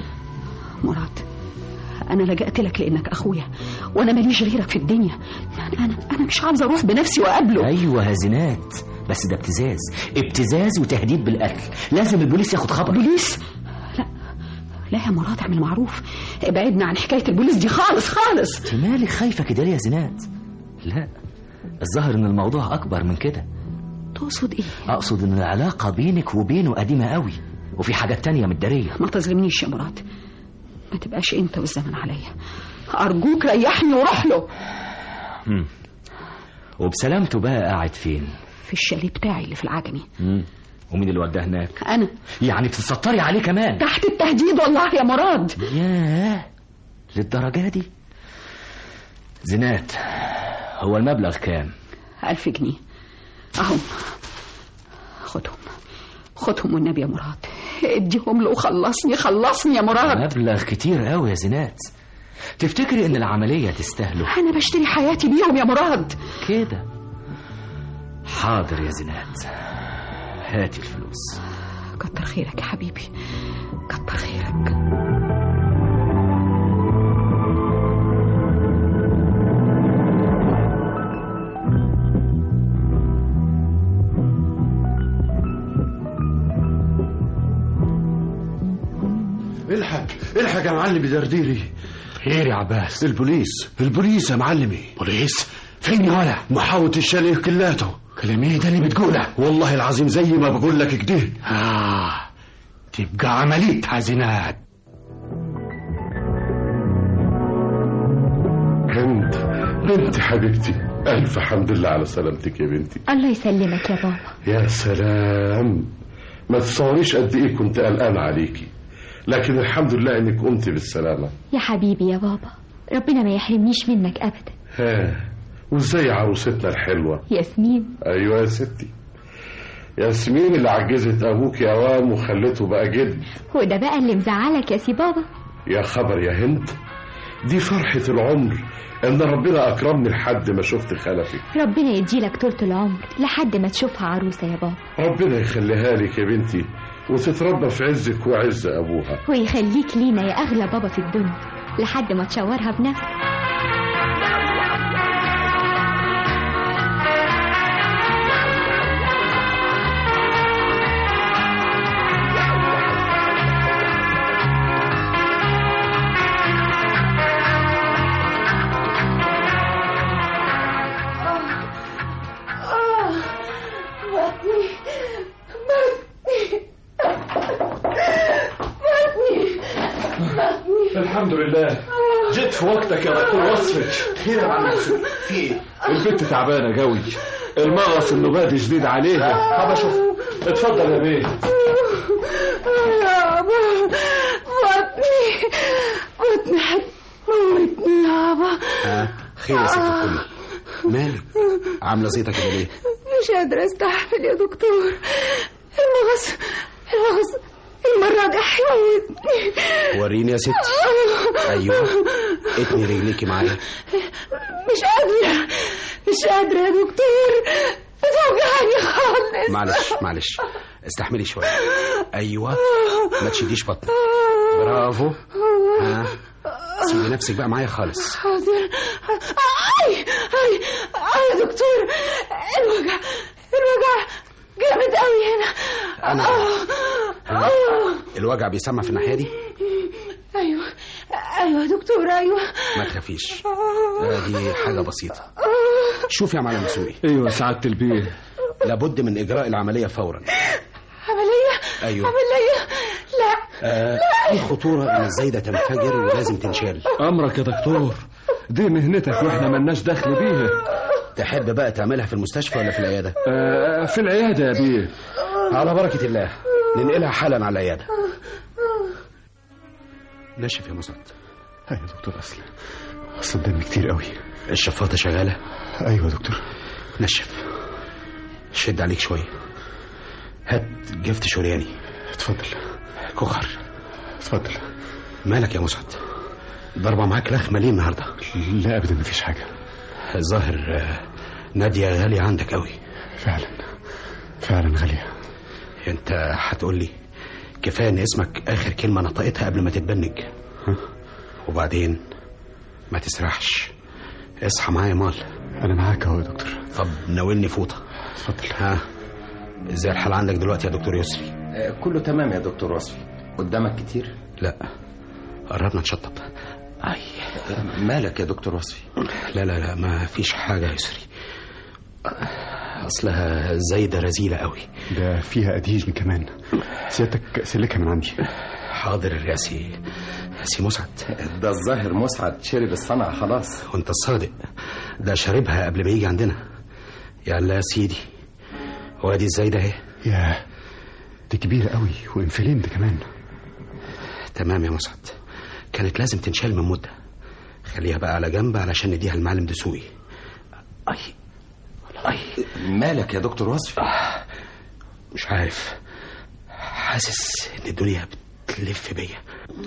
مراد انا لجأت لك لانك اخويا وانا ماليش غيرك في الدنيا يعني انا انا مش عاوزه اروح بنفسي واقابله ايوه يا زينات بس ده ابتزاز ابتزاز وتهديد بالقتل لازم البوليس ياخد خبر بوليس لا لا يا مراد اعمل معروف ابعدنا عن حكايه البوليس دي خالص خالص انت مالك خايفه كده ليه يا زينات لا الظاهر ان الموضوع اكبر من كده تقصد ايه اقصد ان العلاقه بينك وبينه قديمه قوي وفي حاجات تانية متداريه ما تظلمنيش يا مراد ما تبقاش انت والزمن عليا ارجوك ريحني وروح له مم. وبسلامته بقى قاعد فين في الشاليه بتاعي اللي في العجمي مم. ومين اللي وداه هناك انا يعني تتستري عليه كمان تحت التهديد والله يا مراد ياه للدرجة دي زينات هو المبلغ كام ألف جنيه أهم خدهم خدهم والنبي يا مراد اديهم له وخلصني خلصني يا مراد مبلغ كتير قوي يا زينات تفتكري ان العملية تستاهله أنا بشتري حياتي بيهم يا مراد كده حاضر يا زينات هاتي الفلوس كتر خيرك يا حبيبي كتر خيرك الحق الحق يا معلمي درديري خير يا عباس البوليس البوليس يا معلمي بوليس فين يا ولا محاوة الشاليه كلاته كلام ايه ده اللي بتقوله والله العظيم زي ما بقول لك كده اه تبقى عملية حزينات هند بنتي حبيبتي ألف حمد لله على سلامتك يا بنتي الله يسلمك يا بابا يا سلام ما تصوريش قد ايه كنت قلقان عليكي لكن الحمد لله انك قمت بالسلامة يا حبيبي يا بابا ربنا ما يحرمنيش منك أبدا ها وازاي عروستنا الحلوة ياسمين ايوه يا ستي ياسمين اللي عجزت ابوك يا اوام وخلته بقى جد وده بقى اللي مزعلك يا سي بابا يا خبر يا هند دي فرحة العمر ان ربنا اكرمني لحد ما شفت خلفك ربنا يديلك طولة العمر لحد ما تشوفها عروسة يا بابا ربنا يخليها لك يا بنتي وتتربى في عزك وعز ابوها ويخليك لينا يا أغلى بابا في الدنيا لحد ما تشاورها بنفسك بطني بطني بطني بطني الحمد لله جيت في وقتك يا دكتور وصفك خير يا معلم في ايه البنت تعبانه قوي المغص النباتي جديد عليها طب اشوف اتفضل يا بيه يابا بطني بطني هتموتني يابا ها خير يا ست الكل مالك عامله زيتك كده ليه مش قادرة استحمل يا دكتور المغص المغص المرة دي هيموتني وريني يا ستي ايوه اتني رجليكي معايا مش قادرة مش قادرة يا دكتور بتوجعني خالص معلش معلش استحملي شويه ايوه ما تشديش بطنك برافو ها سيبي نفسك بقى معايا خالص حاضر اي اي اي يا دكتور الوجع الوجع جامد قوي هنا أنا- آه، ها؟ آه. الوجع بيسمع في الناحيه دي ايوه ايوه يا دكتور ايوه ما تخافيش آه، دي حاجه بسيطه شوف يا معلم سوري ايوه سعاده البيه لابد من اجراء العمليه فورا عملية ايوه عملية لا آه في خطوره ان الزايده تنفجر ولازم تنشال امرك يا دكتور دي مهنتك واحنا ملناش دخل بيها تحب بقى تعملها في المستشفى ولا في العياده آه في العياده يا بيه على بركه الله ننقلها حالا على العياده نشف يا مسعد ايوه يا دكتور اصل اصل الدم كتير قوي الشفاطه شغاله ايوه يا دكتور نشف شد عليك شويه هات جفت شرياني اتفضل كخر اتفضل مالك يا مسعد ضربه معاك لخمه ليه النهارده لا ابدا مفيش حاجه الظاهر آه، ناديه غاليه عندك قوي فعلا فعلا غاليه انت هتقول لي كفايه ان اسمك اخر كلمه نطقتها قبل ما تتبنج وبعدين ما تسرحش اصحى معايا مال انا معاك اهو يا دكتور طب ناولني فوطه اتفضل ها ازاي الحال عندك دلوقتي يا دكتور يسري آه، كله تمام يا دكتور وصفي قدامك كتير لا قربنا نشطب اي مالك يا دكتور وصفي لا لا لا ما فيش حاجه يا يسري اصلها زايده رزيله قوي ده فيها ادهيجن كمان سيادتك سلكها من عندي حاضر الرئاسي سي مسعد ده الظاهر مسعد شرب الصنعة خلاص وانت الصادق ده شاربها قبل ما يجي عندنا يا الله يا سيدي وادي ازاي ده اهي يا دي كبيرة قوي وانفليند كمان تمام يا مسعد كانت لازم تنشال من مدة خليها بقى على جنب علشان نديها المعلم دسوقي أي أي مالك يا دكتور وصفي مش عارف حاسس ان الدنيا بتلف بيا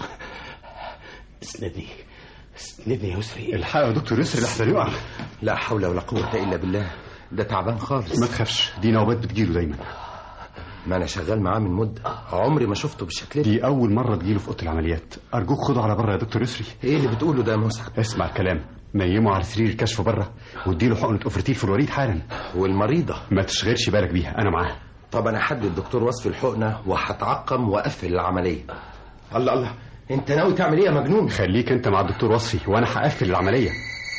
اسندني اسندني يا يسري الحق يا دكتور يسري لحظة يقع لا حول ولا قوة إلا بالله ده تعبان خالص ما تخافش دي نوبات بتجيله دايما ما أنا شغال معاه من مدة عمري ما شفته بالشكل ده دي أول مرة تجيله في أوضة العمليات أرجوك خده على بره يا دكتور يسري إيه اللي بتقوله ده يا مسعد اسمع الكلام نيمه على سرير الكشف بره واديله حقنة أوفرتيل في الوريد حالا والمريضة ما تشغلش بالك بيها أنا معاه طب أنا حدد دكتور وصفي الحقنة وهتعقم وأقفل العملية الله الله أنت ناوي تعمل إيه يا مجنون خليك أنت مع الدكتور وصفي وأنا هقفل العملية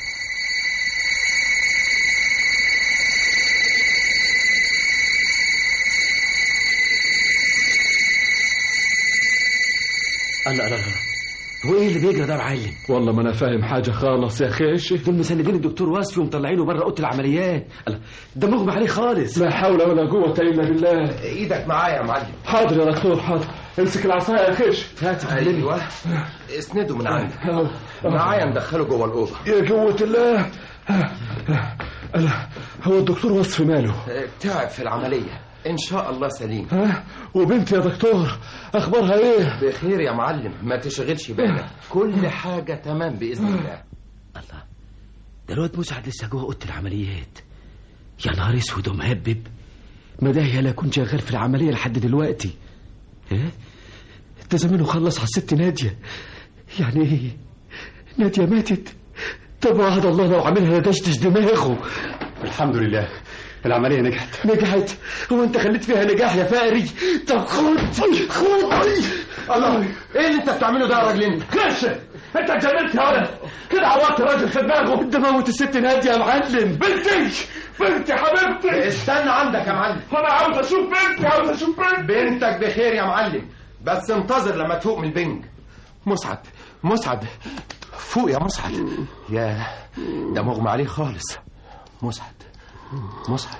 الله الله الله هو ايه اللي بيجرى ده يا معلم والله ما انا فاهم حاجه خالص يا اخي ايش دول مسندين الدكتور وصفي ومطلعينه بره اوضه العمليات الله ده مغمى عليه خالص لا حول ولا قوه الا بالله إيدك معايا يا معلم حاضر يا دكتور حاضر امسك العصايه يا خيش هات أيوه اسنده من عندك معايا ندخله جوه الأوضة يا قوه الله الله هو الدكتور وصفي ماله تعب في العملية إن شاء الله سليم ها وبنتي يا دكتور اخبارها ايه بخير يا معلم ما تشغلش بالك كل حاجة تمام بإذن الله الله ده الواد مسعد لسه جوه اوضه العمليات يا نهار اسود ومهبب ما ده يا لا كنت شغال في العمليه لحد دلوقتي ايه ده زمانه خلص على الست ناديه يعني ايه ناديه ماتت طب وعد الله لو عاملها دشدش دماغه الحمد لله العملية نجحت نجحت هو انت خليت فيها نجاح يا فقري طب خد خد الله ايه اللي انت بتعمله ده يا راجل انت خش انت اتجننت يا ولد كده عورت الراجل في دماغه ده موت الست ناديه يا معلم بنتي بنتي حبيبتي استنى عندك يا معلم انا عاوز اشوف بنتي عاوز اشوف بنتي بنتك بخير يا معلم بس انتظر لما تفوق من البنج مسعد مسعد فوق يا مسعد يا ده مغمى عليه خالص مسعد مسعد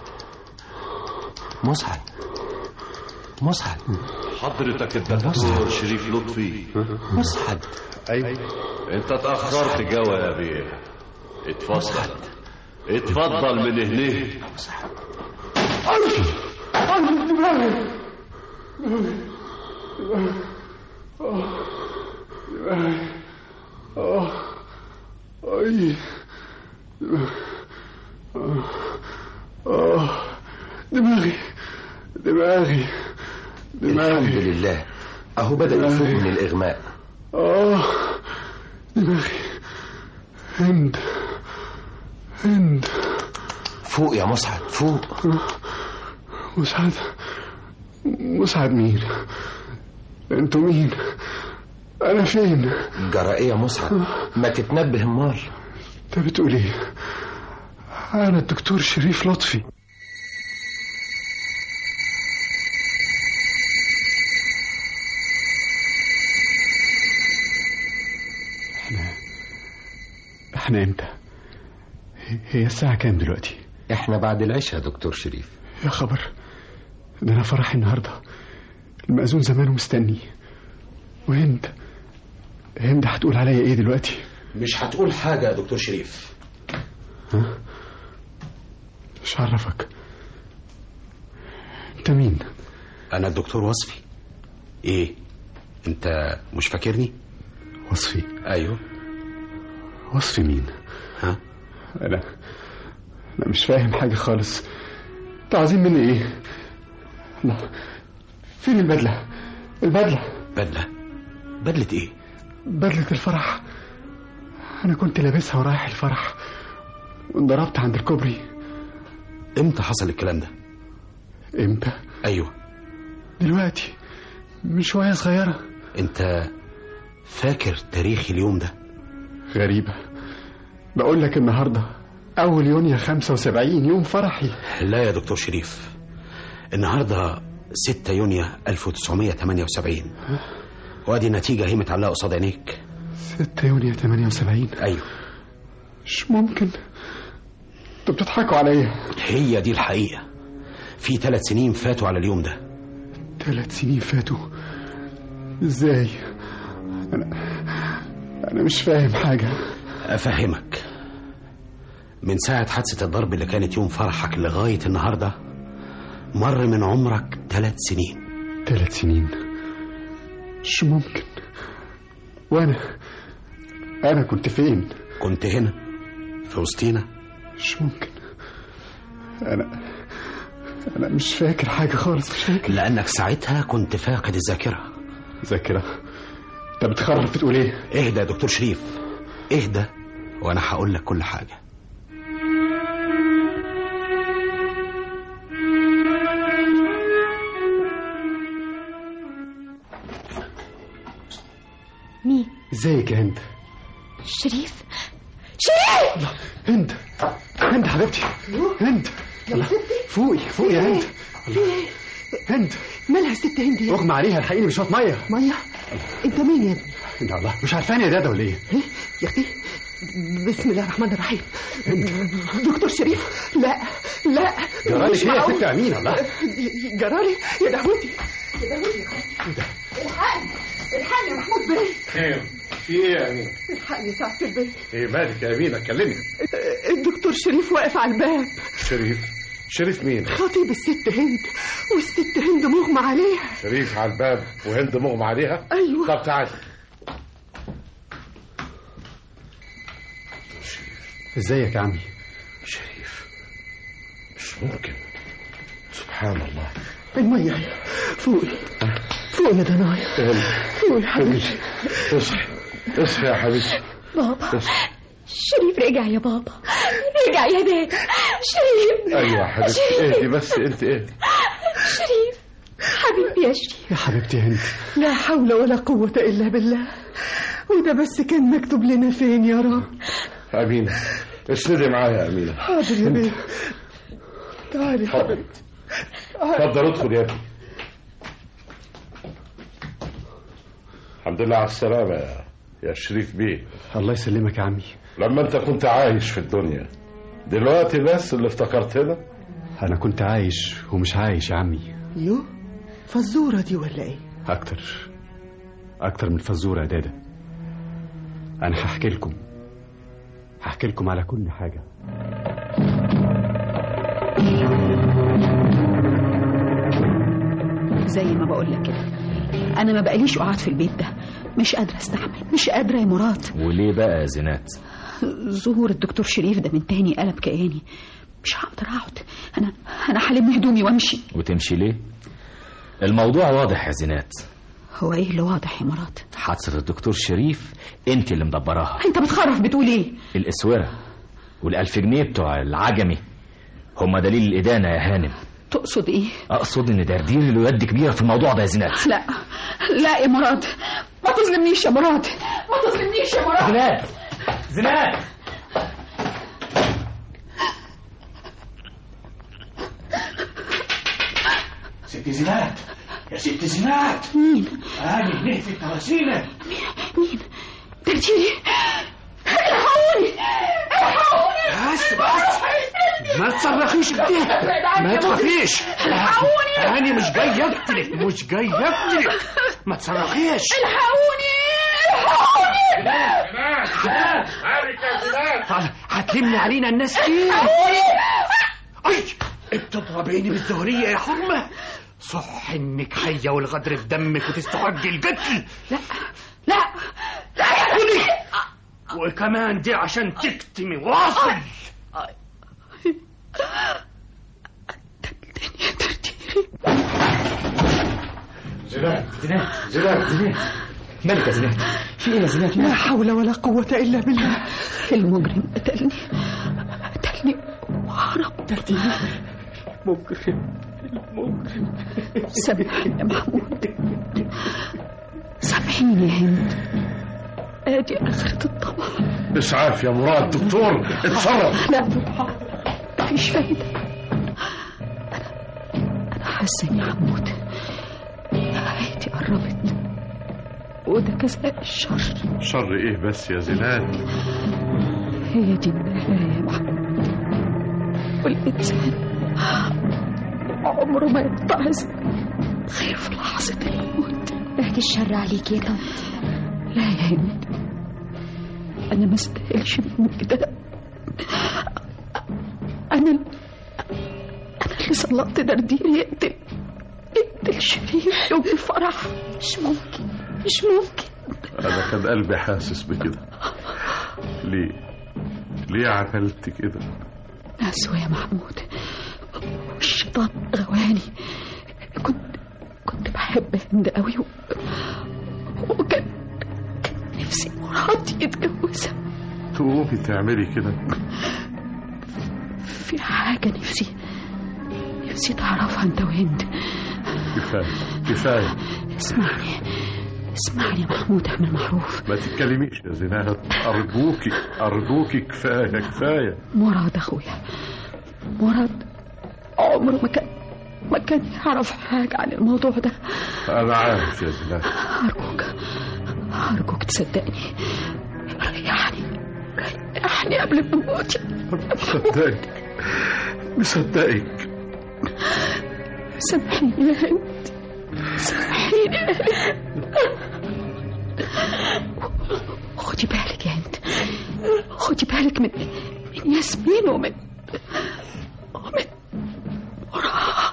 مسعد مسعد حضرتك الدكتور شريف لطفي مسعد أيوة انت اتأخرت جوا يا بيه اتفضل اتفضل من هنا أي آه دماغي دماغي الحمد دماغي لله اهو بدأ يفوق من الإغماء آه دماغي هند هند فوق يا مسعد فوق مسعد مسعد مين انتوا مين انا فين جرى ايه يا مسعد ما تتنبه امال انت بتقول ايه انا الدكتور شريف لطفي احنا احنا امتى هي- هي الساعة كام دلوقتي احنا بعد العشاء يا دكتور شريف يا خبر ده انا فرحي النهارده المأذون زمانه مستني وهند هند هتقول عليا ايه دلوقتي مش هتقول حاجة يا دكتور شريف ها مش عرفك انت مين أنا الدكتور وصفي إيه أنت مش فاكرني وصفي أيوه وصفي مين ها انا انا مش فاهم حاجه خالص انتوا عايزين مني ايه الله فين البدله البدله بدلة بدلة إيه بدله الفرح انا كنت لابسها ورايح الفرح وانضربت عند الكوبري إمتى حصل الكلام ده امتى أيوه دلوقتي من شويه صغيره أنت فاكر تاريخ اليوم ده غريبه بقول لك النهارده اول يونيو 75 يوم فرحي لا يا دكتور شريف النهاردة 6 يونيو 1978 وادي النتيجة هي متعلقة قصاد عينيك 6 يونيو 78 أيوه مش ممكن انتوا بتضحكوا عليا هي دي الحقيقة في ثلاث سنين فاتوا على اليوم ده ثلاث سنين فاتوا ازاي انا انا مش فاهم حاجه افهمك من ساعة حادثة الضرب اللي كانت يوم فرحك لغاية النهاردة مر من عمرك ثلاث سنين ثلاث سنين مش ممكن وانا انا كنت فين كنت هنا في وسطينا مش ممكن انا انا مش فاكر حاجه خالص مش فاكر لأنك ساعتها كنت فاقد الذاكرة ذاكره انت بتخرف بتقول ايه اهدى يا دكتور شريف اهدى وانا هقول لك كل حاجة مين ازيك يا هند شريف شريف هند هند حبيبتي هند الله فوقي فوقي يا هند الله. هند مالها الست هند يا اغمى عليها الحقيني بشويه ميه ميه انت مين يا ابني يا الله مش عارفاني يا دادا ولا ايه إيه؟ يا اختي بسم الله الرحمن الرحيم دكتور شريف لا لا جرالك مش ايه يا معقول. ست امين الله جرالي يا دهوتي يا دهوتي يا أخواتي. الحقني الحقني يا محمود بيه خير في ايه يا امين الحقني سعادة البيه ايه مالك يا امينه كلمني الدكتور شريف واقف على الباب شريف شريف مين خطيب الست هند والست هند مغمى عليها شريف على الباب وهند مغمى عليها ايوه طب تعال ازيك يا عمي شريف مش ممكن سبحان الله المية هي. فوقي فوقي يا دنايا فوقي يا حبيبتي اصحي اصحي يا حبيبتي بابا اصحي شريف رجع يا بابا رجع يا داد شريف ايوه يا حبيبتي شريف اهدي بس انت ايه شريف حبيبي يا شريف يا حبيبتي يا هند لا حول ولا قوة إلا بالله وده بس كان مكتوب لنا فين يا رب امينه اسندي معايا يا امينه حاضر يا بيه تعالي يا اتفضل. حبيبتي اتفضل ادخل يا ابني الحمد لله على السلامه يا يا شريف بيه الله يسلمك يا عمي لما انت كنت عايش في الدنيا دلوقتي بس اللي افتكرتنا انا كنت عايش ومش عايش يا عمي يو فزورة دي ولا ايه اكتر اكتر من فزوره يا دادا انا هحكي لكم هحكي لكم على كل حاجه زي ما بقول لك كده انا ما بقاليش قعد في البيت ده مش قادره استحمل مش قادره يا مراد وليه بقى يا زينات ظهور الدكتور شريف ده من تاني قلب كياني مش هقدر اقعد انا انا هلم هدومي وامشي وتمشي ليه الموضوع واضح يا زينات هو ايه اللي واضح يا مراد حادثة الدكتور شريف انت اللي مدبراها انت بتخرف بتقول ايه الاسورة والألف جنيه بتوع العجمي هما دليل الإدانة يا هانم تقصد ايه أقصد إن دردير له يد كبيرة في الموضوع ده يا زينات لا لا يا مراد ما تظلمنيش يا مراد ما تظلمنيش يا مراد زينات زينات ست زينات يا ست زينات مين انا هنا في التواسينة مين درديري الحقوني الحقوني بس بس ما تصرخيش كده ما تخافيش الحقوني انا مش جاي اقتلك مش جاي اقتلك ما تصرخيش الحقوني الحقوني طب هتلمي علينا الناس ايه اي بتضربيني بالزهرية يا حرمة صح انك حية والغدر في دمك وتستحق القتل لا لا لا يا خدي وكمان دي عشان تكتمي واصل زينات زينات زينات زينات مالك يا زينات في ايه يا زينات لا حول ولا قوة إلا بالله المجرم قتلني قتلني وهرب مجرم المجرم سامحني يا محمود سامحيني يا هند ادي اخرة الطمع اسعاف يا مراد دكتور اتصرف لا مفيش فايدة أنا أنا حاسة إني هموت نهايتي قربت وده جزاء الشر شر ايه بس يا زينات هي دي النهاية يا محمود والإنسان عمره ما يتعز غير في لحظة الموت بعد الشر عليك يا طنط لا يا هند أنا ما استاهلش منك ده أنا أنا اللي سلطت دردير يقتل يقتل شريف يوم الفرح مش ممكن مش ممكن انا كان قلبي حاسس بكده ليه ليه عملت كده نسوى يا محمود والشيطان غواني كنت كنت بحب هند قوي و... وكان كان نفسي مراد يتجوزها تقومي تعملي كده في حاجة نفسي نفسي تعرفها انت وهند كفايه كفايه اسمعني اسمعني يا محمود اعمل معروف ما تتكلميش يا زينات ارجوكي ارجوكي كفايه كفايه مراد اخويا مراد عمره ما كان ما كان يعرف حاجة عن الموضوع ده انا عارف يا زينات أرجوك أرجوك تصدقني ريحني ريحني قبل ما أموت مصدقك مصدقك سامحيني يا هند سامحيني يا هند خدي بالك يا هند خدي بالك من من ياسمين ومن ومن مراد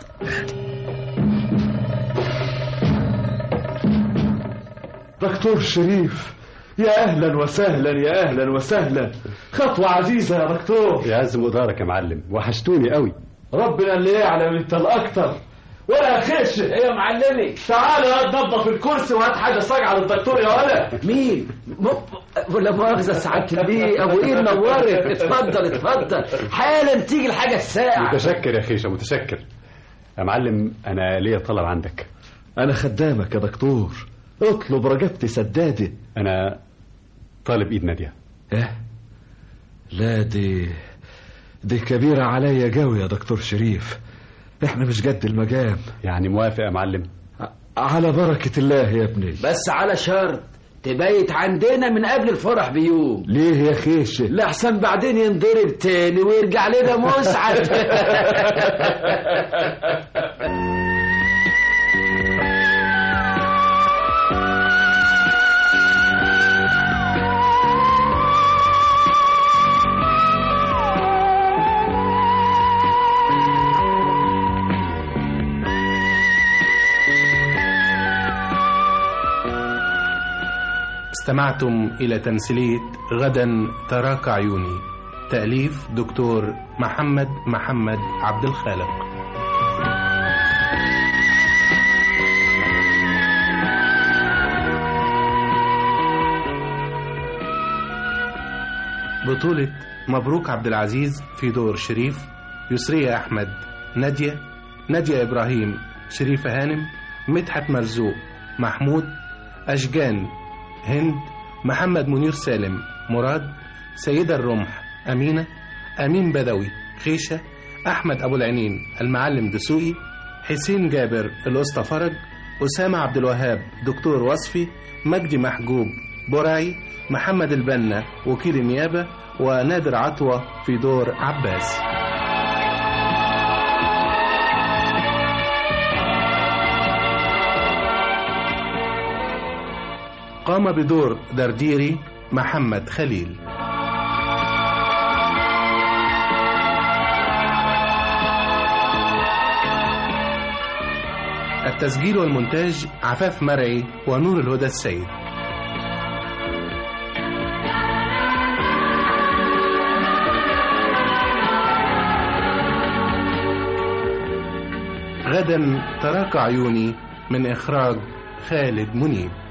دكتور شريف يا اهلا وسهلا يا اهلا وسهلا خطوه عزيزه يا دكتور يا عز مقدارك يا معلم وحشتوني قوي ربنا اللي يعلم انت الاكتر ولا خش ايه يا معلمي تعال يا نظف الكرسي وهات حاجه صاجعه للدكتور يا ولد مين م- ولا مؤاخذة سعادة البيه أبو إيه نورت اتفضل اتفضل حالا تيجي الحاجة الساعة متشكر يا خيشه متشكر يا معلم انا ليا طلب عندك انا خدامك يا دكتور اطلب رجبتي سدادي انا طالب ايد ناديه ايه لا دي دي كبيرة عليا جوي يا دكتور شريف احنا مش قد المجام يعني موافق يا معلم على بركة الله يا ابني بس على شرط تبيت عندنا من قبل الفرح بيوم ليه يا خيشة لحسن بعدين ينضرب تاني ويرجع لنا مسعد استمعتم إلى تمثيلية غدا تراك عيوني تأليف دكتور محمد محمد عبد الخالق بطولة مبروك عبد العزيز في دور شريف يسرية أحمد نادية نادية إبراهيم شريفة هانم مدحت مرزوق محمود أشجان هند محمد منير سالم مراد سيدة الرمح أمينة أمين بدوي خيشة أحمد أبو العينين المعلم دسوقي حسين جابر الأسطى فرج أسامة عبد الوهاب دكتور وصفي مجدي محجوب برعي محمد البنا وكيل النيابة ونادر عطوة في دور عباس قام بدور درديري محمد خليل التسجيل والمونتاج عفاف مرعي ونور الهدى السيد غدا تراك عيوني من إخراج خالد منيب